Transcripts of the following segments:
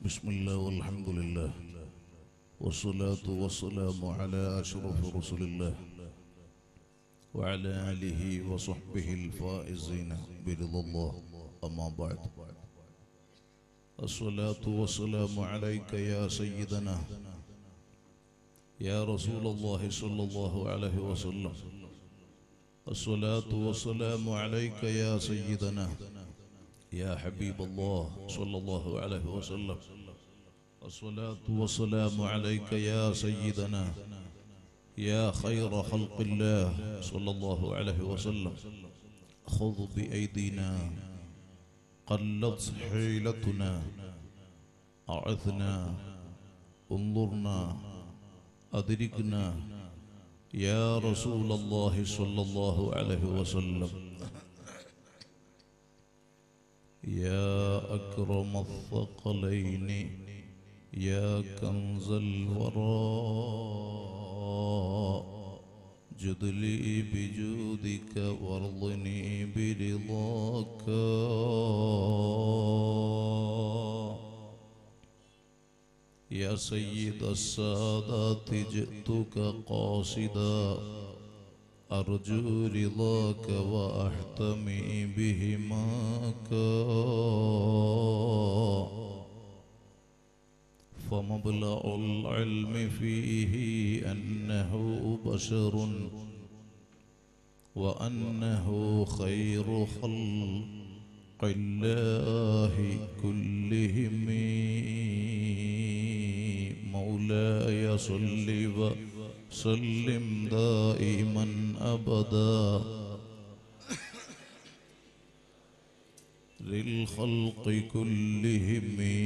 بسم الله والحمد لله والصلاة والسلام على أشرف رسل الله وعلى آله وصحبه الفائزين برضا الله أما بعد الصلاة والسلام عليك يا سيدنا يا رسول الله صلى الله عليه وسلم الصلاة والسلام عليك يا سيدنا يا حبيب الله صلى الله عليه وسلم الصلاة والسلام عليك يا سيدنا يا خير خلق الله صلى الله عليه وسلم خذ بأيدينا قلت حيلتنا أعثنا انظرنا أدركنا يا رسول الله صلى الله عليه وسلم يا أكرم الثقلين يا كنز الوراء جد لي بجودك وارضني برضاك يا سيد السادات جئتك قاصدا أرجو رضاك وأحتمي بهماك فمبلغ العلم فيه أنه بشر وأنه خير خلق الله كلهم مولاي صل وسلم دائما أبدا للخلق كلهم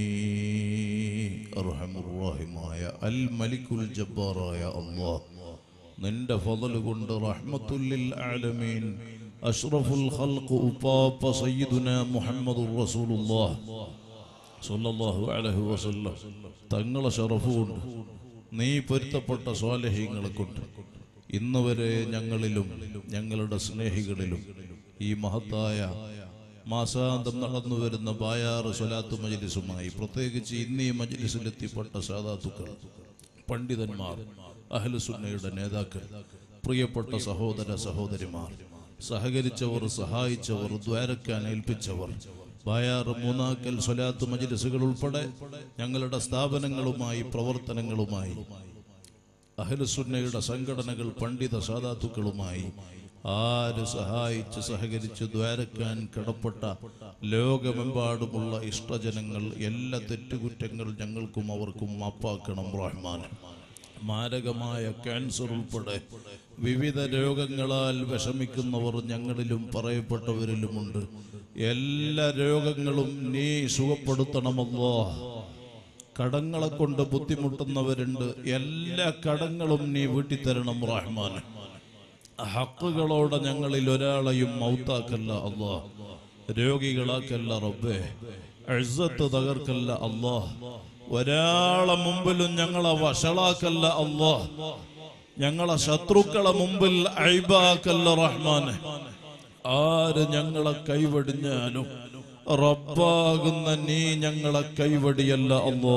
أرحم الراحماയ അൽ മലിക്കുൽ ജബ്ബാറായ അല്ലാഹ് നിന്റെ ഫضل കൊണ്ട് റഹ്മത്തുല്ലിൽ ആലമീൻ അഷ്റഫുൽ ഖൽഖ് ഉപ്പാപ്പ സയ്യിദുന മുഹമ്മദുർ റസൂലുള്ളാഹ് സ്വല്ലല്ലാഹു അലൈഹി വസല്ലം തങ്ങളെ ഷറഫ് കൊണ്ട് നീ പൊരുത്തപ്പെട്ട സ്വാലഹ്യങ്ങളെ കൊണ്ട് ഇന്ന് വരെ ഞങ്ങളിലും ഞങ്ങളുടെ സ്നേഹികളിലും ഈ മഹത്തായ മാസാന്തം നടന്നു വരുന്ന ബായാറ് സ്വലാത്തു മജ്ലിസുമായി പ്രത്യേകിച്ച് ഇന്നീ മജ്ലിസിലെത്തിപ്പെട്ട സാധാത്തുക്കൾ പണ്ഡിതന്മാർ അഹ്ലുസുന്നയുടെ നേതാക്കൾ പ്രിയപ്പെട്ട സഹോദര സഹോദരിമാർ സഹകരിച്ചവർ സഹായിച്ചവർ ദ്വാരക്കാൻ ഏൽപ്പിച്ചവർ ബായാറ് മൂന്നാക്കൽ സ്വലാത്ത് മജ്ലിസുകൾ ഉൾപ്പെടെ ഞങ്ങളുടെ സ്ഥാപനങ്ങളുമായി പ്രവർത്തനങ്ങളുമായി അഹ്ലുസുന്നയുടെ സംഘടനകൾ പണ്ഡിത സാധാത്തുക്കളുമായി ആര് സഹായിച്ച് സഹകരിച്ച് ദ്വാരക്കാൻ കടപ്പെട്ട ലോകമെമ്പാടുമുള്ള ഇഷ്ടജനങ്ങൾ എല്ലാ തെറ്റുകുറ്റങ്ങൾ ഞങ്ങൾക്കും അവർക്കും മാപ്പാക്കണം റഹ്മാൻ മാരകമായ ക്യാൻസർ ഉൾപ്പെടെ വിവിധ രോഗങ്ങളാൽ വിഷമിക്കുന്നവർ ഞങ്ങളിലും പറയപ്പെട്ടവരിലുമുണ്ട് എല്ലാ രോഗങ്ങളും നീ സുഖപ്പെടുത്തണമല്ലോ കടങ്ങളെ കൊണ്ട് ബുദ്ധിമുട്ടുന്നവരുണ്ട് എല്ലാ കടങ്ങളും നീ വീട്ടിത്തരണം റഹ്മാൻ ഹക്കുകളോടെ ഞങ്ങളിൽ ഒരാളെയും മൗത്താക്കല്ല അള്ളാ രോഗികളാക്കല്ല റബ്ബേ എഴുത്ത് തകർക്കല്ല അള്ളാ ഒരാളെ മുമ്പിലും ഞങ്ങളെ വഷളാക്കല്ല അള്ളാ ഞങ്ങളെ ശത്രുക്കളെ മുമ്പിൽ അഴിബാക്കല്ല റഹ്മാനെ ആര് ഞങ്ങളെ കൈവടിഞ്ഞാലും റബ്ബാകുന്ന നീ ഞങ്ങളെ കൈവടിയല്ല അല്ലോ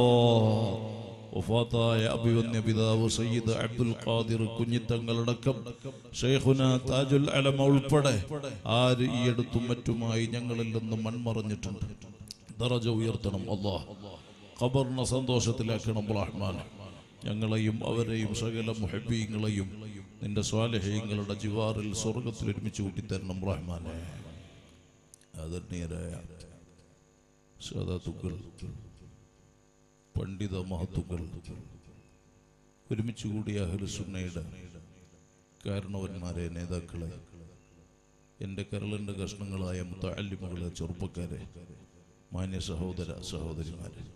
വഫാത്തായ അഭിവന്യ പിതാവ് സയ്യിദ് അബ്ദുൽ ഖാദിർ കുഞ്ഞിത്തങ്ങളടക്കം ഷെയ്ഖുന താജുൽ അലമ ഉൾപ്പെടെ ആര് ഈ അടുത്തും മറ്റുമായി ഞങ്ങളിൽ നിന്ന് മൺമറഞ്ഞിട്ടുണ്ട് ദറജ ഉയർത്തണം അള്ളാഹ് ഖബറിനെ സന്തോഷത്തിലാക്കണം റഹ്മാൻ ഞങ്ങളെയും അവരെയും സകല മുഹബീങ്ങളെയും നിന്റെ സ്വാലഹ്യങ്ങളുടെ ജിവാറിൽ സ്വർഗത്തിൽ ഒരുമിച്ച് കൂട്ടിത്തരണം റഹ്മാനെ ആദരണീയരായ സാധാത്തുക്കൾ പണ്ഡിത മഹത്തുക്കൾ ഒരുമിച്ച് കൂടിയ അഹ്ലുസുന്നയുടെ കാരണവന്മാരെ നേതാക്കളെ എൻ്റെ കരളിൻ്റെ കഷ്ണങ്ങളായ മുത്തല്ലിമകളെ ചെറുപ്പക്കാരെ മാന്യ സഹോദര സഹോദരിമാരെ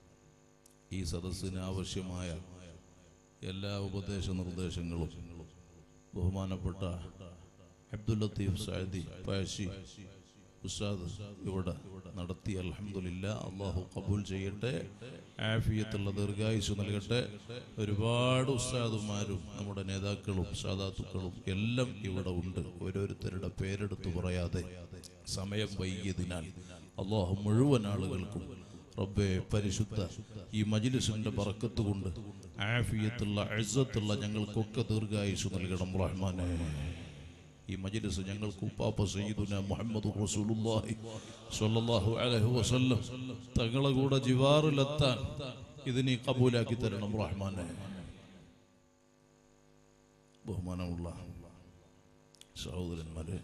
ഈ സദസ്സിന് ആവശ്യമായ എല്ലാ ഉപദേശ നിർദ്ദേശങ്ങളും ബഹുമാനപ്പെട്ട അബ്ദുൽ ലത്തീഫ് സാദി പാശി ഉസ്താദ് ഇവിടെ നടത്തി അൽഹംദുലില്ല അള്ളാഹു കബൂൽ ചെയ്യട്ടെ ആഫിയത്തുള്ള ദീർഘായുസ് നൽകട്ടെ ഒരുപാട് ഉസ്താദുമാരും നമ്മുടെ നേതാക്കളും സാധാത്തുക്കളും എല്ലാം ഇവിടെ ഉണ്ട് ഓരോരുത്തരുടെ പേരെടുത്തു പറയാതെ സമയം വൈകിയതിനാൽ അള്ളാഹു മുഴുവൻ ആളുകൾക്കും റബ്ബെ പരിശുദ്ധ ഈ മജിലിസിന്റെ ബറക്കത്ത് കൊണ്ട് ആഫിയത്തുള്ള അഴ്സത്തുള്ള ഞങ്ങൾക്കൊക്കെ ദീർഘായുസ് നൽകണം റഹ്മാനെ ഈ മജ്ലിസ് ഞങ്ങൾക്ക് ഉപ്പാപ്പ സയ്യിദുന മുഹമ്മദ് റസൂലുള്ളാഹി സ്വല്ലല്ലാഹു അലൈഹി വസല്ലം തങ്ങളെ കൂടെ ജിവാറിലെത്താൻ ഇതിനെ കബൂലാക്കി തരണം റഹ്മാനെ ബഹുമാനമുള്ള സഹോദരന്മാരെ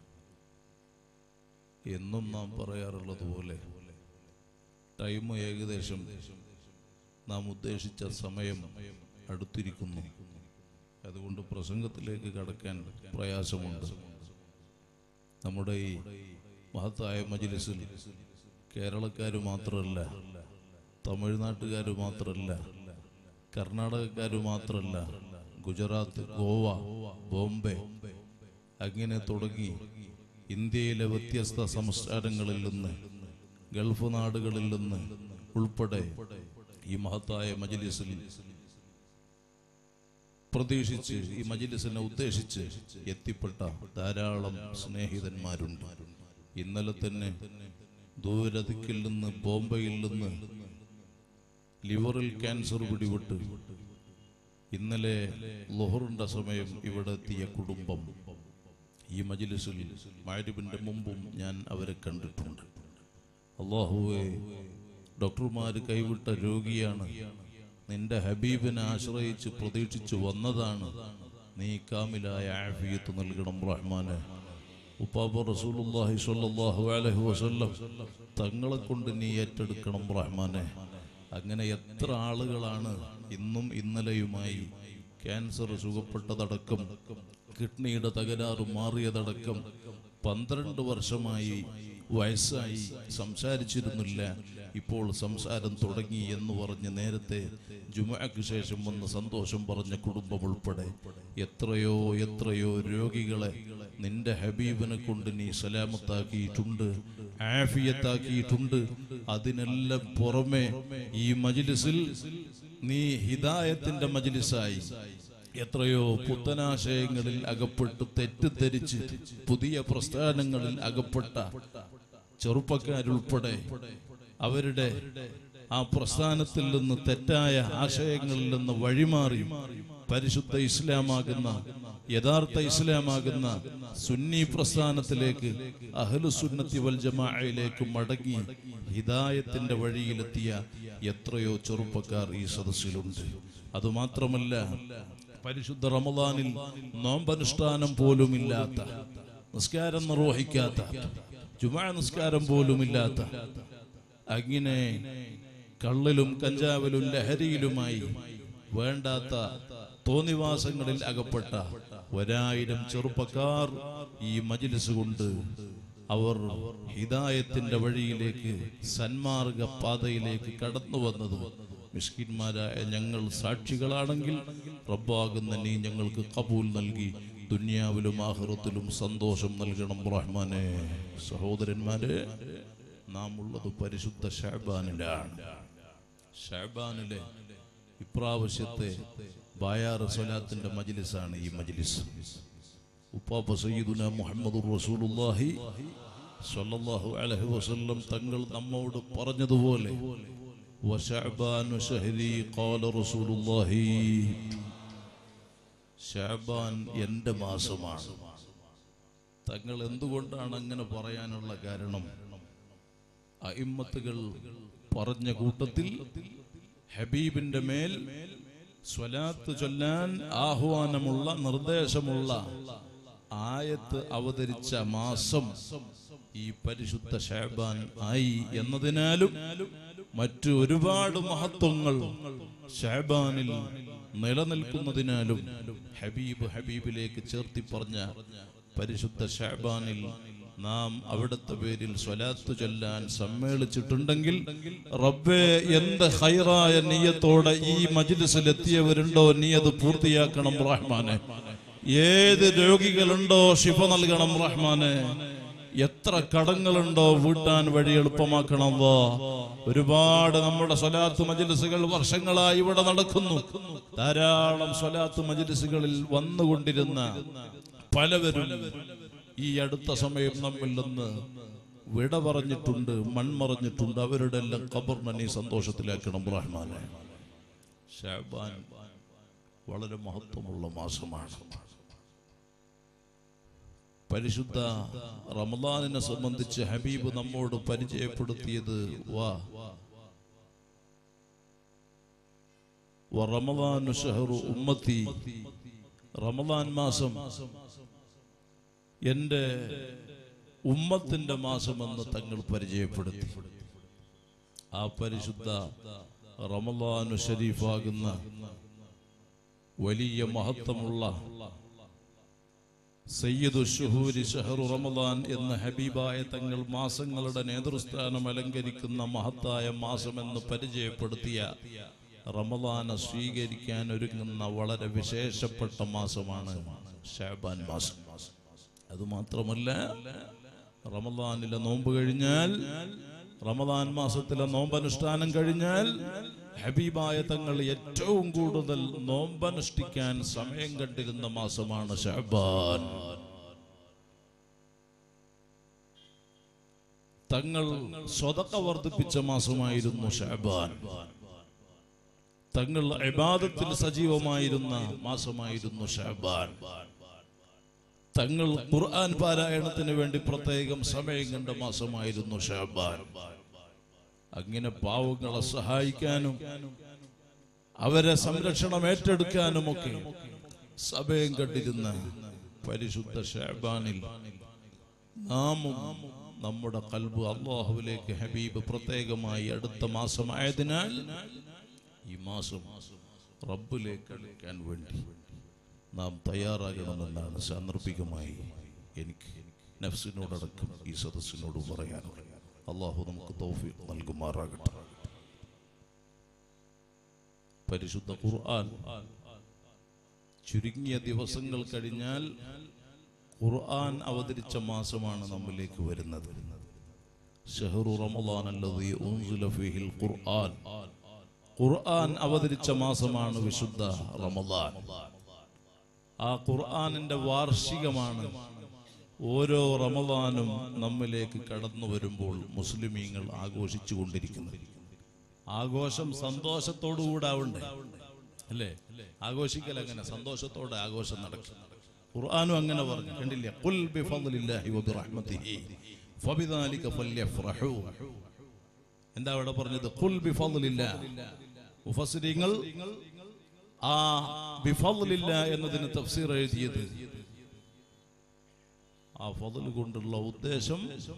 എന്നും നാം പറയാറുള്ളത് പോലെ ടൈം ഏകദേശം നാം ഉദ്ദേശിച്ച സമയം അടുത്തിരിക്കുന്നു അതുകൊണ്ട് പ്രസംഗത്തിലേക്ക് കടക്കാൻ പ്രയാസമുണ്ട് നമ്മുടെ ഈ മഹത്തായ മജിലിസിൽ കേരളക്കാർ മാത്രമല്ല തമിഴ്നാട്ടുകാർ മാത്രമല്ല കർണാടകക്കാർ മാത്രമല്ല ഗുജറാത്ത് ഗോവ ബോംബെ അങ്ങനെ തുടങ്ങി ഇന്ത്യയിലെ വ്യത്യസ്ത സംസ്ഥാനങ്ങളിൽ നിന്ന് ഗൾഫ് നാടുകളിൽ നിന്ന് ഉൾപ്പെടെ ഈ മഹത്തായ മജിലിസിൽ പ്രതീക്ഷിച്ച് ഈ മജിലിസിനെ ഉദ്ദേശിച്ച് എത്തിപ്പെട്ട ധാരാളം സ്നേഹിതന്മാരുണ്ട് ഇന്നലെ തന്നെ ദൂരദിക്കിൽ നിന്ന് ബോംബെയിൽ നിന്ന് ലിവറിൽ ക്യാൻസർ പിടിപെട്ട് ഇന്നലെ ലൊഹറിന്റെ സമയം ഇവിടെ എത്തിയ കുടുംബം ഈ മജിലിസിൽ മാരിബിന്റെ മുമ്പും ഞാൻ അവരെ കണ്ടിട്ടുണ്ട് അള്ളാഹുവെ ഡോക്ടർമാർ കൈവിട്ട രോഗിയാണ് നിന്റെ ഹബീബിനെ ആശ്രയിച്ച് പ്രതീക്ഷിച്ചു വന്നതാണ് നീ കാമിലായ ആഫിയത്ത് നൽകണം റഹ്മാനെ ഉപ്പാബ റസൂലുള്ളാഹി സ്വല്ലല്ലാഹു അലൈഹി വസല്ലം തങ്ങളെ കൊണ്ട് നീ ഏറ്റെടുക്കണം റഹ്മാനെ അങ്ങനെ എത്ര ആളുകളാണ് ഇന്നും ഇന്നലെയുമായി ക്യാൻസർ സുഖപ്പെട്ടതടക്കം കിഡ്നിയുടെ തകരാറ് മാറിയതടക്കം പന്ത്രണ്ട് വർഷമായി വയസ്സായി സംസാരിച്ചിരുന്നില്ല ഇപ്പോൾ സംസാരം തുടങ്ങി എന്ന് പറഞ്ഞ് നേരത്തെ ജുമയ്ക്ക് ശേഷം വന്ന് സന്തോഷം പറഞ്ഞ കുടുംബം ഉൾപ്പെടെ എത്രയോ എത്രയോ രോഗികളെ നിന്റെ ഹബീബിനെ കൊണ്ട് നീ സലാമത്താക്കിയിട്ടുണ്ട് ആഫിയത്താക്കിയിട്ടുണ്ട് അതിനെല്ലാം പുറമെ ഈ മജിലിസിൽ നീ ഹിദായത്തിന്റെ മജിലിസായി എത്രയോ പുത്തനാശയങ്ങളിൽ അകപ്പെട്ട് തെറ്റിദ്ധരിച്ച് പുതിയ പ്രസ്ഥാനങ്ങളിൽ അകപ്പെട്ട ചെറുപ്പക്കാരുൾപ്പെടെ അവരുടെ ആ പ്രസ്ഥാനത്തിൽ നിന്ന് തെറ്റായ ആശയങ്ങളിൽ നിന്ന് വഴിമാറി പരിശുദ്ധ ഇസ്ലാമാകുന്ന യഥാർത്ഥ ഇസ്ലാമാകുന്ന സുന്നി പ്രസ്ഥാനത്തിലേക്ക് അഹ്ലുസുന്നത്തി വൽ ജമാഅയിലേക്ക് മടങ്ങി ഹിദായത്തിന്റെ വഴിയിലെത്തിയ എത്രയോ ചെറുപ്പക്കാർ ഈ സദസ്സിലുണ്ട് അതുമാത്രമല്ല പരിശുദ്ധ റമദാനിൽ നോമ്പനുഷ്ഠാനം പോലുമില്ലാത്ത നിസ്കാരം നിർവഹിക്കാത്ത ജുമാ നിസ്കാരം പോലുമില്ലാത്ത അങ്ങനെ കള്ളിലും കഞ്ചാവിലും ലഹരിയിലുമായി വേണ്ടാത്ത തോന്നിവാസങ്ങളിൽ അകപ്പെട്ട ഒരായിരം ചെറുപ്പക്കാർ ഈ മജിലിസ് കൊണ്ട് അവർ ഹിദായത്തിന്റെ വഴിയിലേക്ക് സന്മാർഗ പാതയിലേക്ക് കടന്നു വന്നതും മിസ്കിന്മാരായ ഞങ്ങൾ സാക്ഷികളാണെങ്കിൽ റബ്ബാകുന്ന നീ ഞങ്ങൾക്ക് കബൂൽ നൽകി ദുനിയാവിലും ആഹ്റത്തിലും സന്തോഷം നൽകണം റഹ്മാനെ സഹോദരന്മാരെ നാം ഉള്ളത് പരിശുദ്ധ ഷാബാനിലാണ് ഷാബാനിലെ ഇപ്രാവശ്യത്തെ ബായാറ് സ്വലാത്തിന്റെ മജ്ലിസാണ് ഈ മജ്ലിസ് ഉപ്പാപ്പ സയ്യിദുന മുഹമ്മദ് റസൂലുള്ളാഹി സ്വല്ലല്ലാഹു അലൈഹി വസല്ലം തങ്ങൾ നമ്മോട് പറഞ്ഞതുപോലെ വശഅബാനു ശഹരി ഖാല റസൂലുള്ളാഹി ഷഅബാൻ എൻ്റെ മാസമാണ് തങ്ങൾ എന്തുകൊണ്ടാണ് അങ്ങനെ പറയാനുള്ള കാരണം അയിമ്മത്തുകൾ പറഞ്ഞ കൂട്ടത്തിൽ ഹബീബിന്റെ മേൽ സ്വലാത്ത് ചൊല്ലാൻ ആഹ്വാനമുള്ള നിർദ്ദേശമുള്ള ആയത്ത് അവതരിച്ച മാസം ഈ പരിശുദ്ധ ഷാബാൻ ആയി എന്നതിനാലും മറ്റു ഒരുപാട് മഹത്വങ്ങൾ ഷാബാനിൽ നിലനിൽക്കുന്നതിനാലും ഹബീബ് ഹബീബിലേക്ക് ചേർത്തി പറഞ്ഞ പരിശുദ്ധ ഷാബാനിൽ നാം അവിടുത്തെ പേരിൽ സ്വലാത്ത് ചൊല്ലാൻ സമ്മേളിച്ചിട്ടുണ്ടെങ്കിൽ റബ്ബേ എന്ത് ഹൈറായ നീയത്തോടെ ഈ മജ്ലിസിൽ എത്തിയവരുണ്ടോ നീ അത് പൂർത്തിയാക്കണം റഹ്മാനെ ഏത് രോഗികളുണ്ടോ ശിഫ നൽകണം റഹ്മാനെ എത്ര കടങ്ങളുണ്ടോ വീട്ടാൻ വഴി എളുപ്പമാക്കണം വാ ഒരുപാട് നമ്മുടെ സ്വലാത്ത് മജ്ലിസുകൾ വർഷങ്ങളായി ഇവിടെ നടക്കുന്നു ധാരാളം സ്വലാത്ത് മജ്ലിസുകളിൽ വന്നുകൊണ്ടിരുന്ന പലവരും ഈ അടുത്ത സമയം നമ്മിൽ നിന്ന് വിട പറഞ്ഞിട്ടുണ്ട് മൺമറഞ്ഞിട്ടുണ്ട് അവരുടെ എല്ലാം ഖബറിനെ നീ സന്തോഷത്തിലാക്കണം റഹ്മാനെ ഷാബാൻ വളരെ മഹത്വമുള്ള മാസമാണ് പരിശുദ്ധ റമദാനിനെ സംബന്ധിച്ച് ഹബീബ് നമ്മോട് പരിചയപ്പെടുത്തിയത് വാ റമദാനു ഷഹറു ഉമ്മത്തി റമദാൻ മാസം എന്റെ ഉമ്മത്തിന്റെ മാസമെന്ന് തങ്ങൾ പരിചയപ്പെടുത്തി ആ പരിശുദ്ധ റമദാനു ഷരീഫാകുന്ന വലിയ മഹത്വമുള്ള സയ്യിദു ഷുഹൂരി ഷഹറു റമദാൻ എന്ന ഹബീബായ തങ്ങൾ മാസങ്ങളുടെ നേതൃസ്ഥാനം അലങ്കരിക്കുന്ന മഹത്തായ മാസമെന്ന് പരിചയപ്പെടുത്തിയ റമദാനെ സ്വീകരിക്കാൻ ഒരുങ്ങുന്ന വളരെ വിശേഷപ്പെട്ട മാസമാണ് ഷാബാൻ മാസം അതുമാത്രമല്ല റമദാനിലെ നോമ്പ് കഴിഞ്ഞാൽ റമദാൻ മാസത്തിലെ നോമ്പനുഷ്ഠാനം കഴിഞ്ഞാൽ ഹബീബായ തങ്ങൾ ഏറ്റവും കൂടുതൽ നോമ്പനുഷ്ഠിക്കാൻ സമയം കണ്ടിരുന്ന മാസമാണ് ഷഹബാൻ തങ്ങൾ സ്വതക്ക വർദ്ധിപ്പിച്ച മാസമായിരുന്നു ഷഹബാൻ തങ്ങൾ ഇബാദത്തിൽ സജീവമായിരുന്ന മാസമായിരുന്നു ഷഹബാൻ തങ്ങൾ ഖുർആൻ പാരായണത്തിന് വേണ്ടി പ്രത്യേകം സമയം കണ്ട മാസമായിരുന്നു ഷഹബാൻ അങ്ങനെ പാവങ്ങളെ സഹായിക്കാനും അവരെ സംരക്ഷണം ഏറ്റെടുക്കാനുമൊക്കെ സമയം കണ്ടിരുന്ന പരിശുദ്ധ ഷഹബാനിൽ നാമും നമ്മുടെ കൽബ് അള്ളാഹുവിലേക്ക് ഹബീബ് പ്രത്യേകമായി അടുത്ത മാസമായതിനാൽ ഈ മാസം റബ്ബിലേക്ക് അടുക്കാൻ വേണ്ടി നാം തയ്യാറാകണമെന്നാണ് സാന്ദർഭികമായി എനിക്ക് നഫ്സിനോടടക്കം ഈ സദസ്സിനോട് പറയാനുള്ളത് അള്ളാഹു നമുക്ക് തൗഫീഖ് നൽകുമാറാകട്ടെ പരിശുദ്ധ ഖുർആൻ ചുരുങ്ങിയ ദിവസങ്ങൾ കഴിഞ്ഞാൽ ഖുർആൻ അവതരിച്ച മാസമാണ് നമ്മിലേക്ക് വരുന്നത് ഷഹറു റമദാൻ അല്ലദീ ഉൻസില ഫീഹിൽ ഖുർആൻ ഖുർആൻ അവതരിച്ച മാസമാണ് വിശുദ്ധ റമദാൻ ആ ഖുർആനിന്റെ വാർഷികമാണ് ഓരോ റമദാനും നമ്മിലേക്ക് കടന്നു വരുമ്പോൾ മുസ്ലിമീങ്ങൾ ആഘോഷിച്ചു കൊണ്ടിരിക്കുന്നത് ആഘോഷം സന്തോഷത്തോടുകൂടെ ആവണ്ടേ അല്ലേ ആഘോഷിക്കൽ അങ്ങനെ സന്തോഷത്തോടെ ആഘോഷം നടക്കും ഖുർആനും അങ്ങനെ പറഞ്ഞു കണ്ടില്ലേ ഖുൽ ബിഫദ്ലില്ലാഹി വബിറഹ്മതിഹി ഫബിദാലിക ഫല്യഫ്റഹു എന്താ അവിടെ പറഞ്ഞത് ഖുൽ ബിഫദ്ലില്ലാഹ് മുഫസ്സിരിങ്ങൾ ആ ബിഫദ്ലില്ല എന്നതിന് തഫ്സീർ എഴുതിയത് ആ ഫضل കൊണ്ടുള്ള ഉദ്ദേശം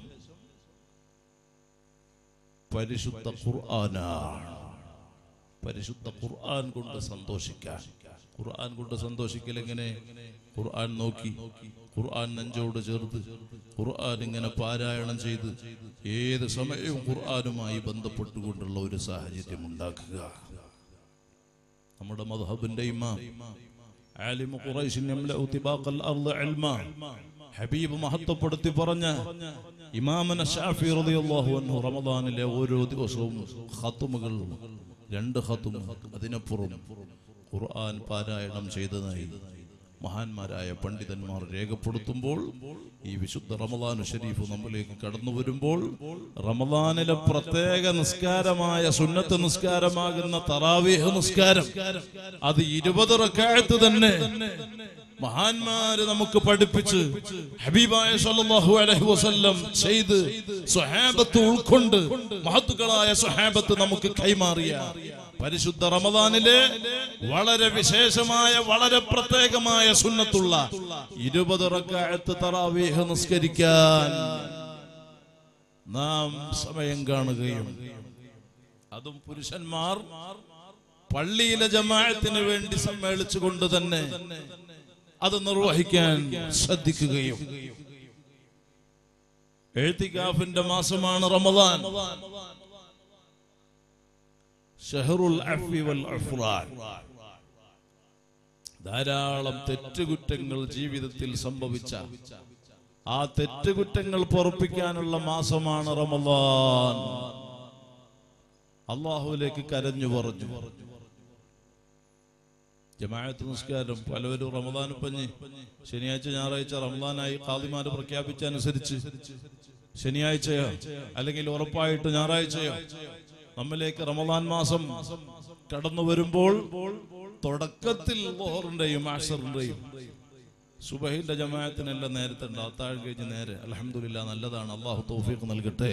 പരിശുദ്ധ ഖുർആനാണ് പരിശുദ്ധ ഖുർആൻ കൊണ്ട് സന്തോഷിക്കാൻ ഖുർആൻ കൊണ്ട് സന്തോഷിക്കൽ എങ്ങനെ ഖുർആൻ നോക്കി ഖുർആൻ നെഞ്ചോട് ചേർത്ത് ഖുർആൻ ഇങ്ങനെ പാരായണം ചെയ്ത് ഏത് സമയവും ഖുർആനുമായി ബന്ധപ്പെട്ടുകൊണ്ടുള്ള ഒരു സാഹചര്യം ഉണ്ടാക്കുക നമ്മുടെ മദ്ഹബിന്റെ ഇമാം ആലിമു ഖുറൈശിൻ യംലഉ തിബാഖൽ അർള് ഇൽമ ഹബീബ് മഹത്വപ്പെടുത്തി പറഞ്ഞ ഇമാമന ഷാഫി റളിയല്ലാഹു അൻഹു റമദാനിലെ ഓരോ ദിവസവും ഖത്തുമുകൾ രണ്ട് ഖത്തും അതിനപ്പുറം ഖുർആൻ പാരായണം ചെയ്തതായി മഹാന്മാരായ പണ്ഡിതന്മാർ രേഖപ്പെടുത്തുമ്പോൾ ഈ വിശുദ്ധ റമദാൻ ഷരീഫ് നമ്മിലേക്ക് കടന്നു വരുമ്പോൾ റമദാനിലെ പ്രത്യേക നിസ്കാരമായ സുന്നത്ത് നിസ്കാരമാകുന്ന തറാവീഹ് നിസ്കാരം അത് ഇരുപത് റക്കായത്ത് തന്നെ മഹാന്മാര് നമുക്ക് പഠിപ്പിച്ച് ഹബീബായ സല്ലല്ലാഹു അലൈഹി വസല്ലം ചെയ്ത് സ്വഹാബത്ത് ഉൾക്കൊണ്ട് മഹത്തുക്കളായ സ്വഹാബത്ത് നമുക്ക് കൈമാറിയ പരിശുദ്ധ റമദാനിലെ വളരെ വിശേഷമായ വളരെ പ്രത്യേകമായ സുന്നത്തുള്ള ഇരുപത് റക്കായത്ത് തറാവീഹ് നിസ്കരിക്കാൻ നാം സമയം കാണുകയും അതും പുരുഷന്മാർ പള്ളിയിലെ ജമാഅത്തിന് വേണ്ടി സമ്മേളിച്ചുകൊണ്ട് തന്നെ അത് നിർവഹിക്കാൻ ശ്രദ്ധിക്കുകയും എഴുത്തിക്കാഫിന്റെ മാസമാണ് റമദാൻ ഷഹറുൽ അഫ്വി വൽ അഫ്റാൻ ധാരാളം തെറ്റുകുറ്റങ്ങൾ ജീവിതത്തിൽ സംഭവിച്ച ആ തെറ്റുകുറ്റങ്ങൾ പൊറപ്പിക്കാനുള്ള മാസമാണ് റമദാൻ അള്ളാഹുവിലേക്ക് കരഞ്ഞു പറഞ്ഞു ജമാഅത്ത് നിസ്കാരം പലവരും റമദാൻ പഞ്ഞ് ശനിയാഴ്ച ഞായറാഴ്ച റമദാനായി ഖാദിമാര് പ്രഖ്യാപിച്ച അനുസരിച്ച് ശനിയാഴ്ചയോ അല്ലെങ്കിൽ ഉറപ്പായിട്ട് ഞായറാഴ്ചയോ നമ്മിലേക്ക് റമദാൻ മാസം കടന്നു വരുമ്പോൾ തുടക്കത്തിൽ ലോഹറിന്റെയും ആഷറിന്റെയും സുബഹിന്റെ ജമാഅത്തിനെല്ലാം നേരത്തെ ഉണ്ട് അത്താഴ് കഴിഞ്ഞ് നേരെ അലഹമില്ല നല്ലതാണ് അള്ളാഹു തൗഫീഖ് നൽകട്ടെ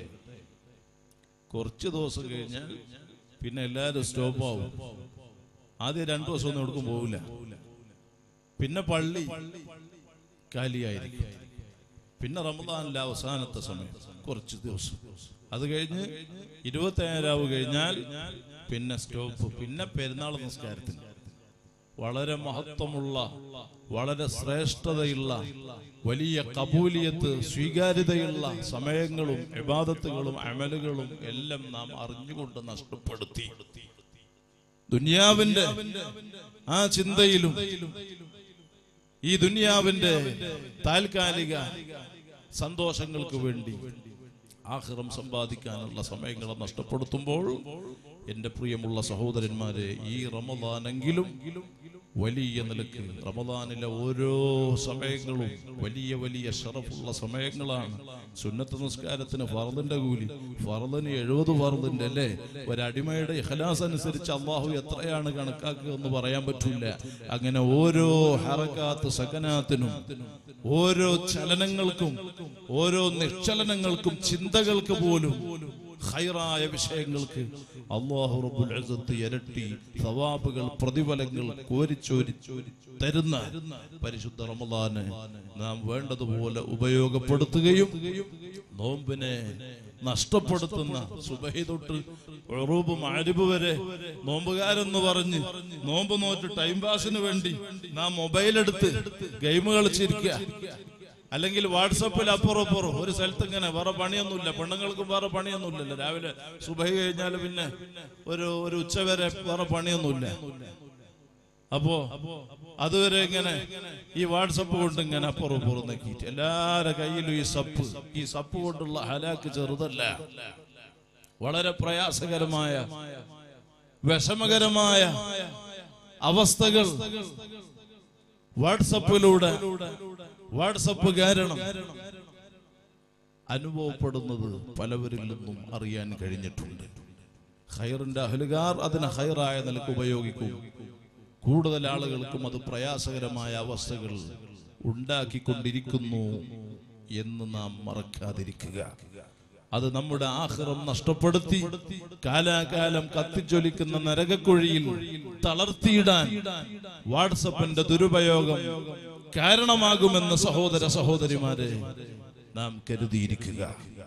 കുറച്ച് ദിവസം കഴിഞ്ഞാൽ പിന്നെ എല്ലാവരും സ്റ്റോപ്പ് ആവും ആദ്യം രണ്ടു ദിവസം ഒന്നും എവിടേക്കും പോവില്ല പിന്നെ പള്ളി കാലിയായിരിക്കും പിന്നെ റമദാനിലെ അവസാനത്തെ സമയം കുറച്ച് ദിവസം അത് കഴിഞ്ഞ് ഇരുപത്തി ഏഴാവ് കഴിഞ്ഞാൽ പിന്നെ സ്റ്റോപ്പ് പിന്നെ പെരുന്നാൾ നിസ്കാരത്തിന് വളരെ മഹത്വമുള്ള വളരെ ശ്രേഷ്ഠതയുള്ള വലിയ കബൂലിയത്ത് സ്വീകാര്യതയുള്ള സമയങ്ങളും ഇബാദത്തുകളും അമലുകളും എല്ലാം നാം അറിഞ്ഞുകൊണ്ട് നഷ്ടപ്പെടുത്തി ദുനിയാവിന്റെ ആ ചിന്തയിലും ഈ ദുനിയാവിന്റെ താൽക്കാലിക സന്തോഷങ്ങൾക്ക് വേണ്ടി ആഹ്റം സമ്പാദിക്കാനുള്ള സമയങ്ങളെ നഷ്ടപ്പെടുത്തുമ്പോൾ എന്റെ പ്രിയമുള്ള സഹോദരന്മാരെ ഈ റമദാനെങ്കിലും വലിയ നിലക്ക് റമദാനിലെ ഓരോ സമയങ്ങളും വലിയ വലിയ ഷറഫുള്ള സമയങ്ങളാണ് സുന്നത്ത് നിസ്കാരത്തിന് ഫറദിന്റെ കൂലി ഫറദിന് എഴുപത് ഫറദിന്റെ അല്ലേ ഒരടിമയുടെ ഇഖലാസ് അനുസരിച്ച് അള്ളാഹു എത്രയാണ് കണക്കാക്കുക എന്ന് പറയാൻ പറ്റില്ല അങ്ങനെ ഓരോ ഹറക്കാത്ത് സകനാത്തിനും ഓരോ ചലനങ്ങൾക്കും ഓരോ നിശ്ചലനങ്ങൾക്കും ചിന്തകൾക്ക് പോലും ഹൈറായ വിഷയങ്ങൾക്ക് അള്ളാഹു റബ്ബുൽ ഇസ്സത്ത് ഇരട്ടി സവാബുകൾ പ്രതിഫലങ്ങൾ കോരിച്ചോരി തരുന്ന പരിശുദ്ധ റമദാന് നാം വേണ്ടതുപോലെ ഉപയോഗപ്പെടുത്തുകയും നോമ്പിനെ നഷ്ടപ്പെടുത്തുന്ന സുബഹി തൊട്ട് ഉറൂബ് മാരിബ് വരെ നോമ്പുകാരെന്ന് പറഞ്ഞ് നോമ്പ് നോറ്റ് ടൈം പാസിന് വേണ്ടി നാം മൊബൈൽ എടുത്ത് ഗെയിം കളിച്ചിരിക്കുക അല്ലെങ്കിൽ വാട്സപ്പിൽ അപ്പുറം അപ്പുറം ഒരു സ്ഥലത്ത് ഇങ്ങനെ വേറെ പണിയൊന്നുമില്ല പെണ്ണുങ്ങൾക്കും വേറെ പണിയൊന്നുമില്ലല്ലോ രാവിലെ സുബഹി കഴിഞ്ഞാൽ പിന്നെ ഒരു ഒരു ഉച്ച വരെ വേറെ പണിയൊന്നുമില്ല അപ്പോ അതുവരെ ഇങ്ങനെ ഈ വാട്സപ്പ് കൊണ്ട് ഇങ്ങനെ അപ്പുറം അപ്പുറം നോക്കിയിട്ട് എല്ലാരെ കയ്യിലും ഈ സപ്പ് ഈ സപ്പ് കൊണ്ടുള്ള ഹലാക്ക് ചെറുതല്ല വളരെ പ്രയാസകരമായ വിഷമകരമായ അവസ്ഥകൾ വാട്സപ്പിലൂടെ വാട്സപ്പ് കാരണം അനുഭവപ്പെടുന്നത് പലവരിൽ നിന്നും അറിയാൻ കഴിഞ്ഞിട്ടുണ്ട് ഹൈറിന്റെ അഹലുകാർ അതിനെ ഹൈറായ നിലക്ക് ഉപയോഗിക്കും കൂടുതൽ ആളുകൾക്കും അത് പ്രയാസകരമായ അവസ്ഥകൾ ഉണ്ടാക്കിക്കൊണ്ടിരിക്കുന്നു എന്ന് നാം മറക്കാതിരിക്കുക അത് നമ്മുടെ ആഹ്റം നഷ്ടപ്പെടുത്തി കാലാകാലം കത്തിജ്വലിക്കുന്ന നരകക്കുഴിയിൽ തളർത്തിയിടാൻ വാട്സപ്പിന്റെ ദുരുപയോഗം കാരണമാകുമെന്ന് സഹോദര സഹോദരിമാരെ നാം കരുതിയിരിക്കുക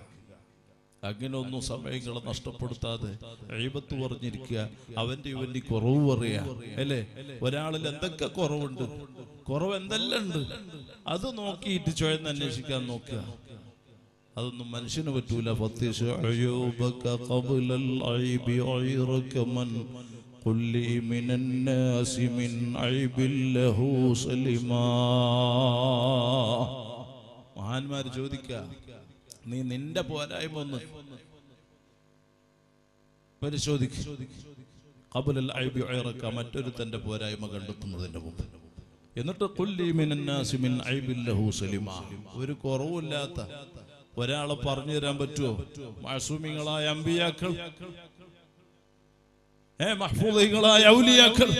അങ്ങനെ ഒന്നും സമയങ്ങൾ നഷ്ടപ്പെടുത്താതെ എഴുപത്ത് പറഞ്ഞിരിക്കുക അവന്റെ ഇവന്റെ കുറവ് പറയാ അല്ലേ ഒരാളിൽ എന്തൊക്കെ കുറവുണ്ട് കുറവ് എന്തെല്ലാം ഉണ്ട് അത് നോക്കിയിട്ട് ചോയന്ന് അന്വേഷിക്കാൻ നോക്കുക അതൊന്നും മനുഷ്യന് പറ്റൂല ഫത്തിഷ് അയ്യൂബക ഖബ്ലൽ ഐബി ഐറക മൻ قل لي من الناس من عيب له سلما മഹാന്മാർ ചോദിക്ക നീ നിന്റെ പോരായ്മ ഒന്ന് പരിശോധിക്ക കബുലൽ ഐബി ഐറക മറ്റൊരു തന്റെ പോരായ്മ കണ്ടെത്തുന്നതിന്റെ മുമ്പ് എന്നിട്ട് കുല്ലി മിനന്നാസി മിൻ ഐബിൻ ലഹു സലിമ ഒരു കുറവില്ലാത്ത ഒരാളെ പറഞ്ഞു തരാൻ പറ്റുമോ മാസൂമിങ്ങളായ അമ്പിയാക്കൾ ഏ മഹ്ഫൂദങ്ങളായ ഔലിയാക്കൾ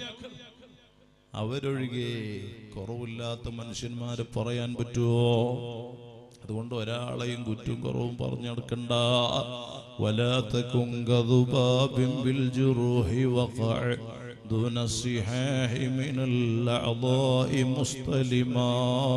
അവരൊഴികെ കുറവില്ലാത്ത മനുഷ്യന്മാരെ പറയാൻ പറ്റുമോ അതുകൊണ്ട് ഒരാളെയും കുറ്റവും കുറവും പറഞ്ഞു നടക്കണ്ട വലാത്തക്കും കതുബാബിംബിൽ ജുറൂഹി വഖഅ دون الصحاح من الأعضاء مستلما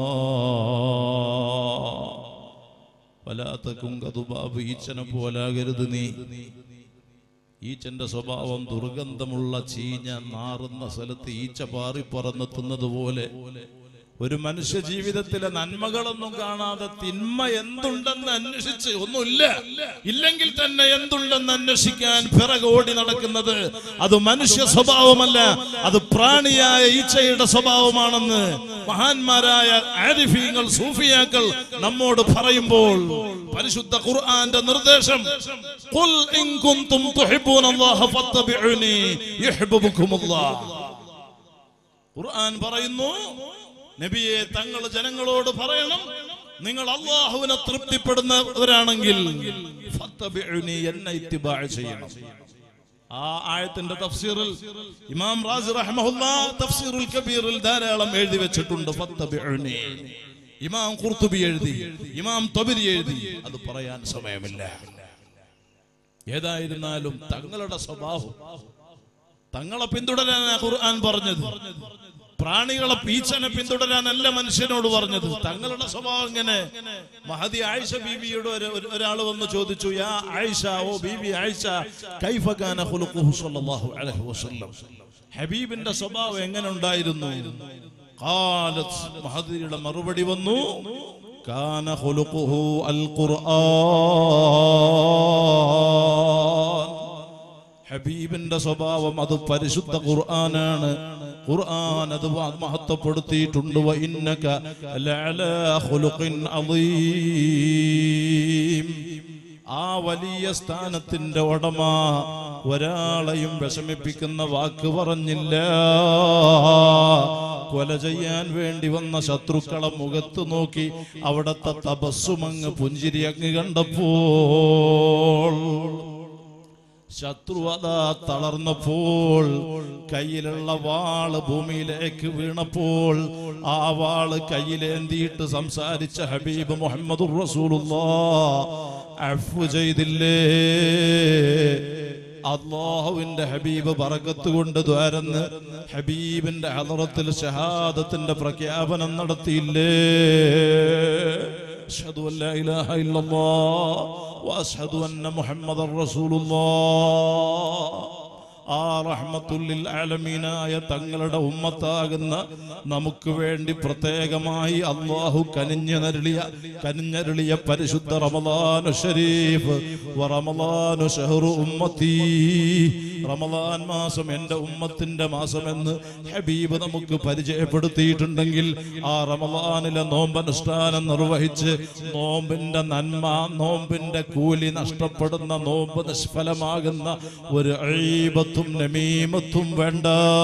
വലാത്തക്കും കതുബാബ് ഈച്ചനെ പോലാകരുത് നീ ഈച്ചന്റെ സ്വഭാവം ദുർഗന്ധമുള്ള ചീഞ്ഞ നാറുന്ന സ്ഥലത്ത് ഈച്ച പാറി പറന്നെത്തുന്നത് പോലെ ഒരു മനുഷ്യ ജീവിതത്തിലെ നന്മകളൊന്നും കാണാതെ തിന്മ എന്തുണ്ടെന്ന് അന്വേഷിച്ച് ഒന്നുമില്ല ഇല്ലെങ്കിൽ തന്നെ എന്തുണ്ടെന്ന് അന്വേഷിക്കാൻ പിറകോടി നടക്കുന്നത് അത് മനുഷ്യ സ്വഭാവമല്ല അത് പ്രാണിയായ ഈച്ചയുടെ സ്വഭാവമാണെന്ന് മഹാന്മാരായ ആരിഫീങ്ങൾ സൂഫിയാക്കൾ നമ്മോട് പറയുമ്പോൾ പരിശുദ്ധ ഖുർആന്റെ നിർദ്ദേശം ഖുൽ ഇൻ കുൻതും തുഹിബ്ബൂനല്ലാഹ ഫത്തബിഉനി യുഹിബ്ബുകുമുല്ലാഹ് ഖുർആൻ പറയുന്നു നബിയെ തങ്ങൾ ജനങ്ങളോട് പറയണം നിങ്ങൾ അള്ളാഹുവിനെ തൃപ്തിപ്പെടുന്നവരാണെങ്കിൽ ഫത്തബിഉനി, എന്നെ ഇത്തിബാ ചെയ്യണം ആ ആയത്തിന്റെ തഫ്സീറിൽ ഇമാം റാസി റഹ്മഹുല്ല തഫ്സീറുൽ കബീറിൽ ധാരാളം എഴുതി വെച്ചിട്ടുണ്ട് ഫത്തബിഉനി. ഇമാം ഖുർത്തുബി എഴുതി ഇമാം തൊബരി എഴുതി അത് പറയാൻ സമയമില്ല ഏതായിരുന്നാലും തങ്ങളുടെ സ്വഭാവം തങ്ങളെ പിന്തുടരാനാ ഖുർആൻ പറഞ്ഞത് പ്രാണികളെ പീച്ചനെ പിന്തുടരാനല്ല മനുഷ്യനോട് പറഞ്ഞത് തങ്ങളുടെ സ്വഭാവം ഇങ്ങനെ മഹദി ആയിഷ ബീവിയോട് ഒരു- ഒരു- ഒരാൾ വന്ന് ചോദിച്ചു യാ ആയിഷ ഓ ബീബി ആയിഷ കൈഫ കാന ഖുലുഖുഹു സ്വല്ലല്ലാഹു അലൈഹി വസല്ലം ഹബീബിന്റെ സ്വഭാവം എങ്ങനെ ഉണ്ടായിരുന്നു ഖാലത്ത് മഹദിയുടെ മറുപടി വന്നു കാന ഖുലുഖുഹു അൽ ഖുർആൻ ഹബീബിന്റെ സ്വഭാവം അത് പരിശുദ്ധ ഖുർആനാണ് ഖുർആൻ അത് മ- മഹത്വപ്പെടുത്തിയിട്ടുണ്ട് വ ഇന്നക ലഅലാ ഖുലുഖിൻ അളീം ആ വലിയ സ്ഥാനത്തിന്റെ ഉടമ ഒരാളെയും വിഷമിപ്പിക്കുന്ന വാക്ക് പറഞ്ഞില്ല കൊല ചെയ്യാൻ വേണ്ടി വന്ന ശത്രുക്കളെ മുഖത്ത് നോക്കി അവിടത്തെ തപസ്സുമങ്ങ് പുഞ്ചിരി അങ്ങ് കണ്ടപ്പോൾ ശത്രു അതാ തളർന്നപ്പോൾ കയ്യിലുള്ള വാള് ഭൂമിയിലേക്ക് വീണപ്പോൾ ആ വാള് കയ്യിലേന്തിയിട്ട് സംസാരിച്ച ഹബീബ് മുഹമ്മദ് അഫു ചെയ്തില്ലേ അള്ളാഹുവിന്റെ ഹബീബ് പറക്കത്ത് കൊണ്ട് ദ്വാരന്ന് ഹബീബിന്റെ ഹദറത്തിൽ ഷഹാദത്തിന്റെ പ്രഖ്യാപനം നടത്തിയില്ലേ أشهد أن لا إله إلا الله وأشهد أن محمد رسول الله ആ റഹ്മത്തുല്ലിൽ ആലമീനായ തങ്ങളുടെ ഉമ്മത്താകുന്ന നമുക്ക് വേണ്ടി പ്രത്യേകമായി അള്ളാഹു കനിഞ്ഞു നരുളിയ കനിഞ്ഞരുളിയ പരിശുദ്ധ റമദാനു ഷരീഫ് വ റമദാനു ഷഹ്റു ഉമ്മത്തി റമദാൻ മാസം എൻ്റെ ഉമ്മത്തിന്റെ മാസമെന്ന് ഹബീബ് നമുക്ക് പരിചയപ്പെടുത്തിയിട്ടുണ്ടെങ്കിൽ ആ റമദാനിലെ നോമ്പനുഷ്ഠാനം നിർവഹിച്ച് നോമ്പിന്റെ നന്മ നോമ്പിന്റെ കൂലി നഷ്ടപ്പെടുന്ന നോമ്പ് നിഷ്ഫലമാകുന്ന ഒരു അഴീബത്തും നമീമത്തും വേണ്ട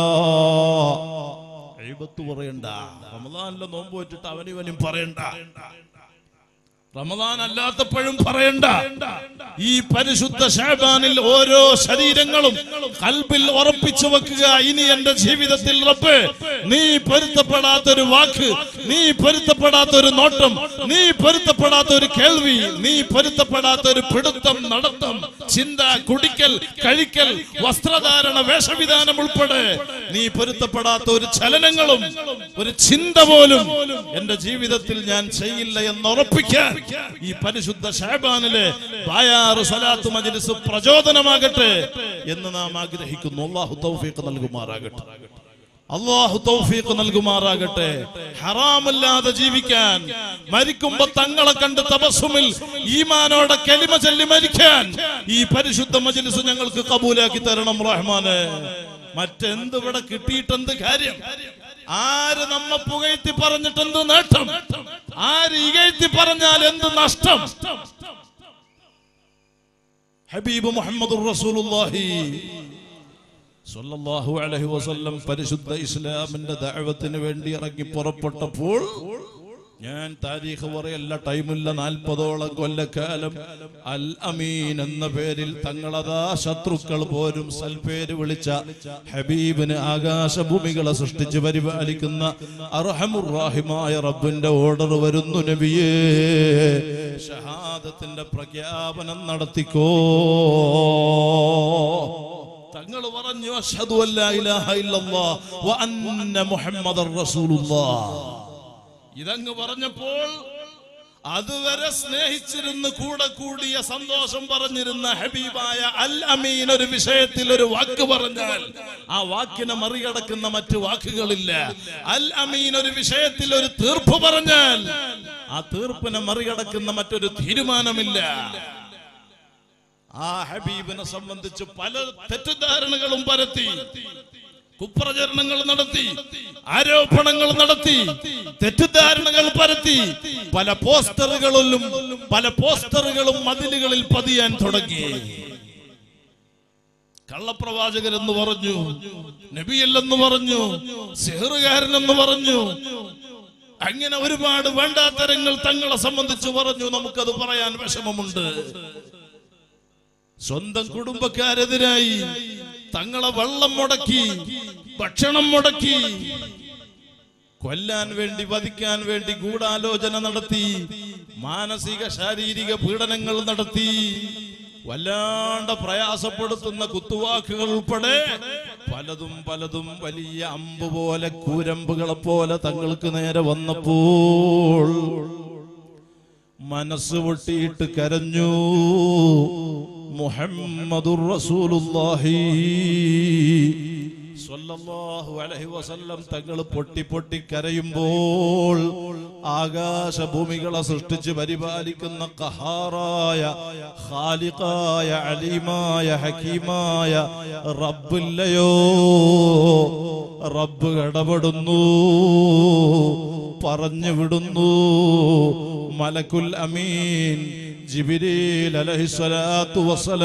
അഴീബത്ത് പറയണ്ട റമദാനിലെ നോമ്പ് വെച്ചിട്ട് അവനിവനും പറയണ്ട റമദാൻ അല്ലാത്തപ്പോഴും പറയണ്ട ഈ പരിശുദ്ധ ഷാബാനിൽ ഓരോ ശരീരങ്ങളും കൽബിൽ ഉറപ്പിച്ചു വെക്കുക ഇനി എന്റെ ജീവിതത്തിൽ റബ്ബ് നീ പൊരുത്തപ്പെടാത്ത ഒരു വാക്ക് നീ പൊരുത്തപ്പെടാത്ത ഒരു നോട്ടം നീ പൊരുത്തപ്പെടാത്ത ഒരു കേൾവി നീ പൊരുത്തപ്പെടാത്ത ഒരു പിടുത്തം നടത്തം ചിന്ത കുടിക്കൽ കഴിക്കൽ വസ്ത്രധാരണ വേഷവിധാനം ഉൾപ്പെടെ നീ പൊരുത്തപ്പെടാത്ത ഒരു ചലനങ്ങളും ഒരു ചിന്ത പോലും എന്റെ ജീവിതത്തിൽ ഞാൻ ചെയ്യില്ല എന്ന് ഉറപ്പിക്കാൻ ഈ പരിശുദ്ധ ഷാബാനിലെ ബായാറ് സ്വലാത്ത് മജ്ലിസ് പ്രചോദനമാകട്ടെ എന്ന് നാം ആഗ്രഹിക്കുന്നു അള്ളാഹു തൗഫീഖ് നൽകുമാറാകട്ടെ അള്ളാഹു തൗഫീഖ് നൽകുമാറാകട്ടെ ഹറാമല്ലാതെ ജീവിക്കാൻ മരിക്കുമ്പോ തങ്ങളെ കണ്ട് തപസ്സുമിൽ ഈമാനോടെ കലിമ ചൊല്ലി മരിക്കാൻ ഈ പരിശുദ്ധ മജ്ലിസ് ഞങ്ങൾക്ക് കബൂലാക്കി തരണം റഹ്മാനെ മറ്റെന്ത് ഇവിടെ കിട്ടിയിട്ടെന്ത് കാര്യം ആര് നമ്മ പുകഴ്ത്തി പറഞ്ഞിട്ട് എന്ത് നേട്ടം ആര് ഇകഴ്ത്തി പറഞ്ഞാൽ എന്ത് നഷ്ടം ഹബീബ് മുഹമ്മദ് റസൂലുള്ളാഹി സല്ലല്ലാഹു അലൈഹി വസല്ലം പരിശുദ്ധ ഇസ്ലാമിന്റെ ദഅവത്തിന് വേണ്ടി ഇറങ്ങി പുറപ്പെട്ടപ്പോൾ ഞാൻ താരീഖ് പറയല്ല ടൈമില്ല നാൽപ്പതോളം കൊല്ലക്കാലം അൽ അമീൻ എന്ന പേരിൽ തങ്ങളതാ ശത്രുക്കൾ പോരും സൽപേര് വിളിച്ച ഹബീബിന് ആകാശഭൂമികളെ സൃഷ്ടിച്ച് പരിപാലിക്കുന്ന അർഹമുറാഹിമായ റബ്ബിന്റെ ഓർഡർ വരുന്നു നബിയേ ഷഹാദത്തിന്റെ പ്രഖ്യാപനം നടത്തിക്കോ തങ്ങൾ പറഞ്ഞു അഷ്ഹദു അല്ലാ ഇലാഹ ഇല്ലല്ലാഹ് വ അന്ന മുഹമ്മദർ റസൂലുള്ളാഹ് ഇതങ്ങ് പറഞ്ഞപ്പോൾ അതുവരെ സ്നേഹിച്ചിരുന്ന് കൂടെ കൂടിയ സന്തോഷം പറഞ്ഞിരുന്ന ഹബീബായ അൽ അമീൻ ഒരു വിഷയത്തിൽ ഒരു വാക്ക് പറഞ്ഞാൽ ആ വാക്കിനെ മറികടക്കുന്ന മറ്റു വാക്കുകളില്ല അൽ അമീൻ ഒരു വിഷയത്തിൽ ഒരു തീർപ്പ് പറഞ്ഞാൽ ആ തീർപ്പിനെ മറികടക്കുന്ന മറ്റൊരു തീരുമാനമില്ല ആ ഹബീബിനെ സംബന്ധിച്ച് പല തെറ്റിദ്ധാരണകളും പരത്തി കുപ്രചരണങ്ങൾ നടത്തി ആരോപണങ്ങൾ നടത്തി തെറ്റിദ്ധാരണകൾ പരത്തി പല പോസ്റ്ററുകളിലും പല പോസ്റ്ററുകളും മതിലുകളിൽ പതിയാൻ തുടങ്ങി കള്ളപ്രവാചകരെന്ന് പറഞ്ഞു നബിയല്ലെന്ന് പറഞ്ഞു സെഹറുകാരനെന്ന് പറഞ്ഞു അങ്ങനെ ഒരുപാട് വേണ്ടാത്തരങ്ങൾ തങ്ങളെ സംബന്ധിച്ച് പറഞ്ഞു നമുക്കത് പറയാൻ വിഷമമുണ്ട് സ്വന്തം കുടുംബക്കാരെതിരായി തങ്ങളെ വെള്ളം മുടക്കി ഭക്ഷണം മുടക്കി കൊല്ലാൻ വേണ്ടി വധിക്കാൻ വേണ്ടി ഗൂഢാലോചന നടത്തി മാനസിക ശാരീരിക പീഡനങ്ങൾ നടത്തി വല്ലാണ്ട് പ്രയാസപ്പെടുത്തുന്ന കുത്തുവാക്കുകൾ ഉൾപ്പെടെ പലതും പലതും വലിയ അമ്പ് പോലെ കൂരമ്പുകളെ പോലെ തങ്ങൾക്ക് നേരെ വന്നപ്പോൾ മനസ്സ് പൊട്ടിയിട്ട് കരഞ്ഞു മുഹമ്മദുർ റസൂലുള്ളാഹി സ്വല്ലല്ലാഹു അലൈഹി വസല്ലം തങ്ങൾ പൊട്ടി പൊട്ടി കരയുമ്പോൾ ആകാശഭൂമികളെ സൃഷ്ടിച്ച് പരിപാലിക്കുന്ന കഹാറായ ഖാലിഖായ അലീമായ ഹക്കീമായ റബ്ബില്ലയോ റബ്ബ് ഇടപെടുന്നു പറഞ്ഞു വിടുന്നു മലക്കുൽ അമീൻ ജിബിരീൽ അലഹിസ്വലാത്തു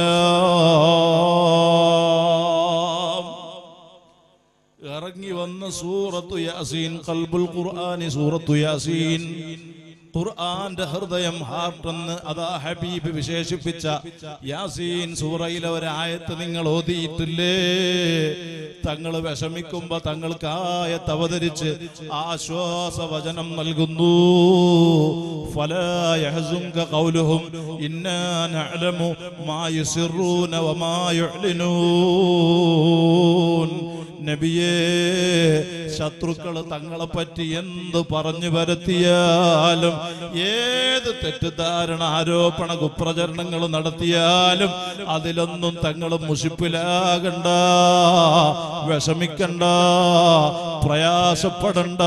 വസ്സലാം ഇറങ്ങി വന്ന സൂറത്തു യാസീൻ കൽബുൽ ഖുർആനി സൂറത്തു യാസീൻ ഖുർആന്റെ ഹൃദയം ഹാർട്ട് എന്ന് അതാ ഹബീബ് വിശേഷിപ്പിച്ച യാസീൻ സൂറയിലെ ഒരായത്ത് നിങ്ങൾ ഓതിയിട്ടില്ലേ തങ്ങൾ വിഷമിക്കുമ്പോ തങ്ങൾക്ക് ആയത്ത് അവതരിച്ച് ആശ്വാസവചനം നൽകുന്നു فلا يحزنك قولهم إنا نعلم ما يسرون وما يعلنون നബിയേ ശത്രുക്കൾ തങ്ങളെ പറ്റി എന്ത് പറഞ്ഞു പരത്തിയാലും ഏത് തെറ്റിദ്ധാരണ ആരോപണ കുപ്രചരണങ്ങൾ നടത്തിയാലും അതിലൊന്നും തങ്ങൾ മുഷിപ്പിലാകണ്ട വിഷമിക്കണ്ട പ്രയാസപ്പെടണ്ട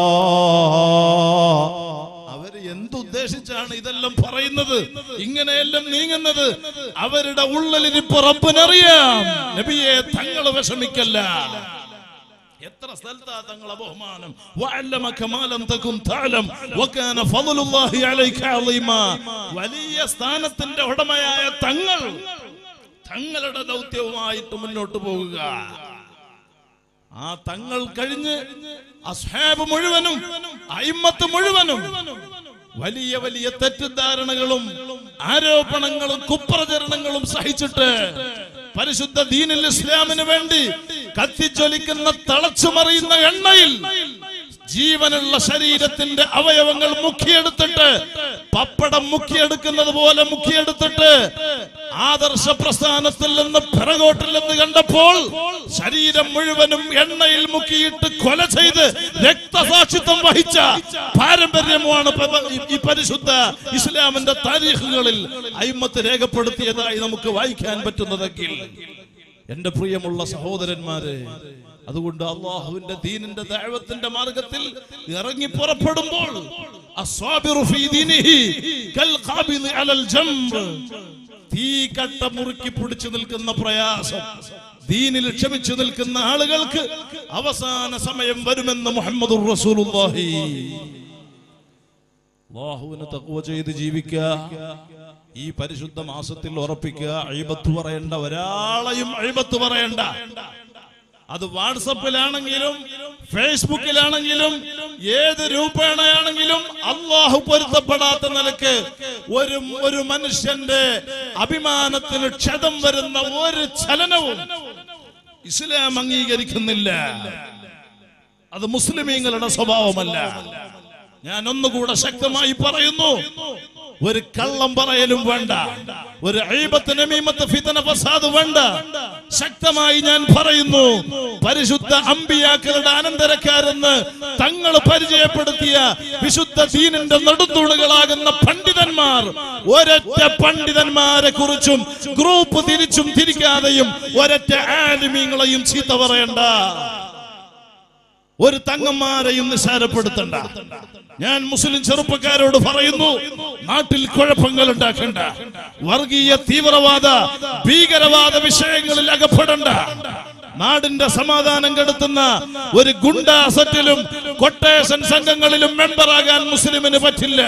അവര് എന്തുദ്ദേശിച്ചാണ് ഇതെല്ലാം പറയുന്നത് ഇങ്ങനെയെല്ലാം നീങ്ങുന്നത് അവരുടെ ഉള്ളിലിരിപ്പ് റബ്ബിനറിയാം നബിയെ തങ്ങള് വിഷമിക്കല്ല എത്ര സ്ഥലത്താ തങ്ങളെ ബഹുമാനം വഅല്ലമക മാ ലം തകുൻ തഅലം വകാന ഫളലുല്ലാഹി അലൈക അളീമാ വലിയ സ്ഥാനത്തിന്റെ ഉടമയായ തങ്ങൾ തങ്ങളുടെ ദൗത്യവുമായിട്ട് മുന്നോട്ട് പോകുക ആ തങ്ങൾ കഴിഞ്ഞ് അസ്ഹാബ് മുഴുവനും അയിമ്മത്ത് മുഴുവനും വലിയ വലിയ തെറ്റിദ്ധാരണകളും ആരോപണങ്ങളും കുപ്രചരണങ്ങളും സഹിച്ചിട്ട് പരിശുദ്ധ ദീനിൽ ഇസ്ലാമിന് വേണ്ടി കത്തിച്ചൊലിക്കുന്ന തളച്ചുമറിയുന്ന എണ്ണയിൽ ജീവനുള്ള ശരീരത്തിന്റെ അവയവങ്ങൾ മുക്കിയെടുത്തിട്ട് പപ്പടം മുക്കിയെടുക്കുന്നത് പോലെ മുക്കിയെടുത്തിട്ട് ആദർശ പ്രസ്ഥാനത്തിൽ നിന്ന് പിറകോട്ടിൽ നിന്ന് കണ്ടപ്പോൾ ശരീരം മുഴുവനും എണ്ണയിൽ മുക്കിയിട്ട് കൊല ചെയ്ത് രക്തസാക്ഷിത്വം വഹിച്ച പാരമ്പര്യമാണ് പ- ഈ പരിശുദ്ധ ഇസ്ലാമിന്റെ താരീഖുകളിൽ അയിമത്ത് രേഖപ്പെടുത്തിയതായി നമുക്ക് വായിക്കാൻ പറ്റുന്നതെങ്കിൽ എന്റെ പ്രിയമുള്ള സഹോദരന്മാരെ അതുകൊണ്ട് അള്ളാഹുവിന്റെ ദീനിന്റെ ദൈവത്തിന്റെ മാർഗത്തിൽ ഇറങ്ങി പുറപ്പെടുമ്പോൾ അസ്വാബിറു ഫീ ദീനിഹി കൽ ഖാബിദി അലൽ ജംറ്. തീക്കട്ട മുറുക്കി പിടിച്ചു നിൽക്കുന്ന പ്രയാസം ദീനിൽ ക്ഷമിച്ചു നിൽക്കുന്ന ആളുകൾക്ക് അവസാന സമയം വരുമെന്ന് മുഹമ്മദ് റസൂലുള്ളാഹി അള്ളാഹുവിന് തക്കുവ ചെയ്ത് ജീവിക്കുക ഈ പരിശുദ്ധ മാസത്തിൽ ഉറപ്പിക്കുക അഴിബത്ത് പറയണ്ട ഒരാളെയും അഴിബത്ത് പറയണ്ട അത് വാട്സപ്പിലാണെങ്കിലും ഫേസ്ബുക്കിലാണെങ്കിലും ഏത് രൂപേണയാണെങ്കിലും അള്ളാഹു പൊരുത്തപ്പെടാത്ത നിലക്ക് ഒരു ഒരു മനുഷ്യന്റെ അഭിമാനത്തിന് ക്ഷതം വരുന്ന ഒരു ചലനവും ഇസ്ലാം അംഗീകരിക്കുന്നില്ല അത് മുസ്ലിമീങ്ങളുടെ സ്വഭാവമല്ല ഞാൻ ഒന്നുകൂടെ ശക്തമായി പറയുന്നു ഒരു കള്ളം പറയലും വേണ്ട ഒരു അഴിബത്ത് നമീമത്ത് ഫിതന ഫസാദ് വേണ്ട ശക്തമായി ഞാൻ പറയുന്നു പരിശുദ്ധ അമ്പിയാക്കളുടെ അനന്തരക്കാരെന്ന് തങ്ങൾ പരിചയപ്പെടുത്തിയ വിശുദ്ധ ദീനിന്റെ നെടുന്തൂണുകളാകുന്ന പണ്ഡിതന്മാർ ഒരൊറ്റ പണ്ഡിതന്മാരെ കുറിച്ചും ഗ്രൂപ്പ് തിരിച്ചും തിരിക്കാതെയും ഒരൊറ്റ ആലിമീങ്ങളെയും ചീത്ത പറയണ്ട ഒരു തങ്ങന്മാരെയും നിസ്സാരപ്പെടുത്തണ്ട ഞാൻ മുസ്ലിം ചെറുപ്പക്കാരോട് പറയുന്നു നാട്ടിൽ കുഴപ്പങ്ങൾ ഉണ്ടാക്കണ്ട വർഗീയ തീവ്രവാദ ഭീകരവാദ വിഷയങ്ങളിൽ അകപ്പെടണ്ട നാടിന്റെ സമാധാനം കെടുത്തുന്ന ഒരു ഗുണ്ടാ സെറ്റിലും കൊട്ടേഷൻ സംഘങ്ങളിലും മെമ്പറാകാൻ മുസ്ലിമിന് പറ്റില്ല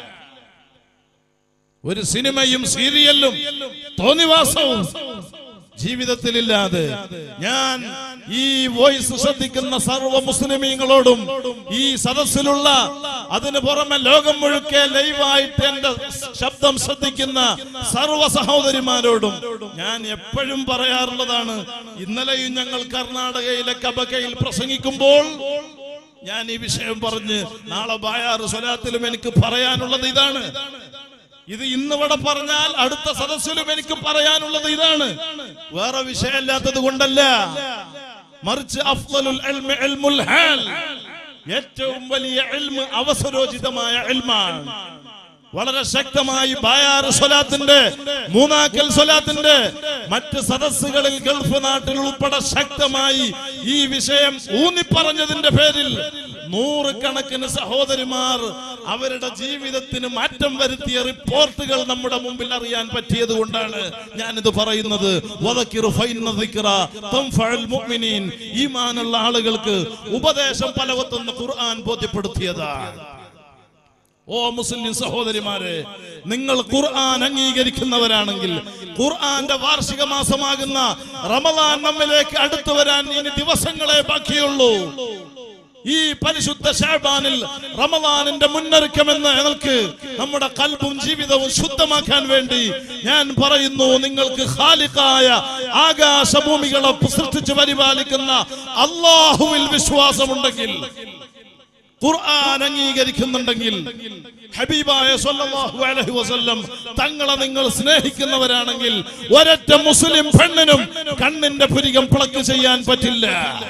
ഒരു സിനിമയും സീരിയലും തോന്നിവാസവും ജീവിതത്തിലില്ലാതെ ഞാൻ ഈ വോയിസ് ശ്രദ്ധിക്കുന്ന സർവ്വ മുസ്ലിമീങ്ങളോടും ഈ സദസ്സിലുള്ള അതിന് പുറമെ ലോകം മുഴുക്കെ ലൈവായിട്ട് എന്റെ ശബ്ദം ശ്രദ്ധിക്കുന്ന സർവ്വ സഹോദരിമാരോടും ഞാൻ എപ്പോഴും പറയാറുള്ളതാണ് ഇന്നലെയും ഞങ്ങൾ കർണാടകയിലെ കബക്കയിൽ പ്രസംഗിക്കുമ്പോൾ ഞാൻ ഈ വിഷയം പറഞ്ഞ് നാളെ ബായാറ് സ്വലാത്തിലും എനിക്ക് പറയാനുള്ളത് ഇതാണ് ഇത് ഇന്നിവിടെ പറഞ്ഞാൽ അടുത്ത സദസ്സിലും എനിക്ക് പറയാനുള്ളത് ഇതാണ് വേറെ വിഷയമില്ലാത്തത് കൊണ്ടല്ല മറിച്ച് അഫ്ളലുൽ ഇൽമി ഇൽമുൽ ഹാൽ ഏറ്റവും വലിയ ഇൽമ് അവസരോചിതമായ ഇൽമാണ് വളരെ ശക്തമായി ബായാറ് സ്വലാത്തിന്റെ മൂന്നാക്കൽ സ്വലാത്തിന്റെ മറ്റ് സദസ്സുകളിൽ ഗൾഫ് നാട്ടിൽ ഉൾപ്പെടെ ശക്തമായി ഈ വിഷയം ഊന്നിപ്പറഞ്ഞതിന്റെ പേരിൽ നൂറുകണക്കിന് സഹോദരിമാർ അവരുടെ ജീവിതത്തിന് മാറ്റം വരുത്തിയ റിപ്പോർട്ടുകൾ നമ്മുടെ മുമ്പിൽ അറിയാൻ പറ്റിയത് കൊണ്ടാണ് ഞാനിത് പറയുന്നത് വദക്കിറു ഫൈന്ന ദിക്റ തൻഫഉൽ മുഅ്മിനീൻ. ഈമാനുള്ള ആളുകൾക്ക് ഉപദേശം പലവത്തെന്ന് ഖുർആൻ ബോധ്യപ്പെടുത്തിയതാണ് ഓ മുസ്ലിം സഹോദരിമാരെ നിങ്ങൾ ഖുർആൻ അംഗീകരിക്കുന്നവരാണെങ്കിൽ ഖുർആന്റെ വാർഷിക മാസമാകുന്ന റമദാൻ നമ്മിലേക്ക് അടുത്തു വരാൻ ഇനി ദിവസങ്ങളെ ബാക്കിയുള്ളൂ ഈ പരിശുദ്ധ ഷാബാനിൽ റമദാനിന്റെ മുന്നൊരുക്കമെന്ന ഞങ്ങൾക്ക് നമ്മുടെ കൽബും ജീവിതവും ശുദ്ധമാക്കാൻ വേണ്ടി ഞാൻ പറയുന്നു നിങ്ങൾക്ക് ഖാലിഖായ ആകാശഭൂമികളെ സൃഷ്ടിച്ച് പരിപാലിക്കുന്ന അള്ളാഹുവിൽ വിശ്വാസമുണ്ടെങ്കിൽ ഖുർആൻ അംഗീകരിക്കുന്നുണ്ടെങ്കിൽ ഹബീബായ സല്ലല്ലാഹു അലൈഹി വസല്ലം തങ്ങളെ നിങ്ങൾ സ്നേഹിക്കുന്നവരാണെങ്കിൽ ഒരൊറ്റ മുസ്ലിം പെണ്ണിനും കണ്ണിന്റെ പുരികം പ്ലക്ക് ചെയ്യാൻ പറ്റില്ല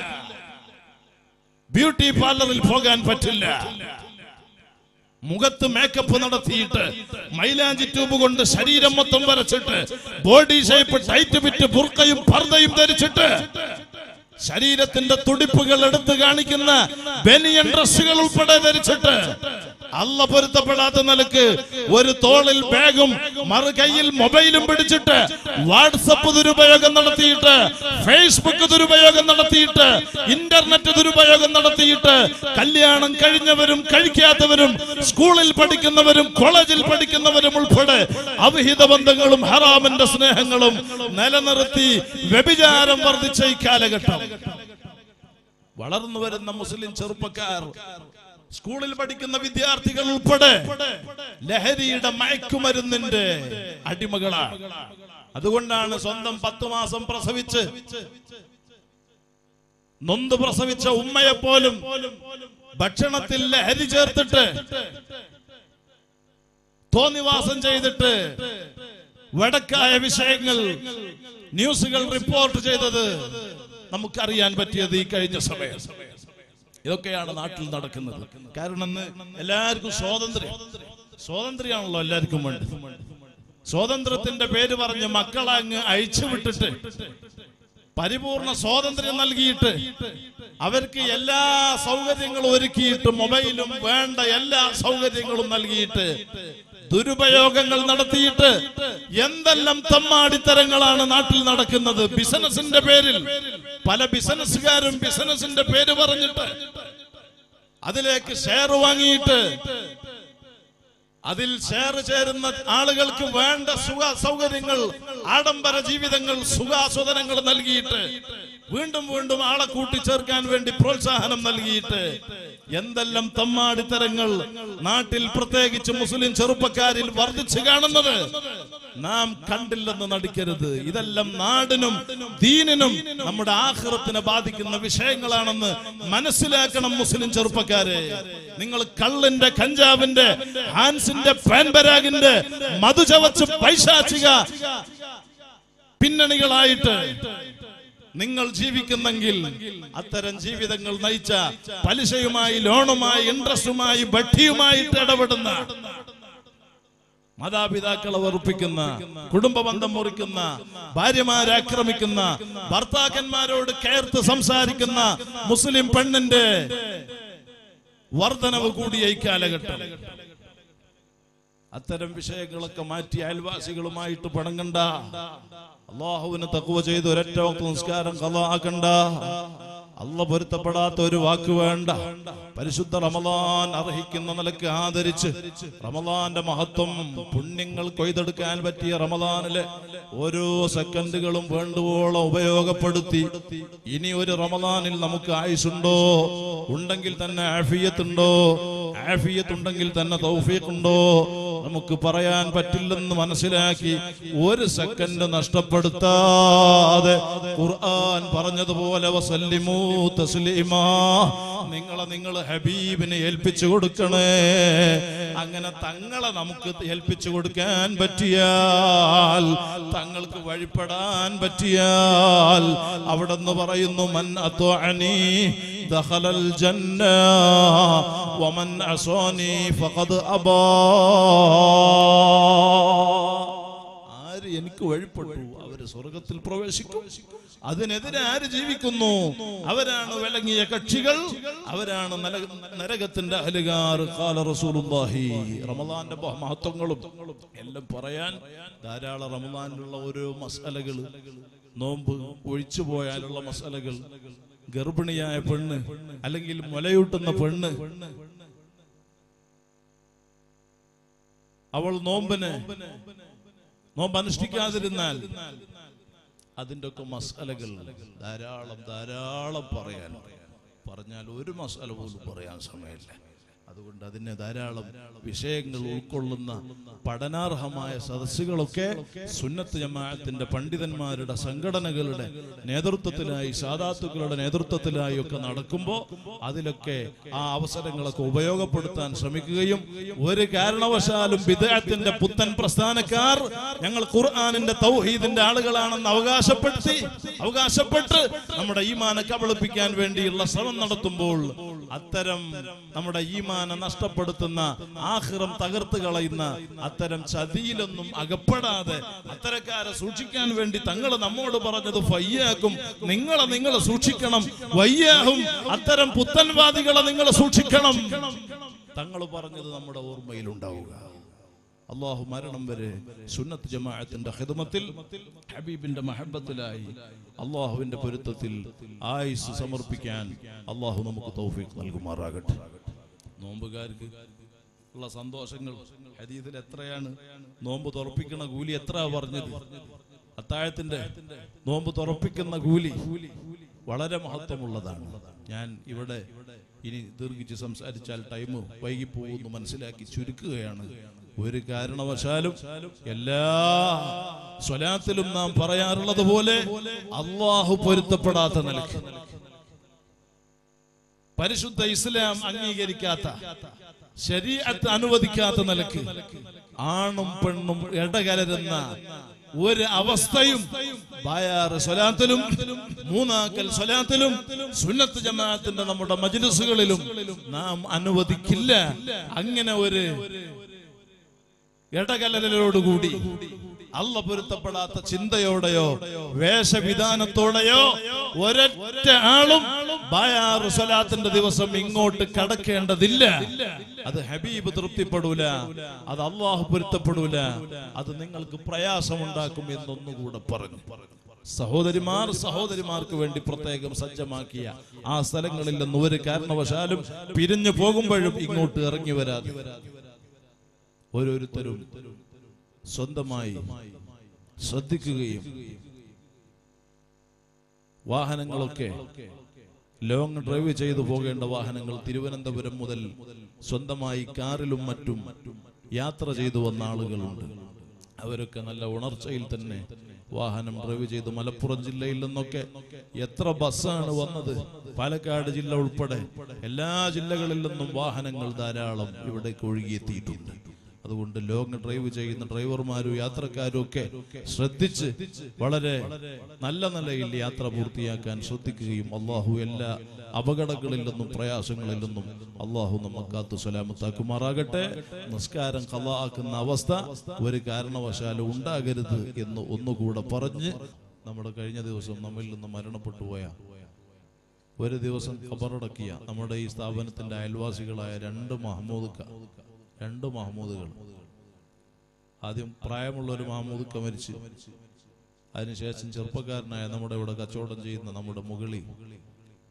ബ്യൂട്ടി പാർലറിൽ പോകാൻ പറ്റില്ല മുഖത്ത് മേക്കപ്പ് നടത്തിയിട്ട് മൈലാഞ്ചി ട്യൂബ് കൊണ്ട് ശരീരം മൊത്തം വരച്ചിട്ട് ബോഡി ഷേപ്പ് ടൈറ്റ് വിറ്റ് ബുർക്കയും പർദ്ദയും ധരിച്ചിട്ട് ശരീരത്തിന്റെ തുടിപ്പുകൾ എടുത്തു കാണിക്കുന്ന ബനിയൻ ഡ്രസ്സുകൾ ഉൾപ്പെടെ ധരിച്ചിട്ട് അല്ല പൊരുത്തപ്പെടാത്ത നിലക്ക് ഒരു തോളിൽ ബാഗും മറുകൈയിൽ മൊബൈലും പിടിച്ചിട്ട് വാട്സപ്പ് ദുരുപയോഗം നടത്തിയിട്ട് ഫേസ്ബുക്ക് ദുരുപയോഗം നടത്തിയിട്ട് ഇന്റർനെറ്റ് ദുരുപയോഗം നടത്തിയിട്ട് കല്യാണം കഴിഞ്ഞവരും കഴിക്കാത്തവരും സ്കൂളിൽ പഠിക്കുന്നവരും കോളേജിൽ പഠിക്കുന്നവരും ഉൾപ്പെടെ അവിഹിത ബന്ധങ്ങളും ഹറാമിന്റെ സ്നേഹങ്ങളും നിലനിർത്തി വ്യഭിചാരം വർദ്ധിച്ച ഈ കാലഘട്ടം വളർന്നു വരുന്ന മുസ്ലിം ചെറുപ്പക്കാർ സ്കൂളിൽ പഠിക്കുന്ന വിദ്യാർത്ഥികൾ ഉൾപ്പെടെ ലഹരിയുടെ മയക്കുമരുന്നിന്റെ അടിമകളാണ് അതുകൊണ്ടാണ് സ്വന്തം പത്തു മാസം പ്രസവിച്ച് നൊന്ത് പ്രസവിച്ച ഉമ്മയെ പോലും ഭക്ഷണത്തിൽ ലഹരി ചേർത്തിട്ട് തോന്നിവാസം ചെയ്തിട്ട് വടക്കായ വിഷയങ്ങൾ ന്യൂസുകൾ റിപ്പോർട്ട് ചെയ്തത് നമുക്കറിയാൻ പറ്റിയത് ഈ കഴിഞ്ഞ സമയം ഇതൊക്കെയാണ് നാട്ടിൽ നടക്കുന്നത് കാരണം ഇന്ന് എല്ലാവർക്കും സ്വാതന്ത്ര്യം സ്വാതന്ത്ര്യമാണല്ലോ എല്ലാവർക്കും വേണ്ടി സ്വാതന്ത്ര്യത്തിന്റെ പേര് പറഞ്ഞ് മക്കളെ അങ്ങ് അഴിച്ചു വിട്ടിട്ട് പരിപൂർണ സ്വാതന്ത്ര്യം നൽകിയിട്ട് അവർക്ക് എല്ലാ സൗകര്യങ്ങളും ഒരുക്കിയിട്ട് മൊബൈലും വേണ്ട എല്ലാ സൗകര്യങ്ങളും നൽകിയിട്ട് ദുരുപയോഗങ്ങൾ നടത്തിയിട്ട് എന്തെല്ലാം തമ്മാടിത്തരങ്ങളാണ് നാട്ടിൽ നടക്കുന്നത് ബിസിനസിന്റെ പേരിൽ പല ബിസിനസ്സുകാരും ബിസിനസിന്റെ പേര് പറഞ്ഞിട്ട് അതിലേക്ക് ഷെയർ വാങ്ങിയിട്ട് അതിൽ ഷെയർ ചേരുന്ന ആളുകൾക്ക് വേണ്ട സുഖ സൗകര്യങ്ങൾ ആഡംബര ജീവിതങ്ങൾ സുഖാസ്വദനങ്ങൾ നൽകിയിട്ട് വീണ്ടും വീണ്ടും ആളെ കൂട്ടിച്ചേർക്കാൻ വേണ്ടി പ്രോത്സാഹനം നൽകിയിട്ട് എന്തെല്ലാം തമ്മാടിത്തരങ്ങൾ നാട്ടിൽ പ്രത്യേകിച്ച് മുസ്ലിം ചെറുപ്പക്കാരിൽ വർദ്ധിച്ചു കാണുന്നത് നാം കണ്ടില്ലെന്ന് നടിക്കരുത് ഇതെല്ലാം നാടിനും ദീനിനും നമ്മുടെ ആഹ്റത്തിനെ ബാധിക്കുന്ന വിഷയങ്ങളാണെന്ന് മനസ്സിലാക്കണം മുസ്ലിം ചെറുപ്പക്കാരെ നിങ്ങൾ കള്ളിന്റെ കഞ്ചാവിന്റെ ഹാൻസിന്റെ പാൻപരാഗിന്റെ മധുചവച്ച് പൈശാചിക പിന്നണികളായിട്ട് നിങ്ങൾ ജീവിക്കുന്നെങ്കിൽ അത്തരം ജീവിതങ്ങൾ നയിച്ച പലിശയുമായി ലോണുമായി ഇൻട്രസ്റ്റുമായി ബഡ്ഡിയുമായിട്ട് ഇടപെടുന്ന മാതാപിതാക്കളെ വെറുപ്പിക്കുന്ന കുടുംബ ബന്ധം മുറിക്കുന്ന ഭാര്യമാരെ ആക്രമിക്കുന്ന ഭർത്താക്കന്മാരോട് കയർത്ത് സംസാരിക്കുന്ന മുസ്ലിം പെണ്ണിന്റെ വർധനവ് കൂടിയ ഈ കാലഘട്ടം അത്തരം വിഷയങ്ങളൊക്കെ മാറ്റി അയൽവാസികളുമായിട്ട് പണങ്ങണ്ട അള്ളാഹുവിന് തക്കുവ ചെയ്ത് ഒരൊറ്റ വക്ത നിസ്കാരം കഥ ആക്കണ്ട അല്ല പൊരുത്തപ്പെടാത്ത ഒരു വാക്ക് വേണ്ട പരിശുദ്ധ റമദാൻ അർഹിക്കുന്ന നിലക്ക് ആദരിച്ച് റമദാന്റെ മഹത്വം പുണ്യങ്ങൾ കൊയ്തെടുക്കാൻ പറ്റിയ റമദാനിലെ ഓരോ സെക്കൻഡുകളും വേണ്ടുവോളം ഉപയോഗപ്പെടുത്തി ഇനി ഒരു റമദാനിൽ നമുക്ക് ആയുസുണ്ടോ ഉണ്ടെങ്കിൽ തന്നെ ആഫിയത്തുണ്ടോ ആഫിയത്തുണ്ടെങ്കിൽ തന്നെ തൗഫീഖുണ്ടോ നമുക്ക് പറയാൻ പറ്റില്ലെന്ന് മനസ്സിലാക്കി ഒരു സെക്കൻഡ് നഷ്ടപ്പെടുത്താതെ ഖുർആൻ പറഞ്ഞതുപോലെ വസല്ലിമൂ തസ്ലീമാ നിങ്ങളെ നിങ്ങൾ ഹബീബിനെ ഏൽപ്പിച്ചു കൊടുക്കണേ അങ്ങനെ തങ്ങളെ നമുക്ക് ഏൽപ്പിച്ചു കൊടുക്കാൻ പറ്റിയാൽ തങ്ങൾക്ക് വഴിപ്പെടാൻ പറ്റിയാൽ അവിടെ നിന്ന് പറയുന്നു മൻ അത്വഅനി ദഖലൽ ജന്ന വമൻ അസാനി ഫഖദ് അബാ ആര് എനിക്ക് വഴിപ്പെട്ടു അവര് സ്വർഗത്തിൽ പ്രവേശിക്കും അതിനെതിരെ ആര് ജീവിക്കുന്നു അവരാണ് വിളങ്ങിയ കക്ഷികൾ അവരാണ് നല- നരകത്തിന്റെ അഹലുകാർ കാല റസൂലുള്ളാഹി റമദാന്റെ ബഹ- മഹത്വങ്ങളും എല്ലാം പറയാൻ ധാരാളം റമദാനിലുള്ള ഓരോ മസാലകൾ നോമ്പ് ഒഴിച്ചു പോയാലുള്ള മസാലകൾ ഗർഭിണിയായ പെണ്ണ് അല്ലെങ്കിൽ മുലയൂട്ടുന്ന പെണ്ണ് അവൾ നോമ്പിന് നോമ്പ് അനുഷ്ഠിക്കാതിരുന്നാൽ അതിൻ്റെ ഒക്കെ മസാലകൾ ധാരാളം ധാരാളം പറയാൻ പറഞ്ഞാൽ ഒരു മസാല പോലും പറയാൻ സമയമില്ല അതുകൊണ്ട് അതിനെ ധാരാളം വിഷയങ്ങൾ ഉൾക്കൊള്ളുന്ന പഠനാർഹമായ സദസ്സുകളൊക്കെ സുന്നത്ത് ജമാഅത്തിന്റെ പണ്ഡിതന്മാരുടെ സംഘടനകളുടെ നേതൃത്വത്തിലായി സാദാത്തുക്കളുടെ നേതൃത്വത്തിലായി ഒക്കെ നടക്കുമ്പോൾ അതിലൊക്കെ ആ അവസരങ്ങളൊക്കെ ഉപയോഗപ്പെടുത്താൻ ശ്രമിക്കുകയും ഒരു കാരണവശാലും വിദേഹത്തിന്റെ പുത്തൻ പ്രസ്ഥാനക്കാർ ഞങ്ങൾ ഖുർആാനിന്റെ തൗഹീദിന്റെ ആളുകളാണെന്ന് അവകാശപ്പെടുത്തി അവകാശപ്പെട്ട് നമ്മുടെ ഈമാനെ കബളിപ്പിക്കാൻ വേണ്ടിയുള്ള ശ്രമം നടത്തുമ്പോൾ അത്തരം നമ്മുടെ ഈമാനെ നഷ്ടപ്പെടുത്തുന്ന ആഹ്റം തകർത്ത് കളയുന്ന അത്തരം ചതിയിലൊന്നും അകപ്പെടാതെ അത്തരക്കാരെ സൂക്ഷിക്കാൻ വേണ്ടി തങ്ങൾ നമ്മോട് പറഞ്ഞത് ഫയ്യാക്കും നിങ്ങളെ നിങ്ങൾ സൂക്ഷിക്കണം വയ്യാഹും അത്തരം പുത്തൻവാദികളെ നിങ്ങൾ സൂക്ഷിക്കണം തങ്ങൾ പറഞ്ഞത് നമ്മുടെ ഓർമ്മയിൽ ഉണ്ടാവുക അള്ളാഹു മരണം വരെ സുന്നത്ത് ജമാഅത്തിന്റെ ഹിദമത്തിൽ ഹബീബിന്റെ മഹബത്തിലായി അള്ളാഹുവിന്റെ പൊരുത്തത്തിൽ ആയുസ് സമർപ്പിക്കാൻ അള്ളാഹു നമുക്ക് തൗഫീഖ് നൽകുമാറാകട്ടെ നോമ്പുകാർക്ക് ഉള്ള സന്തോഷങ്ങൾ ഹദീസിൽ എത്രയാണ് നോമ്പ് തുറപ്പിക്കുന്ന കൂലി എത്ര പറഞ്ഞത് അത്താഴത്തിന്റെ നോമ്പ് തുറപ്പിക്കുന്ന കൂലി വളരെ മഹത്വമുള്ളതാണ് ഞാൻ ഇവിടെ ഇനി ദീർഘിച്ച് സംസാരിച്ചാൽ ടൈം വൈകിപ്പോകുന്നു മനസ്സിലാക്കി ചുരുക്കുകയാണ് ഒരു കാരണവശാലും എല്ലാ സ്വലാത്തിലും നാം പറയാറുള്ളത് പോലെ അള്ളാഹു പൊരുത്തപ്പെടാത്ത നിലയ്ക്ക് പരിശുദ്ധ ഇസ്ലാം അംഗീകരിക്കാത്ത ശരീരത്ത് അനുവദിക്കാത്ത നിലക്ക് ആണും പെണ്ണും ഇടകലരുന്ന ഒരു അവസ്ഥയും ബായാറ് സ്വലാത്തിലും മൂന്നാക്കൽ സ്വലാത്തിലും സുന്നത്ത് ജമാഅത്തിന്റെ നമ്മുടെ മജ്ലിസുകളിലും നാം അനുവദിക്കില്ല അങ്ങനെ ഒരു ഇടകലരലോടുകൂടി അല്ല പൊരുത്തപ്പെടാത്ത ചിന്തയോടെയോ വേഷവിധാനത്തോടെയോ ഒരൊറ്റ ആളും ബായാറ് സ്വലാത്തിന്റെ ദിവസം ഇങ്ങോട്ട് കടക്കേണ്ടതില്ല അത് ഹബീബ് തൃപ്തിപ്പെടൂല അത് അള്ളാഹു പൊരുത്തപ്പെടൂല അത് നിങ്ങൾക്ക് പ്രയാസമുണ്ടാക്കും എന്നൊന്നുകൂടെ പറഞ്ഞു സഹോദരിമാർ സഹോദരിമാർക്ക് വേണ്ടി പ്രത്യേകം സജ്ജമാക്കിയ ആ സ്ഥലങ്ങളിൽ നിന്ന് ഒരു കാരണവശാലും പിരിഞ്ഞു പോകുമ്പോഴും ഇങ്ങോട്ട് ഇറങ്ങി വരാതെ ഓരോരുത്തരും സ്വന്തമായി ശ്രദ്ധിക്കുകയും വാഹനങ്ങളൊക്കെ ലോങ് ഡ്രൈവ് ചെയ്തു പോകേണ്ട വാഹനങ്ങൾ തിരുവനന്തപുരം മുതൽ സ്വന്തമായി കാറിലും മറ്റും യാത്ര ചെയ്തു വന്ന ആളുകളുണ്ട് അവരൊക്കെ നല്ല ഉണർച്ചയിൽ തന്നെ വാഹനം ഡ്രൈവ് ചെയ്ത് മലപ്പുറം ജില്ലയിൽ നിന്നൊക്കെ എത്ര ബസ്സാണ് വന്നത് പാലക്കാട് ജില്ല ഉൾപ്പെടെ എല്ലാ ജില്ലകളിൽ നിന്നും വാഹനങ്ങൾ ധാരാളം ഇവിടേക്ക് ഒഴുകിയെത്തിയിട്ടുണ്ട് അതുകൊണ്ട് ലോങ് ഡ്രൈവ് ചെയ്യുന്ന ഡ്രൈവർമാരും യാത്രക്കാരും ഒക്കെ ശ്രദ്ധിച്ച് വളരെ നല്ല നിലയിൽ യാത്ര പൂർത്തിയാക്കാൻ ശ്രദ്ധിക്കുകയും അള്ളാഹു എല്ലാ അപകടങ്ങളിൽ നിന്നും പ്രയാസങ്ങളിൽ നിന്നും അള്ളാഹു നമ്മക്കാത്തു സലാമത്താക്കുമാറാകട്ടെ നിസ്കാരം കലാക്കുന്ന അവസ്ഥ ഒരു കാരണവശാലും ഉണ്ടാകരുത് എന്ന് ഒന്നുകൂടെ പറഞ്ഞ് നമ്മുടെ കഴിഞ്ഞ ദിവസം നമ്മിൽ നിന്ന് മരണപ്പെട്ടു പോയ ഒരു ദിവസം ഖബറടക്കിയ നമ്മുടെ ഈ സ്ഥാപനത്തിന്റെ അയൽവാസികളായ രണ്ട് മഹമ്മൂദ് ക രണ്ട് മഹമ്മൂദുകൾ ആദ്യം പ്രായമുള്ള ഒരു മഹമ്മൂദ് ക മരിച്ചു അതിനുശേഷം ചെറുപ്പക്കാരനായ നമ്മുടെ ഇവിടെ കച്ചവടം ചെയ്യുന്ന നമ്മുടെ മുകളി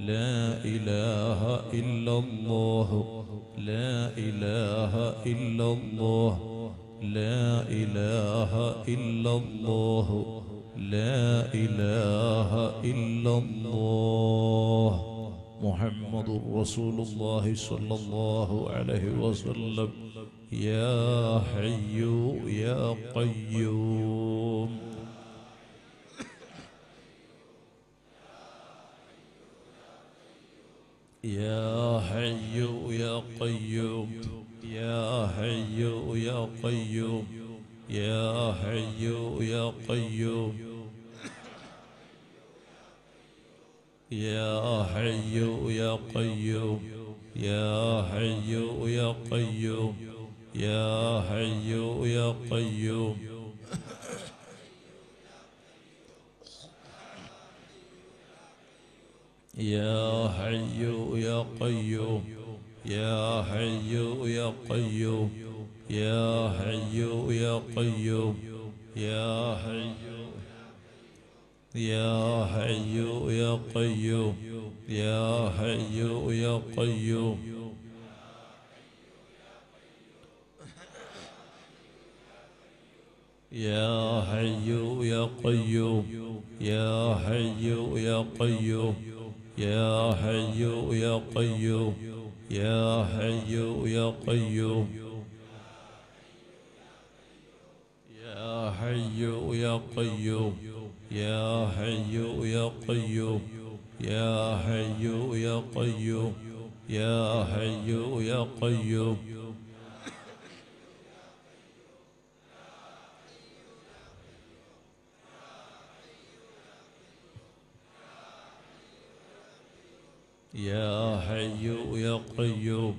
لا إله إلا الله لا إله إلا الله لا إله إلا الله لا إله إلا الله محمد رسول الله صلى الله عليه وسلم يا حي يا قيوم يا حي يا قيوم يا حي يا قيوم يا حي يا قيوم يا حي يا قيوم يا حي يا قيوم يا حي يا قيوم يا حي يا قيوم يا حي يا قيوم يا حي يا قيوم يا حي يا حي يا قيوم يا حي يا قيوم يا حي يا قيوم يا حي يا قيوم يا حي يا قيوم يا حي يا قيوم يا حي يا قيوم يا حي يا قيوم يا حي يا قيوم يا حي يا قيوم يا حي يا قيوم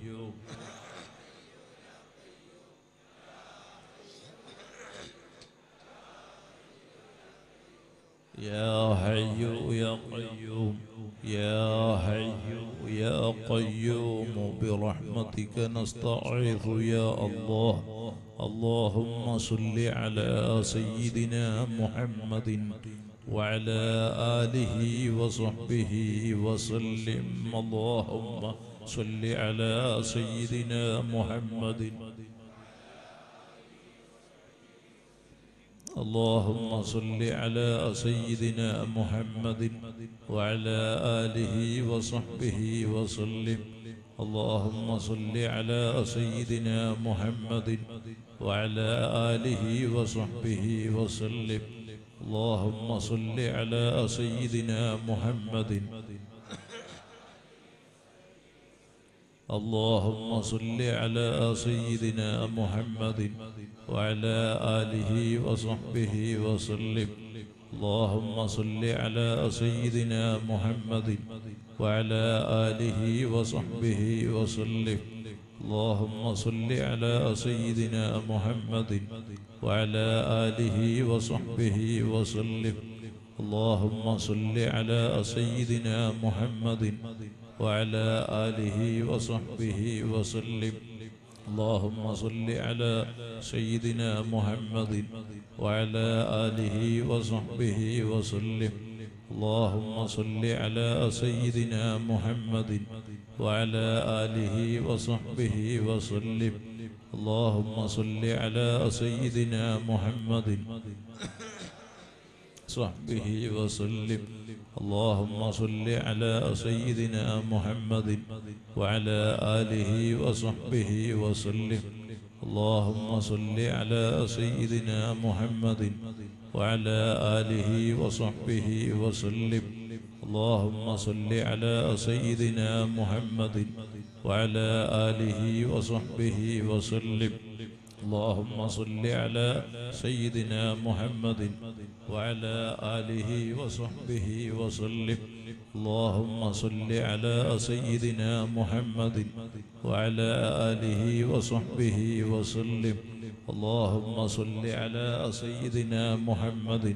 يا حي يا قيوم يا حي يا قيوم برحمتك نستعيذ يا الله اللهم صل على سيدنا محمد وعلى آله وصحبه وسلم اللهم صل على سيدنا محمد اللهم صل على سيدنا محمد وعلى آله وصحبه وسلم اللهم صل على سيدنا محمد وعلى آله وصحبه وسلم اللهم صل على سيدنا محمد اللهم صل على سيدنا محمد وعلى آله وصحبه وسلم اللهم صل على سيدنا محمد وعلى آله وصحبه وسلم اللهم صل على سيدنا محمد وعلى آله وصحبه وسلم اللهم صل على سيدنا محمد وعلى آله وصحبه وسلم اللهم صل على سيدنا محمد وعلى آله وصحبه وسلم اللهم صل على سيدنا محمد وعلى آله وصحبه وسلم اللهم صل على سيدنا محمد صحبه وسلم اللهم صل على سيدنا محمد وعلى آله وصحبه وسلم اللهم صل على سيدنا محمد وعلى آله وصحبه وسلم اللهم صل على سيدنا محمد وعلى آله وصحبه وسلم اللهم صل على سيدنا محمد وعلى آله وصحبه وسلم اللهم صل على سيدنا محمد وعلى آله وصحبه وسلم اللهم صل على سيدنا محمد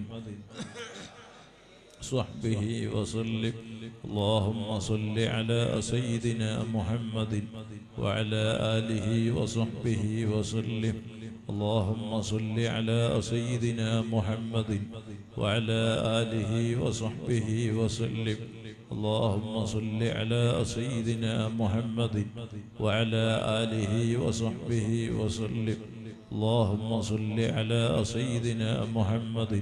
صحبه وسلم اللهم صل على سيدنا محمد وعلى آله وصحبه وسلم اللهم صل على سيدنا محمد وعلى آله وصحبه وسلم اللهم صل على سيدنا محمد وعلى آله وصحبه وسلم اللهم صل على سيدنا محمد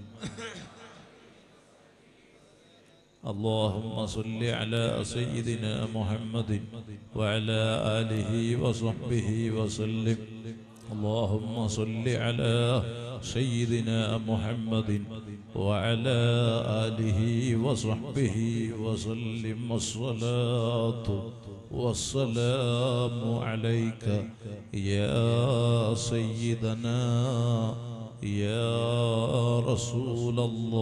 اللهم صل على سيدنا محمد وعلى آله وصحبه وسلم اللهم صل على سيدنا محمد وعلى آله وصحبه وسلم الصلاة والسلام عليك يا سيدنا يا رسول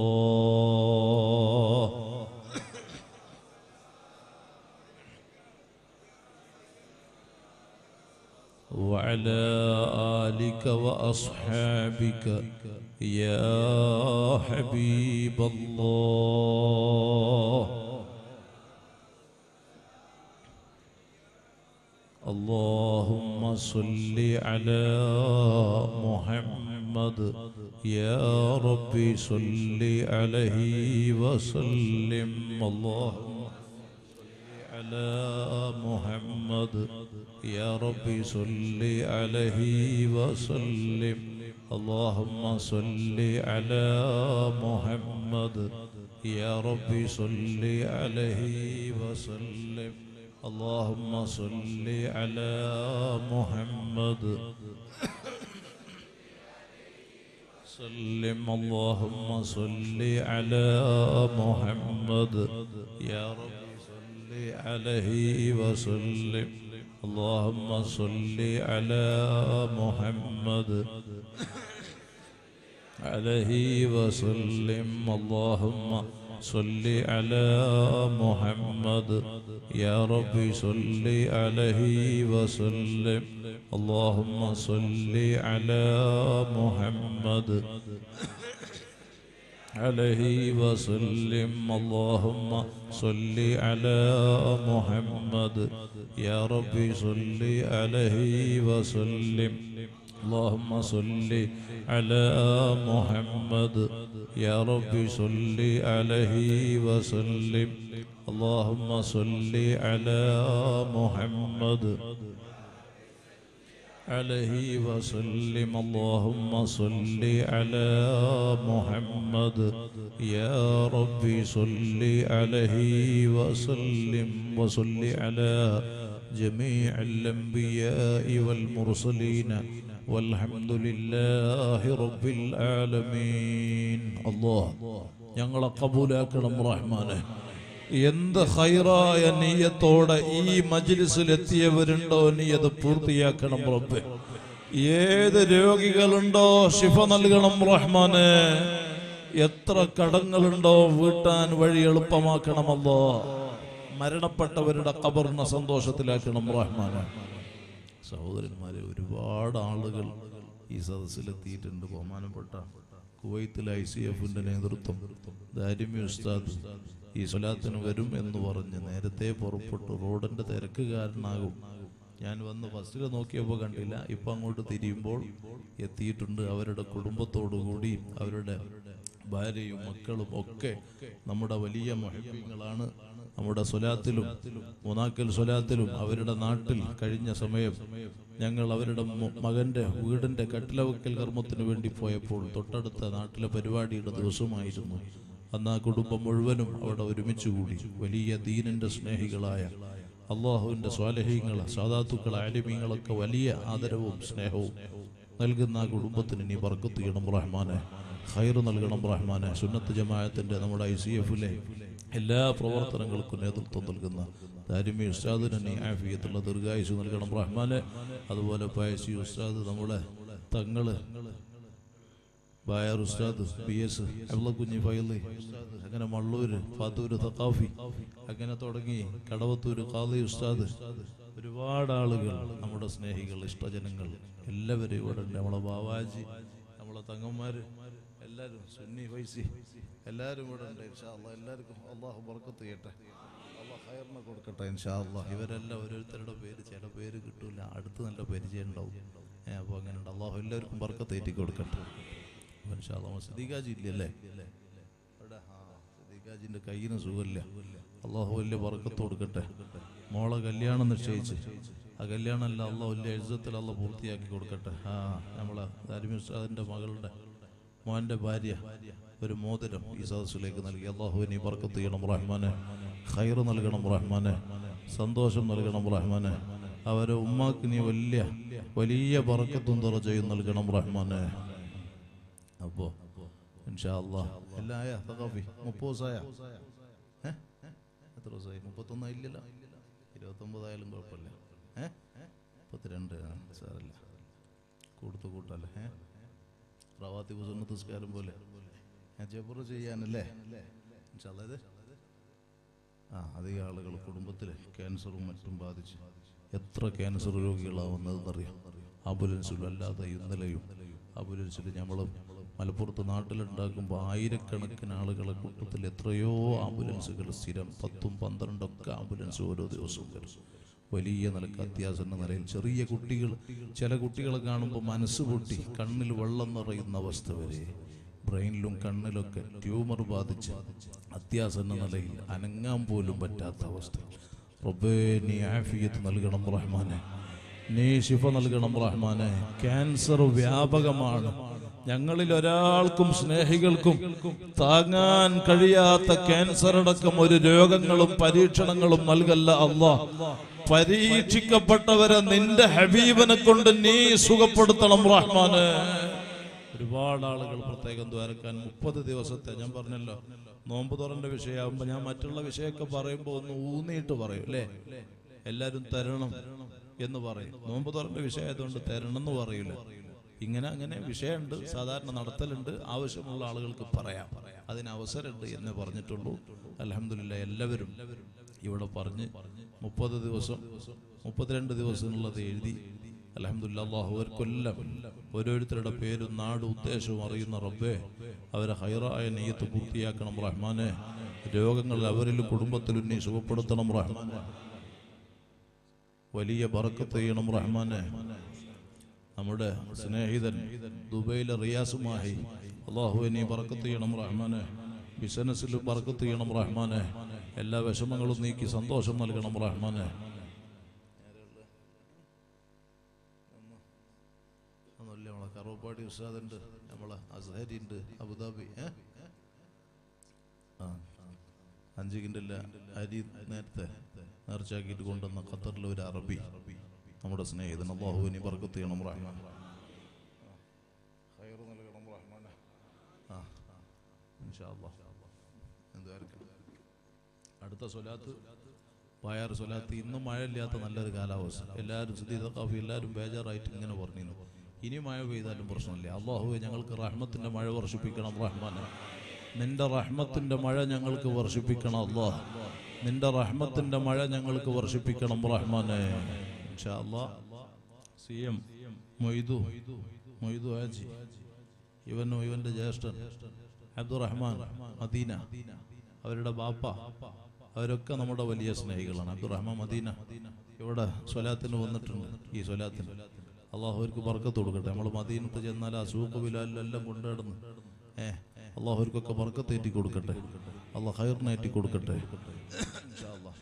الله وعلى آلك وأصحابك يا حبيب الله اللهم صل على محمد يا ربي صل عليه وسلم اللهم على محمد يا ربي صل عليه وسلم اللهم صل على محمد يا ربي صل عليه وسلم اللهم صل على محمد سلم اللهم صل على محمد يا رب صل عليه وسلم اللهم صل على محمد عليه وسلم اللهم صل على محمد يا ربي صل عليه وسلم اللهم صل على محمد عليه وسلم اللهم صل على محمد يا ربي صل عليه وسلم اللهم صل على محمد يا ربي صل عليه وسلم اللهم صل على محمد عليه وسلم اللهم صل على محمد يا ربي صل عليه وسلم وصل على جميع الأنبياء والمرسلين والحمد لله رب العالمين الله ഞങ്ങളെ കബൂലാക്കണം റഹ്മാനെ എന്ത് ഹൈറായ നീയത്തോടെ ഈ മജ്ലിസിൽ എത്തിയവരുണ്ടോ നീ അത് പൂർത്തിയാക്കണം റബ്ബെ ഏത് രോഗികളുണ്ടോ ശിഫ നൽകണം റഹ്മാനെ എത്ര കടങ്ങളുണ്ടോ വീട്ടാൻ വഴി എളുപ്പമാക്കണമല്ലോ മരണപ്പെട്ടവരുടെ കബറിനെ സന്തോഷത്തിലാക്കണം റഹ്മാനെ സഹോദരന്മാരെ ഒരുപാട് ആളുകൾ ഈ സദസ്സിലെത്തിയിട്ടുണ്ട് ബഹുമാനപ്പെട്ട കുവൈത്തിൽ ഐ സി എഫിന്റെ നേതൃത്വം ദാരിമി ഉസ്താദ് ഈ സ്വലാത്തിന് വരും എന്ന് പറഞ്ഞ് നേരത്തെ പുറപ്പെട്ടു റോഡിന്റെ തിരക്ക് കാരണമാകും ഞാൻ വന്ന് ഫസ്റ്റിൽ നോക്കിയപ്പോൾ കണ്ടില്ല ഇപ്പൊ അങ്ങോട്ട് തിരിയുമ്പോൾ എത്തിയിട്ടുണ്ട് അവരുടെ കുടുംബത്തോടു കൂടി അവരുടെ ഭാര്യയും മക്കളും ഒക്കെ നമ്മുടെ വലിയ മഹിമ്യങ്ങളാണ് നമ്മുടെ സ്വലാത്തിലും മൂന്നാക്കൽ സ്വലാത്തിലും അവരുടെ നാട്ടിൽ കഴിഞ്ഞ സമയം ഞങ്ങൾ അവരുടെ മു- മകന്റെ വീടിന്റെ കട്ടിലവക്കൽ കർമ്മത്തിന് വേണ്ടി പോയപ്പോൾ തൊട്ടടുത്ത നാട്ടിലെ പരിപാടിയുടെ ദിവസമായിരുന്നു അന്ന് ആ കുടുംബം മുഴുവനും അവിടെ ഒരുമിച്ച് കൂടി വലിയ ദീനിന്റെ സ്നേഹികളായ അള്ളാഹുവിന്റെ സ്വാലഹീങ്ങൾ സാധാത്തുക്കൾ ആലിമീങ്ങളൊക്കെ വലിയ ആദരവും സ്നേഹവും നൽകുന്ന ആ കുടുംബത്തിന് നീ ബർക്കത്ത് ചെയ്യണം റഹ്മാനെ ഹൈർ നൽകണം റഹ്മാനെ സുന്നത്ത് ജമാഅത്തിന്റെ നമ്മുടെ ഐ സി എഫിലെ എല്ലാ പ്രവർത്തനങ്ങൾക്കും നേതൃത്വം നൽകുന്ന ദാരിമി ഉസ്താദിന് നീ ആഫിയത്തുള്ള ദീർഘായുസ് നൽകണം റഹ്മാനെ അതുപോലെ പയസി ഉസ്താദ് നമ്മുടെ തങ്ങള് ബായർ ഉസ്താദ് പി എസ് കുഞ്ഞി ഫൈലി ഉസ്താദ് അങ്ങനെ മള്ളൂര് ഫാത്തൂര് തക്കാഫി അങ്ങനെ തുടങ്ങി കടവത്തൂര് ഖാദി ഉസ്താദ് ഒരുപാട് ആളുകൾ നമ്മുടെ സ്നേഹികൾ ഇഷ്ടജനങ്ങൾ എല്ലാവരും ഇവിടെ ഉണ്ട് നമ്മളെ ബാവാജി നമ്മളെ തങ്ങന്മാര് എല്ലാവരും സുന്നി ഫൈസി എല്ലാവരും ഇവിടെ ഉണ്ട് ഇൻഷാ അല്ലാ എല്ലാവർക്കും അള്ളാഹു ബർക്കത്ത് ചെയ്യട്ടെ അള്ളാഹ് ഹയറിനെ കൊടുക്കട്ടെ ഇൻഷാ അല്ലാ ഇവരെല്ലാം ഓരോരുത്തരുടെ പേര് ചില പേര് കിട്ടൂല അടുത്ത് നല്ല പരിചയം ഉണ്ടാവും ഏഹ് അപ്പോൾ അങ്ങനെ ഉണ്ട് അള്ളാഹു എല്ലാവർക്കും ബർക്കത്ത് ഏറ്റി കൊടുക്കട്ടെ ഇൻഷാ അല്ലാ സിദ്ദീഖാജി ഇല്ലല്ലേ അവിടെ ആ സിദ്ദീഖ് ഹാജിന്റെ കയ്യിന് സുഖമില്ല അള്ളാഹു വലിയ പറക്കത്ത് കൊടുക്കട്ടെ മോളെ കല്യാണം നിശ്ചയിച്ച് ആ കല്യാണം അല്ല അള്ളാഹു വലിയ എഴുതത്തിൽ അള്ള പൂർത്തിയാക്കി കൊടുക്കട്ടെ ആ നമ്മളെ ദാരിമിസ്റ്റാദിന്റെ മകളുടെ മോന്റെ ഭാര്യ ഒരു മോതിരം ഈ സദസ്സിലേക്ക് നൽകി അള്ളാഹു നീ പറക്കത്ത് ചെയ്യണം റഹ്മാനെ ഖൈർ നൽകണം റഹ്മാനെ സന്തോഷം നൽകണം റഹ്മാനെ അവരെ ഉമ്മാക്ക് നീ വലിയ വലിയ പറക്കത്തും തുറച്ചയും നൽകണം റഹ്മാനെ അപ്പോ ഇൻഷാ അല്ലാഹ് എല്ലാം ആയ തഖാഫി മുപ്പത് ദിവസമായ ഏ? എത്ര ദിവസമായി മുപ്പത്തൊന്നും ഇല്ലല്ലോ ഇരുപത്തൊമ്പതായാലും കുഴപ്പമില്ല ഏ മുപ്പത്തിരണ്ട് ആ, സാരല്ല കൊടുത്തു കൂട്ടല്ലേ ഏ റവാത്തി സുന്നത്ത് നിസ്കാരം പോലെ ഞാൻ ജബർ ചെയ്യാനല്ലേ ഇൻഷാ അല്ലാഹ് ഇത് ആ അധികം ആളുകൾ കുടുംബത്തിൽ ക്യാൻസറും മറ്റും ബാധിച്ച് എത്ര ക്യാൻസർ രോഗികളാവുന്നതെന്നറിയാം ആംബുലൻസിലും അല്ലാതെ ഇന്നലെയും ആംബുലൻസിൽ നമ്മൾ മലപ്പുറത്ത് നാട്ടിലുണ്ടാക്കുമ്പോൾ ആയിരക്കണക്കിന് ആളുകളെ കൂട്ടത്തിൽ എത്രയോ ആംബുലൻസുകൾ സ്ഥിരം പത്തും പന്ത്രണ്ടൊക്കെ ആംബുലൻസ് ഓരോ ദിവസവും വരും വലിയ നിലക്ക് അത്യാസന്ന നിലയിൽ ചെറിയ കുട്ടികൾ ചില കുട്ടികളെ കാണുമ്പോൾ മനസ്സ് പൊട്ടി കണ്ണിൽ വെള്ളം നിറയുന്ന അവസ്ഥ വരെ ബ്രെയിനിലും കണ്ണിലൊക്കെ ട്യൂമർ ബാധിച്ച് അത്യാസന്ന നിലയിൽ അനങ്ങാൻ പോലും പറ്റാത്ത അവസ്ഥ റബ്ബേ നീ ആഫിയത്ത് നൽകണം റഹ്മാനെ നീ ശിഫ നൽകണം റഹ്മാനെ ക്യാൻസർ വ്യാപകമാണ് ഞങ്ങളിൽ ഒരാൾക്കും സ്നേഹികൾക്കും താങ്ങാൻ കഴിയാത്ത ക്യാൻസർ അടക്കം ഒരു രോഗങ്ങളും പരീക്ഷണങ്ങളും നൽകല്ല അള്ളാ പരീക്ഷിക്കപ്പെട്ടവരെ നിന്റെ ഹബീബനെ കൊണ്ട് നീ സുഖപ്പെടുത്തണം റഹ്മാനെ ഒരുപാട് ആളുകൾ പ്രത്യേകം ദ്വാരക്കാൻ മുപ്പത് ദിവസത്തെ ഞാൻ പറഞ്ഞല്ലോ നോമ്പ് തുറന്റെ വിഷയമാകുമ്പോ ഞാൻ മറ്റുള്ള വിഷയമൊക്കെ പറയുമ്പോൾ ഒന്ന് ഊന്നിയിട്ട് പറയും അല്ലേ എല്ലാരും തരണം എന്ന് പറയും നോമ്പ് തുറന്റെ വിഷയമായതുകൊണ്ട് തരണം എന്ന് പറയൂല ഇങ്ങനെ അങ്ങനെ വിഷയമുണ്ട് സാധാരണ നടത്തലുണ്ട് ആവശ്യമുള്ള ആളുകൾക്ക് പറയാം അതിന് അവസരമുണ്ട് എന്നേ പറഞ്ഞിട്ടുള്ളൂ അലഹമില്ല എല്ലാവരും ഇവിടെ പറഞ്ഞ് മുപ്പത് ദിവസം മുപ്പത്തിരണ്ട് ദിവസം എന്നുള്ളത് എഴുതി അലഹമില്ല അള്ളാഹുവർക്കെല്ലാം ഓരോരുത്തരുടെ പേരും നാടും ഉദ്ദേശവും അറിയുന്ന റബ്ബേ അവരെ ഹൈറായ നെയ്യത്ത് പൂർത്തിയാക്കണം റഹ്മാനെ രോഗങ്ങൾ അവരിലും കുടുംബത്തിലും നീ സുഖപ്പെടുത്തണം റഹ്മാനെ വലിയ ബറക്കത്ത് ചെയ്യണം റഹ്മാനെ നമ്മുടെ സ്നേഹിതൻ ദുബൈയിലെ റിയാസുമായി അള്ളാഹു നീ ബറക്കത്ത് ചെയ്യണം റഹ്മാനെ ബിസിനസ്സിൽ ബറക്കത്ത് ചെയ്യണം റഹ്മാനെ എല്ലാ വിഷമങ്ങളും നീക്കി സന്തോഷം നൽകണം റഹ്മാനെ ഒന്നുമില്ല നമ്മളെ കറുവപ്പാടി ഉസ്താദുണ്ട് നമ്മളെ അസ്ഹരി ഉണ്ട് അബുദാബി ഏ? ആ അഞ്ച് കിൻഡില്ല അരി നേരത്തെ നേർച്ചയാക്കിയിട്ട് കൊണ്ടുവന്ന ഖത്തറിലെ ഒരു അറബി നമ്മുടെ സ്നേഹിതൻ അള്ളാഹുവിനി ബർക്കത്ത് ചെയ്യണം റഹ്മാൻ ഖൈറ് നൽകണം റഹ്മാനെ. ആ ആ. ഇൻഷാ അല്ലാഹ്. എന്തുവായിരിക്കും? അടുത്ത സ്വലാത്ത് പായാർ സ്വലാത്ത് ഇന്നും മഴയില്ലാത്ത നല്ലൊരു കാലാവസ്ഥ എല്ലാവരും സുദീദ കാഫി എല്ലാവരും ബേജാറായിട്ട് ഇങ്ങനെ പറഞ്ഞിരുന്നു ഇനി മഴ പെയ്താലും പ്രശ്നമില്ല അള്ളാഹുവെ ഞങ്ങൾക്ക് റഹ്മത്തിന്റെ മഴ വർഷിപ്പിക്കണം റഹ്മാനെ നിന്റെ റഹ്മത്തിന്റെ മഴ ഞങ്ങൾക്ക് വർഷിപ്പിക്കണം അള്ളാഹ് നിന്റെ റഹ്മത്തിന്റെ മഴ ഞങ്ങൾക്ക് വർഷിപ്പിക്കണം റഹ്മാനെ ഇൻഷാ അല്ലാഹ് സി എം മൊയ്തു മൊയ്തു ഹാജി ഇവനും ഇവന്റെ ജ്യേഷ്ഠൻ അബ്ദുറഹ്മാൻ മദീന അവരുടെ ബാപ്പ അവരൊക്കെ നമ്മുടെ വലിയ സ്നേഹികളാണ് അബ്ദുറഹ്മാൻ മദീന ഇവിടെ സ്വലാത്തിന് വന്നിട്ടുണ്ട് ഈ സ്വലാത്തിന് അള്ളാഹു അവർക്ക് ബർക്കത്ത് കൊടുക്കട്ടെ നമ്മൾ മദീനത്ത് ചെന്നാൽ ആ സൂപ്പ് ബിലാലിലെല്ലാം കൊണ്ടുനടന്ന് ഏ അള്ളാഹു അവർക്കൊക്കെ ബർക്കത്ത് ഏറ്റി കൊടുക്കട്ടെ അള്ളാഹ് ഹൈറിനേറ്റി കൊടുക്കട്ടെ ഇൻഷാ അല്ലാഹ്.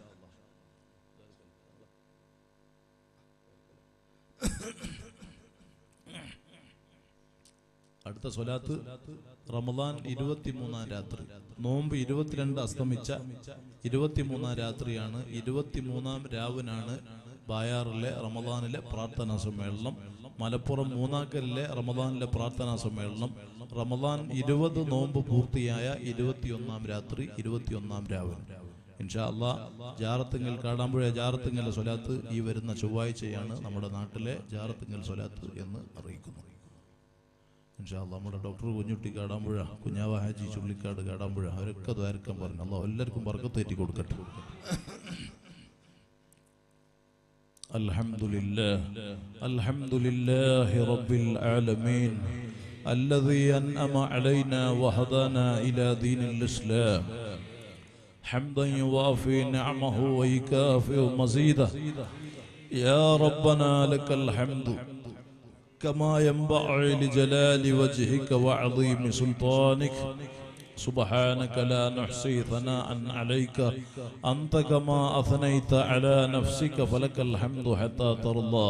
അടുത്ത സ്വലാത്ത് റമദാൻ ഇരുപത്തിമൂന്നാം രാത്രി നോമ്പ് ഇരുപത്തിരണ്ട് അസ്തമിച്ച ഇരുപത്തിമൂന്നാം രാത്രിയാണ് ഇരുപത്തിമൂന്നാം രാവിനാണ് ബായാറിലെ റമദാനിലെ പ്രാർത്ഥനാ സമ്മേളനം മലപ്പുറം മൂന്നാക്കലിലെ റമദാനിലെ പ്രാർത്ഥനാ സമ്മേളനം റമദാൻ ഇരുപത് നോമ്പ് പൂർത്തിയായ ഇരുപത്തിയൊന്നാം രാത്രി ഇരുപത്തിയൊന്നാം രാവിന് ഇൻഷാ അള്ളാ ജാറത്തിങ്ങൽ കാടാമ്പുഴ ജാറത്തിങ്ങൽ സ്വലാത്ത് ഈ വരുന്ന ചൊവ്വാഴ്ചയാണ് നമ്മുടെ നാട്ടിലെ ജാറത്തിങ്ങൽ സ്വലാത്ത് എന്ന് അറിയിക്കുന്നു ഇൻഷാ അള്ളാ നമ്മുടെ ഡോക്ടർ കുഞ്ഞുട്ടി കാടാമ്പുഴ കുഞ്ഞാവ ഹാജി ചുള്ളിക്കാട് കാടാമ്പുഴ അവരൊക്കെ ദ്വാരക്കാൻ പറഞ്ഞു അള്ളാഹ് എല്ലാവർക്കും വർക്കത്തേറ്റി കൊടുക്കട്ടെ الحمد لله الحمد لله رب العالمين الذي أنأم علينا وهدانا إلى دين الإسلام حمدا يوافي نعمه ويكافئ مزيده يا ربنا لك الحمد كما ينبغي لجلال وجهك وعظيم سلطانك سبحانك لا نحصي ثناء عليك أنت كما أثنيت على نفسك فلك الحمد حتى ترضى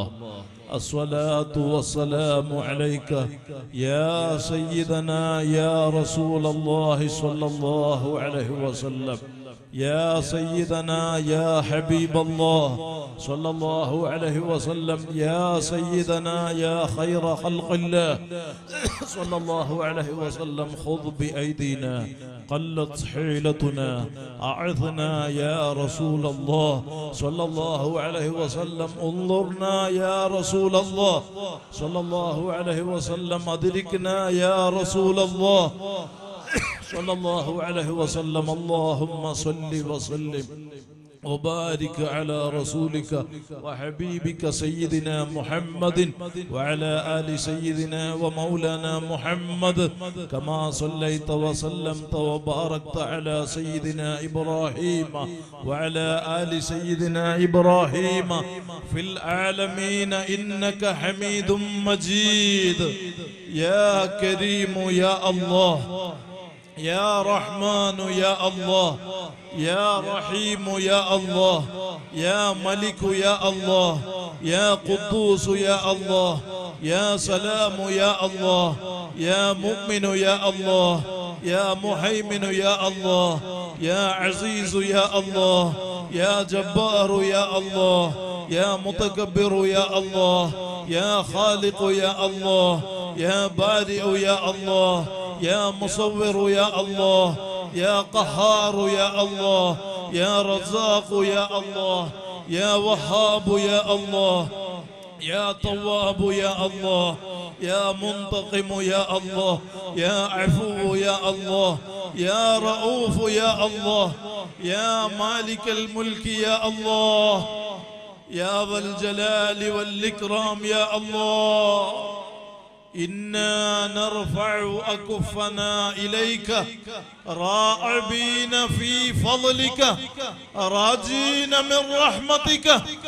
الصلاة والسلام عليك يا سيدنا يا رسول الله صلى الله عليه وسلم يا سيدنا يا حبيب الله صلى الله عليه وسلم يا سيدنا يا خير خلق الله صلى الله عليه وسلم خذ بأيدينا قلت حيلتنا أعثنا يا رسول الله صلى الله عليه وسلم انظرنا يا رسول الله صلى الله عليه وسلم أدركنا يا رسول الله صلى الله عليه وسلم اللهم صل وسلم وبارك على رسولك وحبيبك سيدنا محمد وعلى آل سيدنا ومولانا محمد كما صليت وسلمت وباركت على سيدنا إبراهيم وعلى آل سيدنا إبراهيم في العالمين إنك حميد مجيد يا كريم يا الله يا رحمن يا الله يا رحيم يا الله يا ملك يا الله يا قدوس يا الله يا سلام يا الله يا مؤمن يا الله يا مهيمن يا الله يا عزيز يا الله يا جبار يا الله يا متكبر يا الله يا خالق يا الله يا بارئ يا الله يا مصور يا الله يا قهار يا الله يا رزاق يا الله يا وهاب يا الله يا تواب يا الله يا منتقم يا الله يا عفو يا الله يا رؤوف يا الله يا مالك الملك يا الله يا ذا الجلال والإكرام يا الله إنا نرفع أكفنا إليك راعبين في فضلك راجين من رحمتك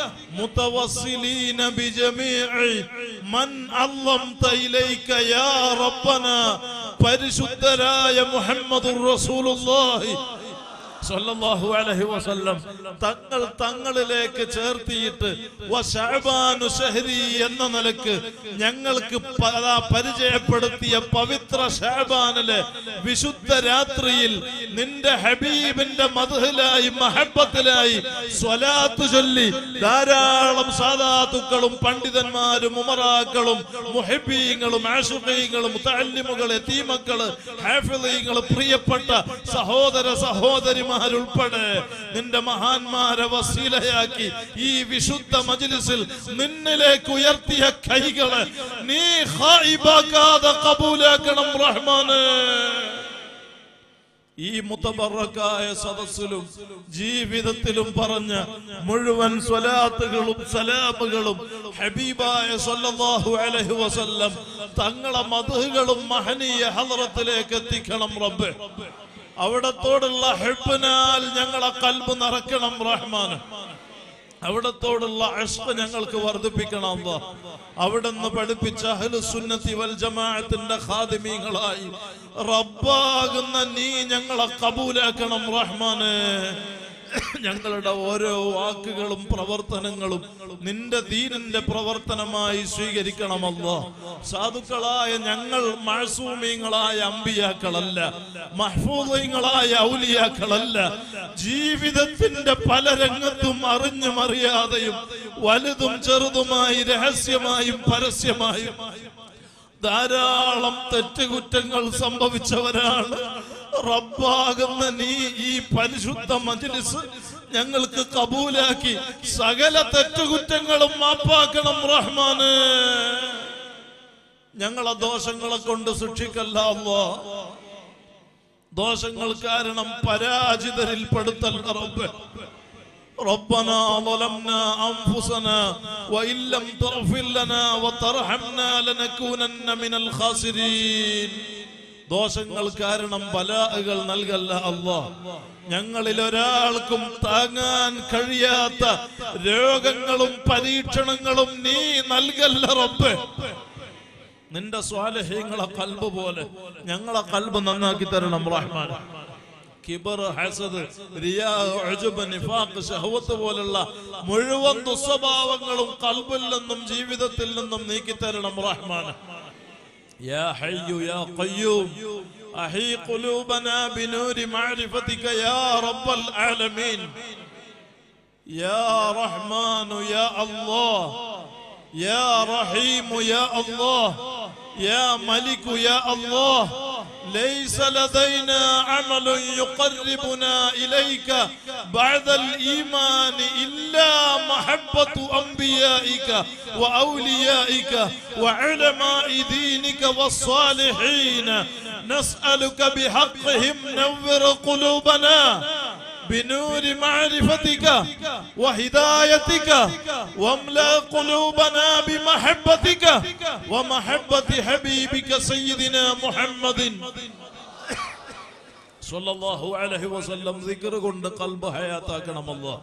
متوصلين بجميع من علمت إليك يا ربنا പരിശുദ്ധരായ മുഹമ്മദ് റസൂലുള്ളാഹി സല്ലല്ലാഹു അലൈഹി വസല്ലം തങ്ങൾ തങ്ങളിലേക്ക് ചേർത്തിയിട്ട് വശഅബാനു ശഹരി എന്ന നിലക്ക് ഞങ്ങൾക്ക് പ- അതാ പരിചയപ്പെടുത്തിയ പവിത്ര ഷഅബാനിലെ വിശുദ്ധ രാത്രിയിൽ നിന്റെ ഹബീബിന്റെ മധുഹിലായി മഹബത്തിലായി സ്വലാത്ത് ചൊല്ലി ധാരാളം സാദാത്തുക്കളും പണ്ഡിതന്മാരും ഉമറാക്കളും മുഹബീങ്ങളും ആഷുഖീങ്ങളും മുതല്ലിമുകൾ എത്തീമക്കള് ഹാഫിളീങ്ങൾ പ്രിയപ്പെട്ട സഹോദര സഹോദരിമാരുൾപ്പെടെ നിന്റെ മഹാന്മാരെ വസീലയാക്കി ഈ വിശുദ്ധ മജ്ലിസിൽ നിന്നിലേക്ക് ഉയർത്തിയ കൈകളെ നീ ഖായിബാക്കാതെ കബൂലാക്കണം റഹ്മാന് ഈ മുത്തബറക്കായ സദസ്സിലും ജീവിതത്തിലും പറഞ്ഞ മുഴുവൻ സ്വലാത്തുകളും സലാമുകളും ഹബീബായ സല്ലല്ലാഹു അലൈഹി വസല്ലം തങ്ങളെ മധുകളും മഹനീയ ഹദ്റത്തിലേക്ക് എത്തിക്കണം റബ്ബെ അവിടത്തോടുള്ള ഹെബിനാൽ ഞങ്ങളെ കൽബ് നിറക്കണം റഹ്മാന് അവിടത്തോടുള്ള അഷ്ക ഞങ്ങൾക്ക് വർദ്ധിപ്പിക്കണം അല്ലാ. അവിടുന്ന് പഠിപ്പിച്ച അഹ്ലു സുന്നത്തി വൽ ജമാഅത്തിന്റെ ഖാദിമീങ്ങളായി റബ്ബാകുന്ന നീ ഞങ്ങളെ കബൂലാക്കണം റഹ്മാനെ ഞങ്ങളുടെ ഓരോ വാക്കുകളും പ്രവർത്തനങ്ങളും നിന്റെ ദീനിന്റെ പ്രവർത്തനമായി സ്വീകരിക്കണമല്ലോ സാധുക്കളായ ഞങ്ങൾ മഴസൂമീങ്ങളായ അമ്പിയാക്കളല്ല മഹ്ഫൂദീങ്ങളായ ഔലിയാക്കളല്ല ജീവിതത്തിന്റെ പല രംഗത്തും അറിഞ്ഞും അറിയാതെയും വലുതും ചെറുതുമായി രഹസ്യമായും പരസ്യമായും ധാരാളം തെറ്റുകുറ്റങ്ങൾ സംഭവിച്ചവരാണ് റബ്ബാകുന്ന നീ ഈ പരിശുദ്ധ മജ്ലിസ് ഞങ്ങൾക്ക് കബൂലാക്കി സകല തെറ്റുകുറ്റങ്ങളും മാപ്പാക്കണം റഹ്മാന് ഞങ്ങളെ ദോഷങ്ങളെ കൊണ്ട് സൂക്ഷിക്കല്ല അല്ലാ ദോഷങ്ങൾ കാരണം പരാജിതരിൽ പെടുത്തല്ല റബ്ബേ ربنا ظلمنا أنفسنا وإن لم تغفر لنا وترحمنا لنكونن من الخاسرين ദോഷങ്ങൾ കാരണം ബലാഹകൾ നൽകല്ല അല്ലാ ഞങ്ങളിൽ ഒരാൾക്കും താങ്ങാൻ കഴിയാത്ത രോഗങ്ങളും പരീക്ഷണങ്ങളും നീ നൽകല്ല റബ്ബേ നിന്റെ സ്വാലഹ്യങ്ങളെ കൽബ് പോലെ ഞങ്ങളെ കൽബ് നന്നാക്കി തരണം റഹ്മാൻ കിബർ ഹസദ് റിയാ ഉജ്ബ് നിഫാഖ് ശഹവത്ത് പോലുള്ള മുഴുവൻ ദുസ്വഭാവങ്ങളും കൽബിൽ നിന്നും ജീവിതത്തിൽ നിന്നും നീക്കി തരണം റഹ്മാൻ يا حي يا قيوم أحي قلوبنا بنور معرفتك يا رب العالمين يا رحمن يا الله يا رحيم يا الله يا ملك يا الله ليس لدينا عمل يقربنا إليك بعد الإيمان إلا محبة أنبيائك وأوليائك وعلماء دينك والصالحين نسألك بحقهم نور قلوبنا بنور معرفتك وهدايتك واملا قلوبنا بمحبتك ومحبة حبيبك سيدنا محمد صلى الله عليه وسلم ذكر കൊണ്ട് കൽബ് ഹയാത്താക്കണം അല്ലാഹ്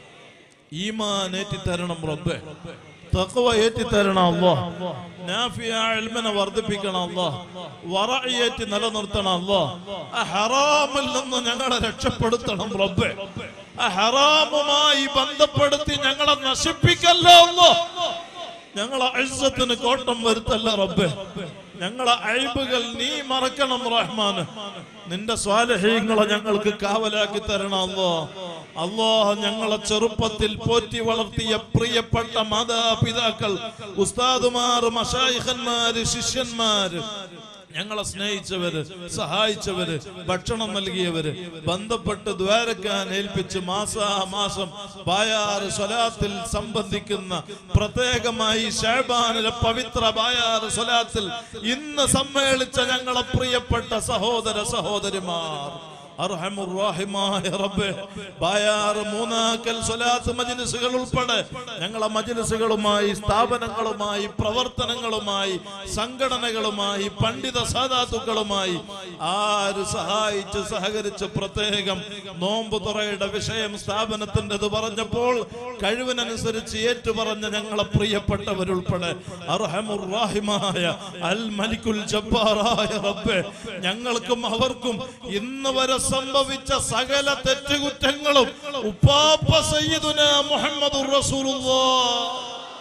ഈമാൻ ഏറ്റി തരണം റബ്ബേ തഖ്വ ഏറ്റി തരണം അല്ലാഹ് നാഫിയ ഇൽമിനെ വർദ്ധിപ്പിക്കണം അല്ലാഹ് വറഇയേറ്റി നിലനിർത്തണം അല്ലാഹ് ആ ഹറാമിൽ നിന്ന് ഞങ്ങളെ രക്ഷപ്പെടുത്തണം റബ്ബേ ആ ഹറാമുമായി ബന്ധപ്പെടുത്തി ഞങ്ങളെ നശിപ്പിക്കല്ലോ അല്ലാഹ് ഞങ്ങളെ അഴ്സത്തിന് കോട്ടം വരുത്തല്ല റബ്ബേ ഞങ്ങളെ അഴിബുകൾ നീ മറക്കണം റഹ്മാന് നിന്റെ സ്വാലഹീങ്ങളെ ഞങ്ങൾക്ക് കാവലാക്കി തരണം അല്ലോ അള്ളാഹ് ഞങ്ങളെ ചെറുപ്പത്തിൽ പോറ്റി വളർത്തിയ പ്രിയപ്പെട്ട മാതാപിതാക്കൾ ഉസ്താദുമാർ മഷായിഖന്മാര് ശിഷ്യന്മാര് ഞങ്ങളെ സ്നേഹിച്ചവര് സഹായിച്ചവര് ഭക്ഷണം നൽകിയവര് ബന്ധപ്പെട്ട് ദ്വാരക്കാൻ ഏൽപ്പിച്ച് മാസാമാസം ബായാറ് സ്വലാത്തിൽ സംബന്ധിക്കുന്ന പ്രത്യേകമായി ഷാബാനിലെ പവിത്ര ബായാറ് സ്വലാത്തിൽ ഇന്ന് സമ്മേളിച്ച ഞങ്ങളെ പ്രിയപ്പെട്ട സഹോദര സഹോദരിമാർ അർഹമുറാഹിമായ റബ്ബേ ബായാറ് മൂന്നാക്കൽ സ്വലാത്ത് മജ്ലിസുകൾ ഉൾപ്പെടെ ഞങ്ങളെ മജ്ലിസുകളുമായി സ്ഥാപനങ്ങളുമായി പ്രവർത്തനങ്ങളുമായി സംഘടനകളുമായി പണ്ഡിത സാധാത്തുക്കളുമായി ആര് സഹായിച്ച് സഹകരിച്ച് പ്രത്യേകം നോമ്പ് തുറയുടെ വിഷയം സ്ഥാപനത്തിൻ്റെത് പറഞ്ഞപ്പോൾ കഴിവിനനുസരിച്ച് ഏറ്റുപറഞ്ഞ ഞങ്ങളെ പ്രിയപ്പെട്ടവരുൾപ്പെടെ അർഹമുറാഹിമായ അൽ മലിക്കുൽ ജബ്ബാറായ റബ്ബേ ഞങ്ങൾക്കും അവർക്കും ഇന്ന് വരെ സംഭവിച്ച സകല തെറ്റുകുറ്റങ്ങളും ഉപ്പാപ്പ സയ്യിദുന മുഹമ്മദുർ റസൂലുള്ളാഹ്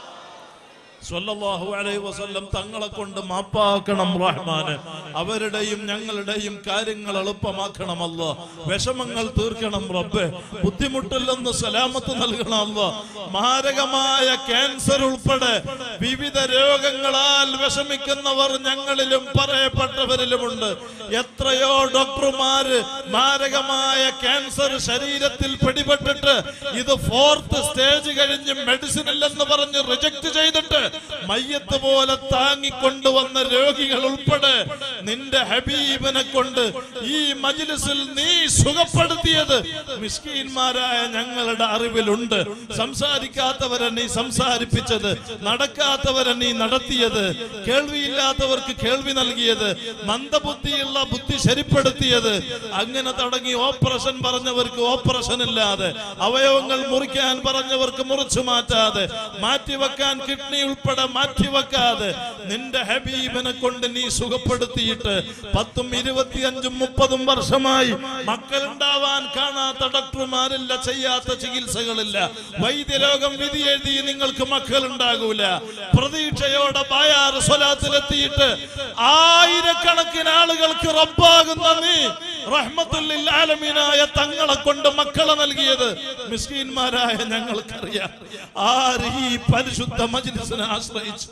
സ്വല്ലല്ലാഹു അലൈഹി വസല്ലം തങ്ങളെ കൊണ്ട് മാപ്പാക്കണം റഹ്മാന് അവരുടെയും ഞങ്ങളുടെയും കാര്യങ്ങൾ എളുപ്പമാക്കണമല്ലോ വിഷമങ്ങൾ തീർക്കണം റബ്ബെ ബുദ്ധിമുട്ടില്ലെന്ന് സലാമത്ത് നൽകണമല്ലോ മാരകമായ ക്യാൻസർ ഉൾപ്പെടെ വിവിധ രോഗങ്ങളാൽ വിഷമിക്കുന്നവർ ഞങ്ങളിലും പറയപ്പെട്ടവരിലുമുണ്ട് എത്രയോ ഡോക്ടർമാര് മാരകമായ ക്യാൻസർ ശരീരത്തിൽ പിടിപെട്ടിട്ട് ഇത് ഫോർത്ത് സ്റ്റേജ് കഴിഞ്ഞ് മെഡിസിൻ ഇല്ലെന്ന് പറഞ്ഞ് റിജക്ട് ചെയ്തിട്ട് മയ്യത്ത് പോലെ താങ്ങിക്കൊണ്ടുവന്ന രോഗികൾ ഉൾപ്പെടെ നിന്റെ ഹബീബിനെ കൊണ്ട് ഈ മജ്ലിസിൽ നീ സുഖപ്പെടുത്തിയത് മിസ്കീന്മാരായ ഞങ്ങളുടെ അറിവിലുണ്ട് സംസാരിക്കാത്തവരെ നീ സംസാരിപ്പിച്ചത് നടക്കാത്തവരെ നീ നടത്തിയത് കേൾവിയില്ലാത്തവർക്ക് കേൾവി നൽകിയത് മന്ദബുദ്ധിയുള്ള ബുദ്ധി ശരിപ്പെടുത്തിയത് അങ്ങനെ തുടങ്ങി ഓപ്പറേഷൻ പറഞ്ഞവർക്ക് ഓപ്പറേഷൻ ഇല്ലാതെ അവയവങ്ങൾ മുറിക്കാൻ പറഞ്ഞവർക്ക് മുറിച്ചു മാറ്റാതെ മാറ്റിവെക്കാൻ കിഡ്നി ഉൾപ്പെടെ മാറ്റിവെക്കാതെ നിന്റെ ഹബീബിനെ കൊണ്ട് നീ സുഖപ്പെടുത്തിയിട്ട് പത്തും ഇരുപത്തിയഞ്ചും മുപ്പതും വർഷമായി മക്കളുണ്ടാവാൻ കാണാത്ത ഡോക്ടർമാരില്ല ചെയ്യാത്ത ചികിത്സകളില്ല വൈദ്യരോഗം വിധി എഴുതി നിങ്ങൾക്ക് മക്കൾ ഉണ്ടാകൂല പ്രതീക്ഷയോടെ ബായാറ് സ്വലാത്തിലെത്തിയിട്ട് ആയിരക്കണക്കിന് ആളുകൾക്ക് റബ്ബാകുന്ന നീ റഹ്മത്തുല്ലിൽ ആലമീനായ തങ്ങളെ കൊണ്ട് മക്കളെ നൽകിയത് മിസ്കീന്മാരായ ഞങ്ങൾക്കറിയാം ആര് ഈ പരിശുദ്ധ മജ്ലിസിനെ ആശ്രയിച്ചു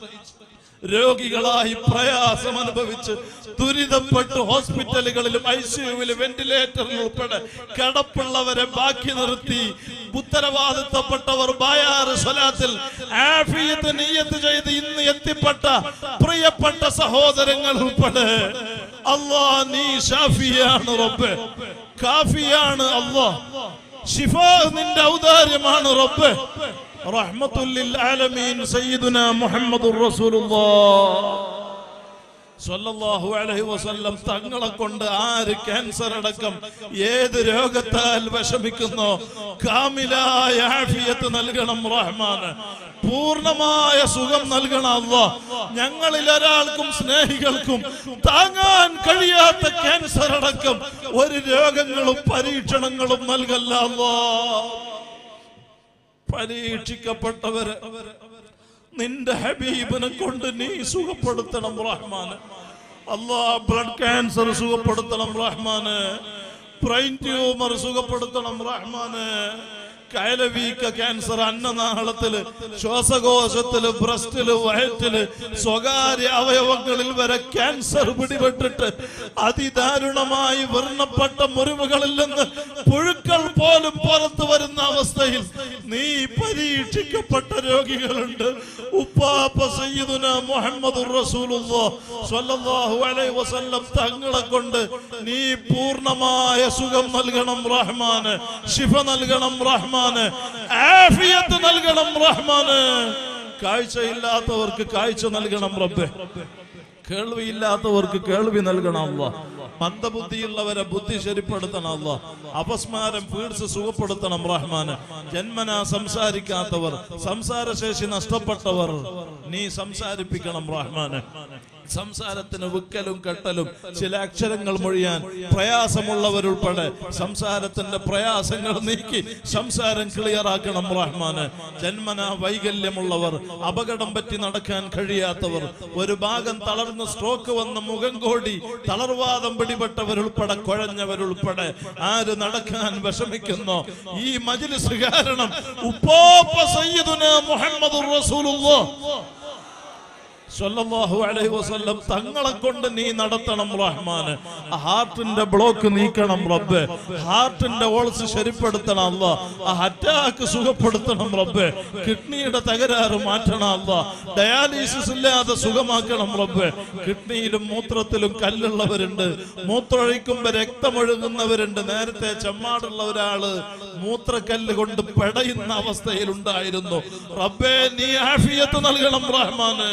രോഗികളായി പ്രയാസം അനുഭവിച്ച് ദുരിതപ്പെട്ട് ഹോസ്പിറ്റലുകളിലും ഐ സിയുവിലും വെന്റിലേറ്ററിൽ ഉൾപ്പെടെ കിടപ്പുള്ളവരെ ബാക്കി നിർത്തി ഉത്തരവാദിത്തപ്പെട്ടവർ ബായാറ് സ്വലാത്തിൽ ആഫിയത്ത് നീയത്ത് ചെയ്ത് ഇന്ന് എത്തിപ്പെട്ട പ്രിയപ്പെട്ട സഹോദരങ്ങൾ ഉൾപ്പെടെ അല്ലാ നീ ഷാഫിയാണ് റബ്ബ് കാഫിയാണ് അല്ലാ ഷിഫ നിന്റെ ഔദാര്യമാണ് റബ്ബ് റഹ്മത്തുല്ലിൽ ആലമീൻ സയ്യിദുന മുഹമ്മദുർ റസൂലുള്ളാഹ് സ്വല്ലല്ലാഹു അലൈഹി വസല്ലം തങ്ങളെ കൊണ്ട് ആര് ക്യാൻസർ അടക്കം ഏത് രോഗത്താൽ വിഷമിക്കുന്നോ കാമിലായ ആഫിയത്ത് നൽകണം റഹ്മാന് പൂർണ്ണമായ സുഖം നൽകണം അല്ലാ ഞങ്ങളിൽ ഒരാൾക്കും സ്നേഹികൾക്കും താങ്ങാൻ കഴിയാത്ത ക്യാൻസർ അടക്കം ഒരു രോഗങ്ങളും പരീക്ഷണങ്ങളും നൽകല്ല അല്ലാ പരീക്ഷിക്കപ്പെട്ടവര് നിന്റെ ഹബീബിനെ കൊണ്ട് നീ സുഖപ്പെടുത്തണം റഹ്മാന് അല്ലാ ബ്ലഡ് ക്യാൻസർ സുഖപ്പെടുത്തണം റഹ്മാന് ബ്രെയിൻ ട്യൂമർ സുഖപ്പെടുത്തണം റഹ്മാന് കയലവീക്ക ക്യാൻസർ അന്നനാളത്തില് ശ്വാസകോശത്തില് ബ്രസ്റ്റില് വയറ്റില് സ്വകാര്യ അവയവങ്ങളിൽ വരെ ക്യാൻസർ പിടിപെട്ടിട്ട് അതിദാരുണമായി വർണ്ണപ്പെട്ട മുറിവുകളിൽ നിന്ന് പുഴുക്കൾ പോലും പുറത്തു വരുന്ന അവസ്ഥയിൽ നീ പരീക്ഷിക്കപ്പെട്ട രോഗികളുണ്ട് ഉപ്പാപ്പ സയ്യിദുന മുഹമ്മദ് സ്വല്ലല്ലാഹു അലൈഹി വസല്ലം തങ്ങളെ കൊണ്ട് നീ പൂർണ്ണമായ സുഖം നൽകണം റഹ്മാന് ശിഫ നൽകണം റഹ്മാന് ആഫിയത്ത് നൽകണം റഹ്മാന് കാഴ്ചയില്ലാത്തവർക്ക് കാഴ്ച നൽകണം റബ്ബെ കേൾവിയില്ലാത്തവർക്ക് കേൾവി നൽകണം അല്ല മന്ദബുദ്ധിയുള്ളവരെ ബുദ്ധി ശരിപ്പെടുത്തണം അല്ല അപസ്മാരം പീഡ്സ് സുഖപ്പെടുത്തണം റഹ്മാന് ജന്മന സംസാരിക്കാത്തവർ സംസാരശേഷി നഷ്ടപ്പെട്ടവർ നീ സംസാരിപ്പിക്കണം റഹ്മാന് സംസാരത്തിന് വിക്കലും കെട്ടലും ചില അക്ഷരങ്ങൾ മൊഴിയാൻ പ്രയാസമുള്ളവരുൾപ്പെടെ സംസാരത്തിന്റെ പ്രയാസങ്ങൾ നീക്കി സംസാരം ക്ലിയർ ആക്കണം റഹ്മാന് ജന്മന വൈകല്യമുള്ളവർ അപകടം പറ്റി നടക്കാൻ കഴിയാത്തവർ ഒരു ഭാഗം തളർന്ന് സ്ട്രോക്ക് വന്ന മുഖം കോടി തളർവാദം പിടിപെട്ടവരുൾപ്പെടെ കുഴഞ്ഞവരുൾപ്പെടെ ആര് നടക്കാൻ വിഷമിക്കുന്നു ഈ മജിലിസ് കാരണം ഉപ്പോപ്പ സയ്യിദുന മുഹമ്മദ് റസൂലുള്ളാഹ് സ്വല്ലല്ലാഹു അലൈഹി വസല്ലം തങ്ങളെ കൊണ്ട് നീ നടത്തണം റഹ്മാന് ഹാർട്ടിന്റെ ബ്ലോക്ക് നീക്കണം റബ്ബ് ഹാർട്ടിന്റെ ഓൾസ് ശരിപ്പെടുത്തണം അല്ല ആ അറ്റാക്ക് സുഖപ്പെടുത്തണം റബ്ബ് കിഡ്നിയുടെ തകരാറ് മാറ്റണം അല്ല ഡയാലിസിസ് ഇല്ലാതെ സുഖമാക്കണം റബ്ബ് കിഡ്നിയിലും മൂത്രത്തിലും കല്ലുള്ളവരുണ്ട് മൂത്രമൊഴിക്കുമ്പോ രക്തമൊഴുകുന്നവരുണ്ട് നേരത്തെ ചെമ്മാടുള്ള ഒരാള് മൂത്രക്കല്ല് കൊണ്ട് പെടയുന്ന അവസ്ഥയിൽ ഉണ്ടായിരുന്നു റബ്ബേ നീ ആഫിയത്ത് നൽകണം റഹ്മാന്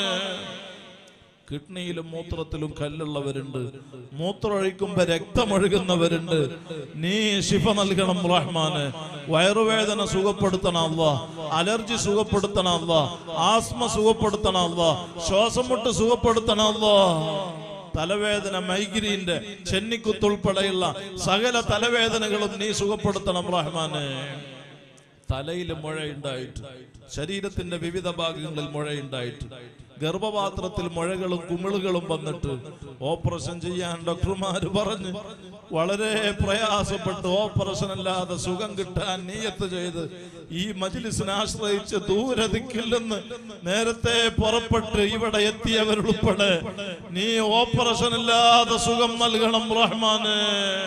കിഡ്നിയിലും മൂത്രത്തിലും കല്ലുള്ളവരുണ്ട് മൂത്രമൊഴിക്കുമ്പോ രക്തമൊഴുകുന്നവരുണ്ട് നീ ശിഫ നൽകണം റഹ്മാന് വയറുവേദന സുഖപ്പെടുത്തണം അല്ല അലർജി സുഖപ്പെടുത്തണം അല്ല ആസ്മ സുഖപ്പെടുത്തണം അല്ല ശ്വാസം മുട്ട് സുഖപ്പെടുത്തണം അല്ല തലവേദന മൈഗ്രീന്റെ ചെന്നിക്കുത്തുൾപ്പെടെയുള്ള സകല തലവേദനകളും നീ സുഖപ്പെടുത്തണം റഹ്മാന് തലയിൽ മുഴയുണ്ടായിട്ട് ശരീരത്തിന്റെ വിവിധ ഭാഗങ്ങളിൽ മുഴയുണ്ടായിട്ട് ഗർഭപാത്രത്തിൽ മുഴകളും കുമിളുകളും വന്നിട്ട് ഓപ്പറേഷൻ ചെയ്യാൻ ഡോക്ടർമാര് പറഞ്ഞു വളരെ പ്രയാസപ്പെട്ട് ഓപ്പറേഷൻ അല്ലാതെ സുഖം കിട്ടാൻ നീയത്ത് ചെയ്ത് ഈ മജിലിസിനെ ആശ്രയിച്ച് ദൂരെ ദിക്കില്ലെന്ന് നേരത്തെ പുറപ്പെട്ട് ഇവിടെ എത്തിയവരുൾപ്പെടെ നീ ഓപ്പറേഷൻ ഇല്ലാതെ സുഖം നൽകണം റഹ്മാന്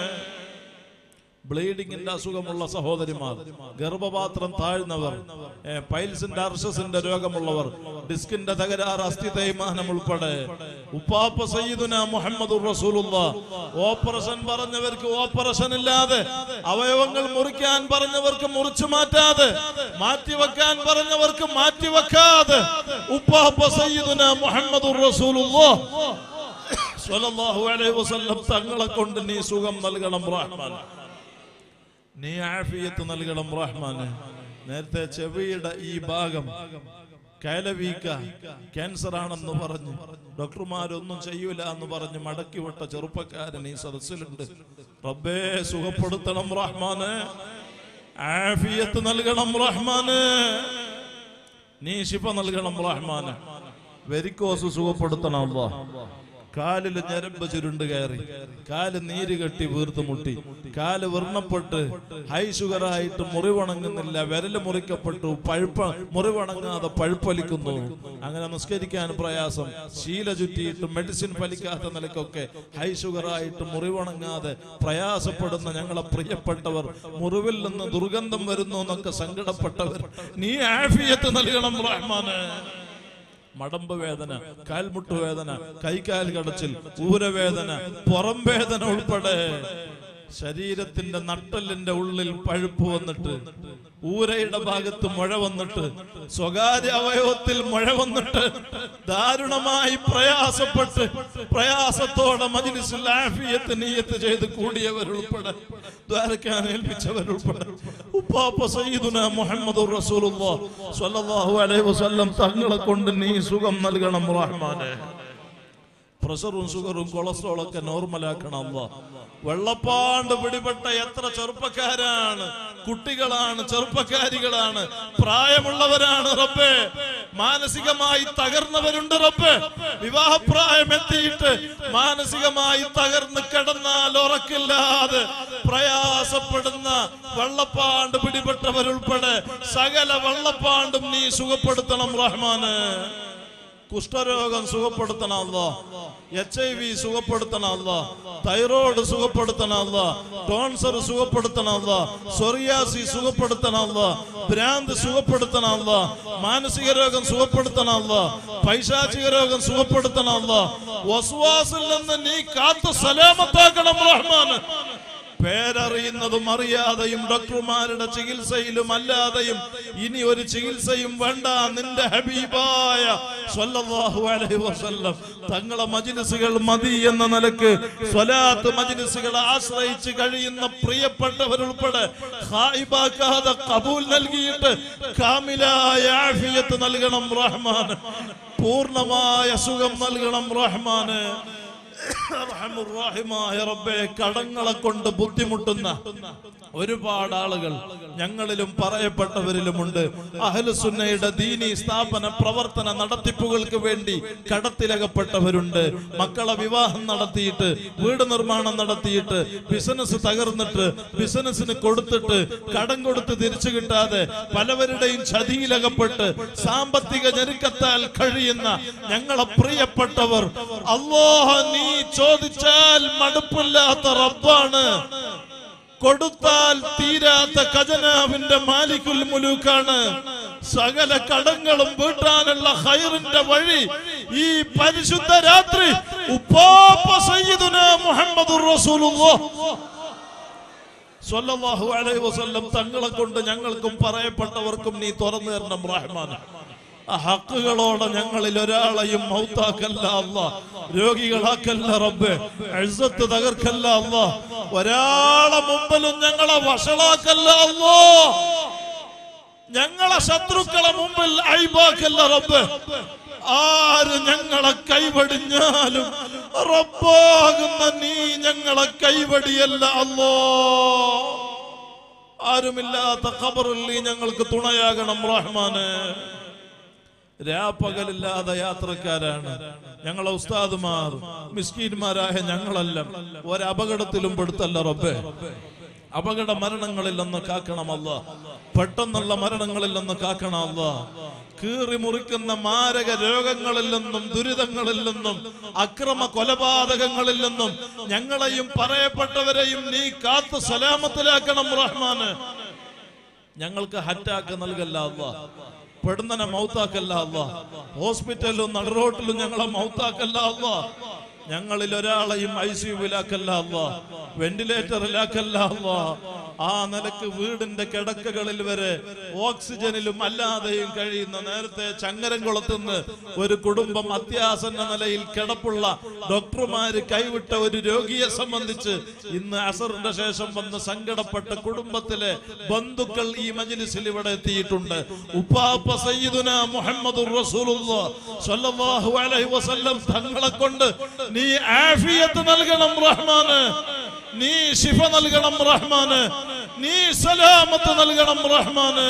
ബ്ലീഡിങ്ങിന്റെ അസുഖമുള്ള സഹോദരിമാർ ഗർഭപാത്രം താഴ്ന്നവർ ഏ, പൈൽസിന്റെ അർഷസിന്റെ രോഗമുള്ളവർ ഡിസ്കിന്റെ തകരാറ് അസ്ഥി തേയ്മാനം ഉൾപ്പെടെ ഉപ്പാപ്പ സയ്യിദുന മുഹമ്മദ് റസൂലുള്ള ഓപ്പറേഷൻ പറഞ്ഞവർക്ക് ഓപ്പറേഷൻ ഇല്ലാതെ അവയവങ്ങൾ മുറിക്കാൻ പറഞ്ഞവർക്ക് മുറിച്ചു മാറ്റാതെ മാറ്റിവെക്കാൻ പറഞ്ഞവർക്ക് മാറ്റിവെക്കാതെ ഉപ്പാപ്പ സയ്യിദുന മുഹമ്മദ് റസൂലുള്ള സ്വല്ലല്ലാഹു അലൈഹി വസല്ലം തങ്ങളെ കൊണ്ട് നീ സുഖം നൽകണം റഹ്മാൻ നീ ആഫിയത്ത് നൽകണം റഹ്മാന് നേരത്തെ ചെവിയുടെ ഈ ഭാഗം കയലവീക്ക ക്യാൻസർ ആണെന്ന് പറഞ്ഞു ഡോക്ടർമാരൊന്നും ചെയ്യൂല എന്ന് പറഞ്ഞ് മടക്കി വിട്ട ചെറുപ്പക്കാരൻ ഈ സദസ്സിലുണ്ട് റബ്ബേ സുഖപ്പെടുത്തണം റഹ്മാന് ആഫിയത്ത് നൽകണം റഹ്മാന് നീ ശിഫ നൽകണം റഹ്മാന് വെരിക്കോസ് സുഖപ്പെടുത്തണം അല്ലാ കാലില് ഞരമ്പ് ചുരുണ്ട് കയറി കാല് നീര് കെട്ടി വീർത്ത് മുട്ടി കാല് വർണ്ണപ്പെട്ട് ഹൈ ഷുഗറായിട്ട് മുറിവണങ്ങുന്നില്ല വിരല് മുറിക്കപ്പെട്ടു പഴുപ്പ മുറിവണങ്ങാതെ പഴുപ്പലിക്കുന്നു അങ്ങനെ നിസ്കരിക്കാൻ പ്രയാസം ശീല ചുറ്റിയിട്ട് മെഡിസിൻ ഫലിക്കാത്ത നിലക്കൊക്കെ ഹൈ ഷുഗറായിട്ട് മുറിവണങ്ങാതെ പ്രയാസപ്പെടുന്ന ഞങ്ങളെ പ്രിയപ്പെട്ടവർ മുറിവിൽ നിന്ന് ദുർഗന്ധം വരുന്നു എന്നൊക്കെ സങ്കടപ്പെട്ടവർ നീ ആഫിയത്ത് നൽകണം റഹ്മാന് മടമ്പ് വേദന കാൽമുട്ട് വേദന കൈകാൽ കടച്ചിൽ ഊരവേദന പുറം വേദന ഉൾപ്പെടെ ശരീരത്തിന്റെ നട്ടലിന്റെ ഉള്ളിൽ പഴുപ്പ് വന്നിട്ട് ഊരയുടെ ഭാഗത്ത് മുഴ വന്നിട്ട് സ്വകാര്യ അവയവത്തിൽ മുഴ വന്നിട്ട് ദാരുണമായി പ്രയാസപ്പെട്ട് പ്രയാസത്തോടെ മജിലിസിൽ ആഫിയത്ത് നീയത്ത് ചെയ്ത് കൂടിയവരുൾപ്പെടെ ദ്വാരക്കാൻ ഏൽപ്പിച്ചവരുൾപ്പെടെ ഉപ്പാപ്പ സയ്യിദുന മുഹമ്മദ് റസൂലുള്ളാഹ് സ്വല്ലല്ലാഹു അലൈഹി വസല്ലം തങ്ങളെ കൊണ്ട് നീ സുഖം നൽകണം റഹ്മാനെ പ്രഷറും ഷുഗറും കൊളസ്ട്രോളും ഒക്കെ നോർമലാക്കണം അല്ല വെള്ളപ്പാണ്ട് പിടിപെട്ട എത്ര ചെറുപ്പക്കാരാണ് കുട്ടികളാണ് ചെറുപ്പക്കാരികളാണ് പ്രായമുള്ളവരാണ് റബ്ബേ മാനസികമായി തകർന്നവരുണ്ട് റബ്ബേ വിവാഹപ്രായം എത്തിയിട്ട് മാനസികമായി തകർന്ന് കിടന്നാൽ ഉറക്കില്ലാതെ പ്രയാസപ്പെടുന്ന വെള്ളപ്പാണ്ട് പിടിപെട്ടവരുൾപ്പെടെ സകല വെള്ളപ്പാണ്ടും നീ സുഖപ്പെടുത്തണം റഹ്മാന് കുഷ്ഠരോഗം സുഖപ്പെടുത്തണമല്ലോ എച്ച് ഐ വി സുഖപ്പെടുത്തണമല്ലോ തൈറോയ്ഡ് സുഖപ്പെടുത്തണമല്ലോ ടോൺസർ സുഖപ്പെടുത്തണമല്ലോ സൊറിയാസി സുഖപ്പെടുത്തണമല്ലോ ഭ്രാന്ത് സുഖപ്പെടുത്തണമല്ലോ മാനസിക രോഗം സുഖപ്പെടുത്തണമല്ലോ പൈശാചിക രോഗം സുഖപ്പെടുത്തണമല്ലോ വസ്വാസിൽ നിന്ന് നീ കാത്തു സലാമത്താക്കണം റഹ്മാൻ പേരറിയുന്നതും അറിയാതെയും ഡോക്ടർമാരുടെ ചികിത്സയിലും അല്ലാതെയും ഇനി ഒരു ചികിത്സയും വേണ്ട നിന്റെ ഹബീബായ സ്വല്ലല്ലാഹു അലൈഹി വസല്ലം തങ്ങളെ മജ്ലിസുകൾ മതി എന്ന നിലക്ക് സ്വലാത്ത് മജ്ലിസുകളെ ആശ്രയിച്ച് കഴിയുന്ന പ്രിയപ്പെട്ടവരുൾപ്പെടെ ഹായിബാക്കാതെ കബൂൽ നൽകിയിട്ട് കാമിലായ ആഫിയത്ത് നൽകണം റഹ്മാൻ പൂർണ്ണമായ സുഖം നൽകണം റഹ്മാന് റഹ്മുറാഹിമായ റബ്ബേ കടങ്ങളെ കൊണ്ട് ബുദ്ധിമുട്ടുന്ന ഒരുപാട് ആളുകൾ ഞങ്ങളിലും പറയപ്പെട്ടവരിലുമുണ്ട് അഹലുസുന്നയുടെ ദീനി സ്ഥാപന പ്രവർത്തന നടത്തിപ്പുകൾക്ക് വേണ്ടി കടത്തിലകപ്പെട്ടവരുണ്ട് മക്കളെ വിവാഹം നടത്തിയിട്ട് വീട് നിർമ്മാണം നടത്തിയിട്ട് ബിസിനസ് തകർന്നിട്ട് ബിസിനസ്സിന് കൊടുത്തിട്ട് കടം കൊടുത്ത് തിരിച്ചു കിട്ടാതെ പലവരുടെയും ചതിയിലകപ്പെട്ട് സാമ്പത്തിക ഞെരുക്കത്താൽ കഴിയുന്ന ഞങ്ങളെ പ്രിയപ്പെട്ടവർ അള്ളാഹ നീ ചോദിച്ചാൽ മടുപ്പില്ലാത്ത റബ്ബാണ് കൊടുത്താൽ തീരാത്ത ഖജനാവിന്റെ മാലിക്കുൽ മുലൂക്കാണ് സകല കടങ്ങളും വീട്ടാനുള്ള ഹൈറിന്റെ വഴി ഈ പരിശുദ്ധ രാത്രി ഉപ്പാപ്പ സയ്യിദുന മുഹമ്മദുർ റസൂലുള്ളാഹ് സ്വല്ലല്ലാഹു അലൈഹി വസല്ലം തങ്ങളെ കൊണ്ട് ഞങ്ങൾക്കും പറയപ്പെട്ടവർക്കും നീ തുറന്നു തരണം റഹ്മാൻ ആ ഹക്കുകളോടെ ഞങ്ങളിൽ ഒരാളെയും മൗത്താക്കല്ല അല്ല രോഗികളാക്കല്ല റബ്ബ് എഴുത്ത് തകർക്കല്ല അല്ല ഒരാളെ മുമ്പിലും ഞങ്ങളെ വഷളാക്കല്ല അല്ലോ ഞങ്ങളെ ശത്രുക്കളെ മുമ്പിൽ അയ്ബാക്കല്ല റബ്ബ് ആര് ഞങ്ങളെ കൈവടിഞ്ഞാലും റബ്ബാകുന്ന നീ ഞങ്ങളെ കൈവടിയല്ല അല്ലോ ആരുമില്ലാത്ത ഖബറിൽ നീ ഞങ്ങൾക്ക് തുണയാകണം റഹ്മാന് രാപ്പകലില്ലാതെ യാത്രക്കാരാണ് ഞങ്ങളെ ഉസ്താദുമാർ മിസ്കീന്മാരായ ഞങ്ങളെല്ലാം ഒരപകടത്തിലും പെടുത്തല്ല റബ്ബേ അപകട മരണങ്ങളിൽ നിന്ന് കാക്കണമല്ല പെട്ടെന്നുള്ള മരണങ്ങളിൽ നിന്ന് കാക്കണമല്ല കീറി മുറിക്കുന്ന മാരക രോഗങ്ങളിൽ നിന്നും ദുരിതങ്ങളിൽ നിന്നും അക്രമ കൊലപാതകങ്ങളിൽ നിന്നും ഞങ്ങളെയും പറയപ്പെട്ടവരെയും നീ കാത്തു സലാമത്തിലാക്കണം റഹ്മാന് ഞങ്ങൾക്ക് ഹറ്റാക്ക് നൽകല്ല അല്ല പെടുന്നനെ മൗത്താക്കല്ല അല്ല ഹോസ്പിറ്റലിലും നടുറോട്ടിലും ഞങ്ങളെ മൗത്താക്കല്ല അല്ല ഞങ്ങളിൽ ഒരാളെയും ഐ സിയുവിലാക്കല്ല അല്ല വെന്റിലേറ്ററിലാക്കല്ല അല്ല ആ നിലക്ക് വീടിന്റെ കിടക്കകളിൽ വരെ ഓക്സിജനിലും അല്ലാതെയും കഴിയുന്ന നേരത്തെ ചങ്ങരംകുളത്തുനിന്ന് ഒരു കുടുംബം അത്യാസന്ന നിലയിൽ കിടപ്പുള്ള ഡോക്ടർമാര് കൈവിട്ട ഒരു രോഗിയെ സംബന്ധിച്ച് ഇന്ന് അസറിന്റെ ശേഷം വന്ന് സങ്കടപ്പെട്ട കുടുംബത്തിലെ ബന്ധുക്കൾ ഈ മജ്ലിസിൽ ഇവിടെ എത്തിയിട്ടുണ്ട് ഉപ്പാപ്പ സയ്യിദുന മുഹമ്മദുർ റസൂലുള്ളാഹ് സ്വല്ലല്ലാഹു അലൈഹി വസല്ലം തങ്ങളെ കൊണ്ട് നീ ആഫിയത്ത് നൽകണം റഹ്മാന് നീ ശിഫ നൽകണം റഹ്മാന് നീ സലാമത്ത് നൽകണം റഹ്മാന്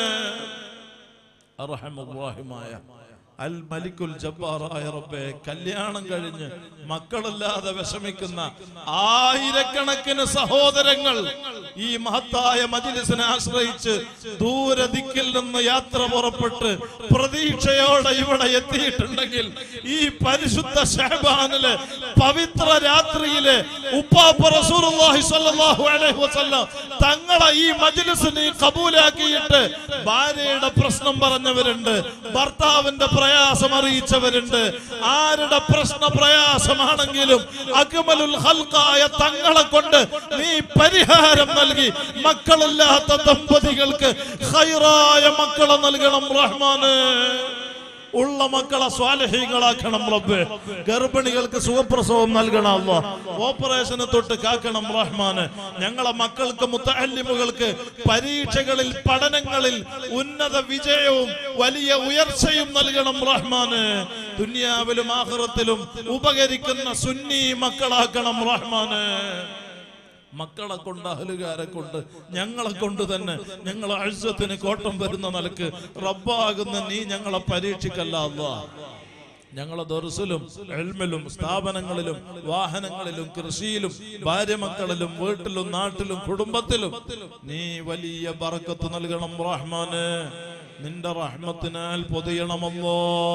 അർഹമുറാഹിമായ അൽ മലിക്കുൽ ജബ്ബാറായ റബ്ബേ കല്യാണം കഴിഞ്ഞ് മക്കളില്ലാതെ വിഷമിക്കുന്ന ആയിരക്കണക്കിന് സഹോദരങ്ങൾ ഈ മഹത്തായ മജിലിസിനെ ആശ്രയിച്ച് ദൂരെ ദിക്കിൽ നിന്ന് യാത്ര പുറപ്പെട്ട് പ്രതീക്ഷയോടെ ഇവിടെ എത്തിയിട്ടുണ്ടെങ്കിൽ ഈ പരിശുദ്ധ ഷഹബാനിലെ പവിത്ര രാത്രിയിലെ ഉപ്പാപ്പ റസൂലുള്ളാഹി സ്വല്ലല്ലാഹു അലൈഹി വസല്ലം തങ്ങളെ ഈ മജ്ലിസിനെ കബൂലാക്കിയിട്ട് ഭാര്യയുടെ പ്രശ്നം പറഞ്ഞവരുണ്ട് ഭർത്താവിന്റെ പ്രയാസം അറിയിച്ചവരുണ്ട് ആരുടെ പ്രശ്ന പ്രയാസമാണെങ്കിലും അക്മലുൽ ഹൽക്കായ തങ്ങളെ കൊണ്ട് നീ പരിഹാരം നൽകി മക്കളില്ലാത്ത ദമ്പതികൾക്ക് ഖൈറായ മക്കളെ നൽകണം റഹ്മാന് ഉള്ള മക്കളെ സ്വാലഹീങ്ങളാക്കണം റബ്ബ് ഗർഭിണികൾക്ക് സുഖപ്രസവം നൽകണം അല്ല ഓപ്പറേഷന് തൊട്ട് കാക്കണം റഹ്മാന് ഞങ്ങളെ മക്കൾക്ക് മുത്തല്ലിമുകൾക്ക് പരീക്ഷകളിൽ പഠനങ്ങളിൽ ഉന്നത വിജയവും വലിയ ഉയർച്ചയും നൽകണം റഹ്മാന് ദുനിയാവിലും ആഹ്റത്തിലും ഉപകരിക്കുന്ന സുന്നി മക്കളാക്കണം റഹ്മാന് മക്കളെ കൊണ്ട് അഹലുകാരെ കൊണ്ട് ഞങ്ങളെ കൊണ്ട് തന്നെ ഞങ്ങളെ അഴ്സത്തിന് കോട്ടം വരുന്ന നിലക്ക് റബ്ബാകുന്ന നീ ഞങ്ങളെ പരീക്ഷിക്കല്ല അല്ലാ ഞങ്ങളെ ദർസിലും എൽമിലും സ്ഥാപനങ്ങളിലും വാഹനങ്ങളിലും കൃഷിയിലും ഭാര്യമക്കളിലും വീട്ടിലും നാട്ടിലും കുടുംബത്തിലും നീ വലിയ ബറക്കത്ത് നൽകണം റഹ്മാന് നിന്റെ റഹ്മത്തിനാൽ പൊതിയണമല്ലോ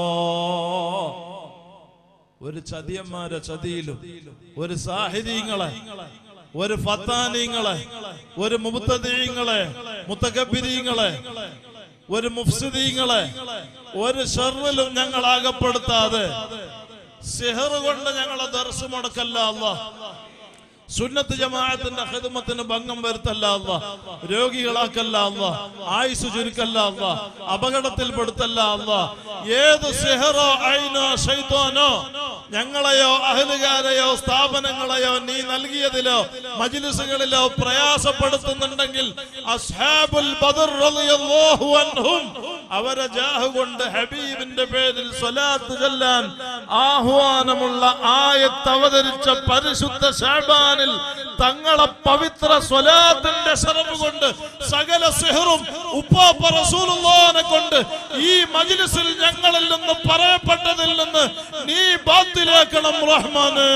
ഒരു ചതിയന്മാരെ ചതിയിലും ഒരു സാഹിതീങ്ങളെ ഒരു ഫത്താനീങ്ങളെ ഒരു മുബത്തദീങ്ങളെ മുത്തകബിരീങ്ങളെ ഒരു മുഫ്സിദീങ്ങളെ ഒരു ഷെറിലും ഞങ്ങൾ അകപ്പെടുത്താതെ സിഹർ കൊണ്ട് ഞങ്ങളെ ദർശം മുടക്കല്ല അല്ലാ സുന്നത്ത് ജമാഅത്തിന്റെ ഹിദ്മത്തിന് ഭംഗം വരുത്തല്ല അല്ല രോഗികളാക്കല്ല അല്ല ആയുസ് ചുരുക്കല്ല അല്ല അപകടത്തിൽപ്പെടുത്തല്ല അല്ല ഏത് സിഹറോ ഐനോ ഷൈത്തോനോ ഞങ്ങളെയോ അഹലുകാരെയോ സ്ഥാപനങ്ങളെയോ നീ നൽകിയതിലോ മജ്ലിസുകളിലോ പ്രയാസപ്പെടുത്തുന്നുണ്ടെങ്കിൽ അസ്ഹാബുൽ ബദർ റളിയല്ലാഹു അൻഹും അവരെ ജാഹ് കൊണ്ട് ഹബീബിന്റെ പേരിൽ സ്വലാത്ത് ചൊല്ലാൻ ആഹ്വാനമുള്ള ആയത്ത് അവതരിച്ച പരിശുദ്ധ ഷാബാനിൽ തങ്ങളെ പവിത്ര സ്വലാത്തിന്റെ ശറവ് കൊണ്ട് സകല സിഹറും ഉപ്പാപ്പ റസൂലുള്ളാഹിനെ കൊണ്ട് ഈ മജ്ലിസിൽ ഞങ്ങളിൽ നിന്ന് പറയപ്പെട്ടതിൽ നിന്ന് നീ ബാത്തിലാക്കണം റഹ്മാന്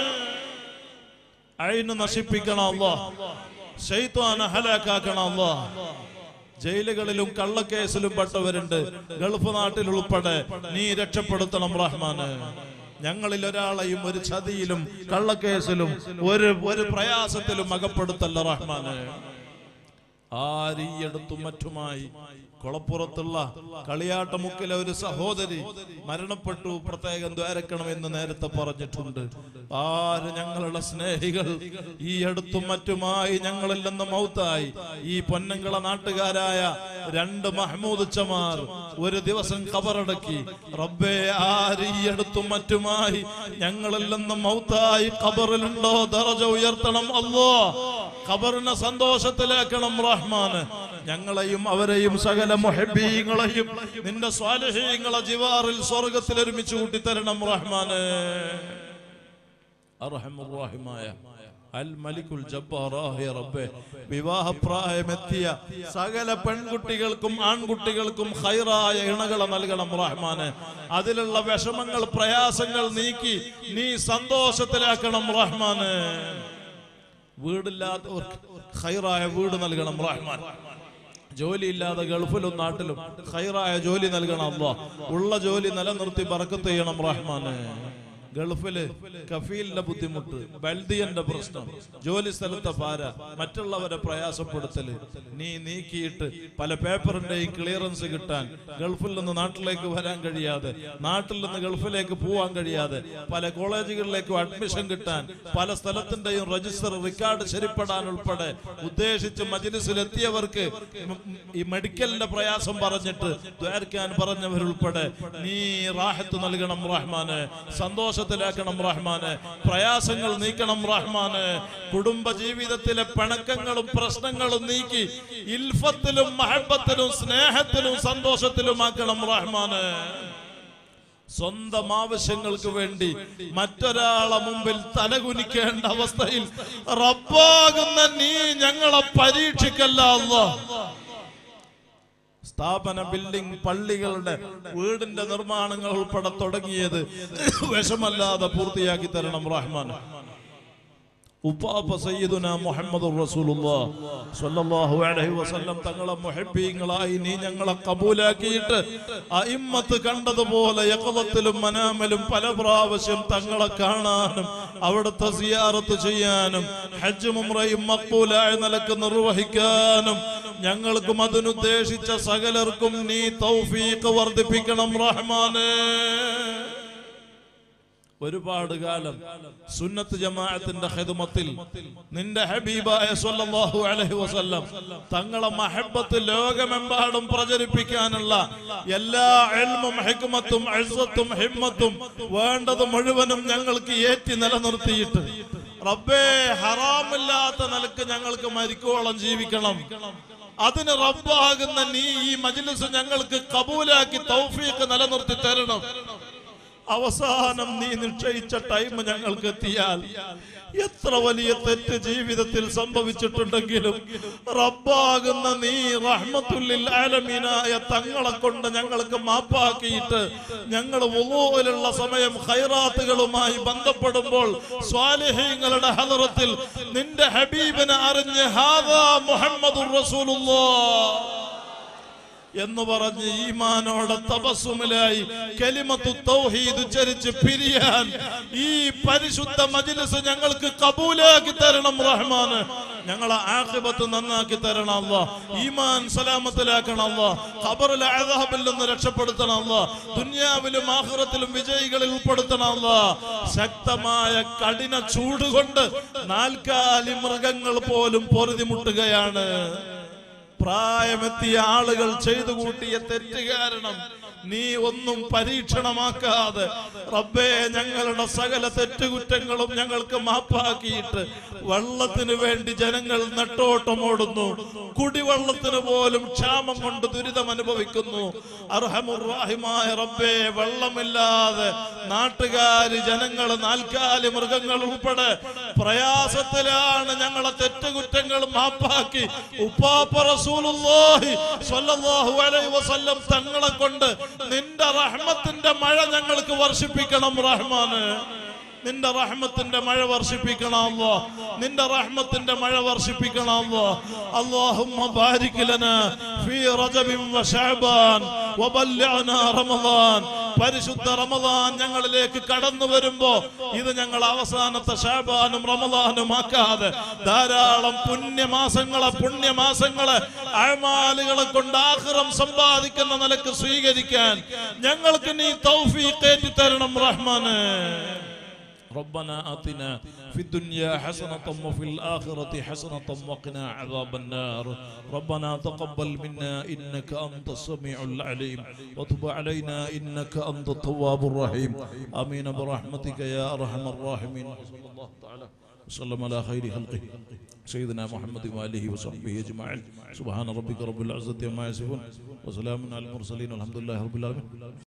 അയിന് നശിപ്പിക്കണം അല്ലാ ശൈത്വാനെ ഹലാക്കാക്കണം അല്ലാ ജയിലുകളിലും കള്ളക്കേസിലും പെട്ടവരുണ്ട് ഗൾഫ് നാട്ടിൽ ഉൾപ്പെടെ നീ രക്ഷപ്പെടുത്തണം റഹ്മാന് ഞങ്ങളിൽ ഒരാളെയും ഒരു ചതിയിലും കള്ളക്കേസിലും ഒരു ഒരു പ്രയാസത്തിലും അകപ്പെടുത്തല്ല റഹ്മാന് ആരീയെടുത്തും മറ്റുമായി കുളപ്പുറത്തുള്ള കളിയാട്ടമുക്കിലെ ഒരു സഹോദരി മരണപ്പെട്ടു പ്രത്യേകം ദ്വാരക്കണം എന്ന് നേരത്തെ പറഞ്ഞിട്ടുണ്ട് ആര് ഞങ്ങളുടെ സ്നേഹികൾ ഈ അടുത്തും മറ്റുമായി ഞങ്ങളിൽ നിന്ന് മൗത്തായി ഈ പൊന്നങ്കള നാട്ടുകാരായ രണ്ട് മഹ്മൂദ് ചമാർ ഒരു ദിവസം കബറടക്കി റബ്ബേ ആര് ഈ അടുത്തും മറ്റുമായി ഞങ്ങളിൽ നിന്ന് മൗത്തായി ഖബറിലുണ്ടോ ദറജ ഉയർത്തണം അല്ലോ ഖബറിനെ സന്തോഷത്തിലാക്കണം റഹ്മാന് ഞങ്ങളെയും അവരെയും സകല മുഹബീങ്ങളെയും നിന്റെ സ്വാലഹീങ്ങളെ ജിവാറിൽ സ്വർഗത്തിൽ ഒരുമിച്ച് കൂട്ടിത്തരണം റഹ്മാന് അർഹമുറാഹിമായ അൽ മലിക്കുൽ ജബ്ബാറായ റബ്ബേ വിവാഹപ്രായമെത്തിയ സകല പെൺകുട്ടികൾക്കും ആൺകുട്ടികൾക്കും ഹൈറായ ഇണകളെ നൽകണം റഹ്മാന് അതിലുള്ള വിഷമങ്ങൾ പ്രയാസങ്ങൾ നീക്കി നീ സന്തോഷത്തിലാക്കണം റഹ്മാന് വീടില്ലാത്തവർക്ക് ഹൈറായ വീട് നൽകണം റഹ്മാൻ ജോലിയില്ലാതെ ഗൾഫിലും നാട്ടിലും ഹൈറായ ജോലി നൽകണം അല്ലാ ഉള്ള ജോലി നിലനിർത്തി ബറക്കത്ത് ചെയ്യണം റഹ്മാന് ഗൾഫില് കഫീലിന്റെ ബുദ്ധിമുട്ട് ബൽദിയന്റെ പ്രശ്നം ജോലി സ്ഥലത്തെ പാര മറ്റുള്ളവരെ പ്രയാസപ്പെടുത്തല് നീ നീക്കിയിട്ട് പല പേപ്പറിന്റെയും ക്ലിയറൻസ് കിട്ടാൻ ഗൾഫിൽ നിന്ന് നാട്ടിലേക്ക് വരാൻ കഴിയാതെ നാട്ടിൽ നിന്ന് ഗൾഫിലേക്ക് പോവാൻ കഴിയാതെ പല കോളേജുകളിലേക്കും അഡ്മിഷൻ കിട്ടാൻ പല സ്ഥലത്തിന്റെയും രജിസ്റ്റർ റെക്കോർഡ് ശരിപ്പെടാൻ ഉൾപ്പെടെ ഉദ്ദേശിച്ച് മജിലിസിൽ എത്തിയവർക്ക് ഈ മെഡിക്കലിന്റെ പ്രയാസം പറഞ്ഞിട്ട് ദ്വാരക്കാൻ പറഞ്ഞവരുൾപ്പെടെ നീ റാഹത്ത് നൽകണം റഹ്മാന് സന്തോഷത്തിലാക്കണം റഹ്മാന് പ്രയാസങ്ങൾ നീക്കണം റഹ്മാന് കുടുംബ ജീവിതത്തിലെ പിണക്കങ്ങളും പ്രശ്നങ്ങളും നീക്കി ഇൽഫത്തിലും മഹബത്തിലും സ്നേഹത്തിലും സന്തോഷത്തിലുമാക്കണം റഹ്മാന് സ്വന്തം ആവശ്യങ്ങൾക്ക് വേണ്ടി മറ്റൊരാളെ മുമ്പിൽ തലകുനിക്കേണ്ട അവസ്ഥയിൽ റബ്ബാകുന്ന നീ ഞങ്ങളെ പരീക്ഷിക്കല്ല അല്ലാ സ്ഥാപന ബിൽഡിംഗ് പള്ളികളുടെ വീടിന്റെ നിർമ്മാണങ്ങൾ ഉൾപ്പെടെ തുടങ്ങിയത് വിഷമല്ലാതെ പൂർത്തിയാക്കി തരണം റഹ്മാൻ ഉപ്പാപ്പ സയ്യിദുന മുഹമ്മദ് സ്വല്ലല്ലാഹു അലൈഹി വസല്ലം തങ്ങളെ മുഹബ്ബീങ്ങളായി നീ ഞങ്ങളെ കബൂലാക്കിയിട്ട് അയിമ്മത്ത് കണ്ടതുപോലെ യഖദത്തിലും മനാമലും പല പ്രാവശ്യം തങ്ങളെ കാണാനും അവിടുത്തെ സിയാറത്ത് ചെയ്യാനും ഹജ്ജും ഉംറയും മക്ബൂലായ നിലക്ക് നിർവഹിക്കാനും ഞങ്ങൾക്കും അതിനുദ്ദേശിച്ച സകലർക്കും നീ തൗഫീഖ് വർദ്ധിപ്പിക്കണം റഹ്മാനേ ഒരുപാട് കാലം സുന്നത്ത് ജമാഅത്തിന്റെ ഹിദ്മത്തിൽ നിന്റെ ഹബീബായ സ്വല്ലല്ലാഹു അലൈഹി വസല്ലം തങ്ങളെ മഹബത്ത് ലോകമെമ്പാടും പ്രചരിപ്പിക്കാനുള്ള എല്ലാ എൽമും ഹിക്മത്തും അഴ്സത്തും ഹിമ്മത്തും വേണ്ടത് മുഴുവനും ഞങ്ങൾക്ക് ഏറ്റി നിലനിർത്തിയിട്ട് റബ്ബേ ഹറാമില്ലാത്ത നിലക്ക് ഞങ്ങൾക്ക് മരിക്കോളം ജീവിക്കണം അതിന് റബ്ബാകുന്ന നീ ഈ മജ്ലിസ് ഞങ്ങൾക്ക് കബൂലാക്കി തൗഫീഖ് നിലനിർത്തി തരണം അവസാനം നീ നിശ്ചയിച്ച ടൈം ഞങ്ങൾക്ക് എത്തിയാൽ എത്ര വലിയ തെറ്റ് ജീവിതത്തിൽ സംഭവിച്ചിട്ടുണ്ടെങ്കിലും റബ്ബാകുന്ന നീ റഹ്മത്തുല്ലിൽ ആലമീനായ തങ്ങളെ കൊണ്ട് ഞങ്ങൾക്ക് മാപ്പാക്കിയിട്ട് ഞങ്ങൾ വുളൂവിലുള്ള സമയം ഖൈറാത്തുകളുമായി ബന്ധപ്പെടുമ്പോൾ സ്വാലിഹീങ്ങളുടെ ഹലറത്തിൽ നിന്റെ ഹബീബിനെ അറിഞ്ഞ് ഹാദാ മുഹമ്മദുർ റസൂലുള്ളാഹ് എന്ന് പറഞ്ഞ് ഈമാനോടെ തപസ്സുമിലായി കലിമത്തു തൗഹീദ് ഉച്ചരിച്ച് പിരിയാൻ ഈ പരിശുദ്ധ മജ്ലിസ് ഞങ്ങൾക്ക് കബൂലാക്കി തരണം റഹ്മാന് ഞങ്ങളെ ആഖിബത്ത് നന്നാക്കി തരണം അല്ലാ ഈമാൻ സലാമത്തിലാക്കണം അല്ലാ ഖബറിലെ അദാബിൽ നിന്ന് രക്ഷപ്പെടുത്തണം അല്ലാ ദുനിയാവിലും ആഖിറത്തിലും വിജയികളിൽ ഉൾപ്പെടുത്തണം അല്ലാ ശക്തമായ കഠിന ചൂട് കൊണ്ട് നാൽക്കാലി മൃഗങ്ങൾ പോലും പൊറുതിമുട്ടുകയാണ് പ്രായമെത്തിയ ആളുകൾ ചെയ്തു കൂട്ടിയ തെറ്റ് കാരണം നീ ഒന്നും പരീക്ഷണമാക്കാതെ റബ്ബേ ഞങ്ങളുടെ സകല തെറ്റുകുറ്റങ്ങളും ഞങ്ങൾക്ക് മാപ്പാക്കിയിട്ട് വെള്ളത്തിന് വേണ്ടി ജനങ്ങൾ നെട്ടോട്ടമോടുന്നു കുടിവെള്ളത്തിന് പോലും ക്ഷാമം കൊണ്ട് ദുരിതം അനുഭവിക്കുന്നു അർഹമുറാഹിമായ റബ്ബേ വെള്ളമില്ലാതെ നാട്ടുകാര് ജനങ്ങൾ നാൽക്കാലി മൃഗങ്ങൾ ഉൾപ്പെടെ പ്രയാസത്തിലാണ് ഞങ്ങളെ തെറ്റുകുറ്റങ്ങൾ മാപ്പാക്കി ഉപ്പാപ്പ റസൂലുള്ളാഹി സ്വല്ലല്ലാഹു അലൈഹി വസല്ലം തങ്ങളെ കൊണ്ട് നിന്റെ റഹ്മത്തിന്റെ മഴ ഞങ്ങൾക്ക് വർഷിപ്പിക്കണം റഹ്മാന് നിന്റെ റഹ്മത്തിന്റെ മഴ വർഷിപ്പിക്കണം അല്ലോ നിന്റെ റഹ്മത്തിന്റെ മഴ വർഷിപ്പിക്കണം അല്ലോ അല്ലാഹുമ്മ ബാരിക് ലനാ ഫീ റജബിൻ വശഅബാൻ വബല്ലഅനാ റമളാൻ പരിശുദ്ധ റമദാൻ ഞങ്ങളിലേക്ക് കടന്നു വരുമ്പോ ഇത് ഞങ്ങൾ അവസാനത്തെ ഷാബാനും റമദാനും ആക്കാതെ ധാരാളം പുണ്യമാസങ്ങളെ പുണ്യമാസങ്ങളെ അഴമാലുകളെ കൊണ്ട് ആഹ്റം സമ്പാദിക്കുന്ന നിലക്ക് സ്വീകരിക്കാൻ ഞങ്ങൾക്ക് നീ തൗഫീഖ് ഏറ്റി തരണം റഹ്മാന് ربنا آتنا في الدنيا حسنة وفي الآخرة حسنة وقنا عذاب النار ربنا تقبل منا إنك أنت السميع العليم وتب علينا إنك أنت التواب الرحيم آمين برحمتك يا أرحم الراحمين صلى الله تعالى وسلم على خير خلقه سيدنا محمد وآله وصحبه أجمعين سبحان ربك رب العزة عما يصفون وسلام على المرسلين والحمد لله رب العالمين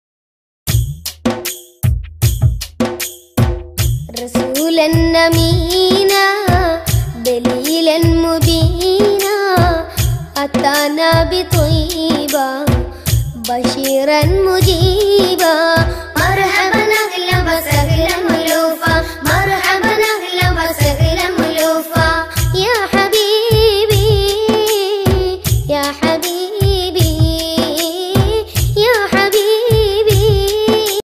رسولا أمينا دليلا مبينا أتانا بطيبة بشيرا مجيبا مرحبا أهلا وسهلا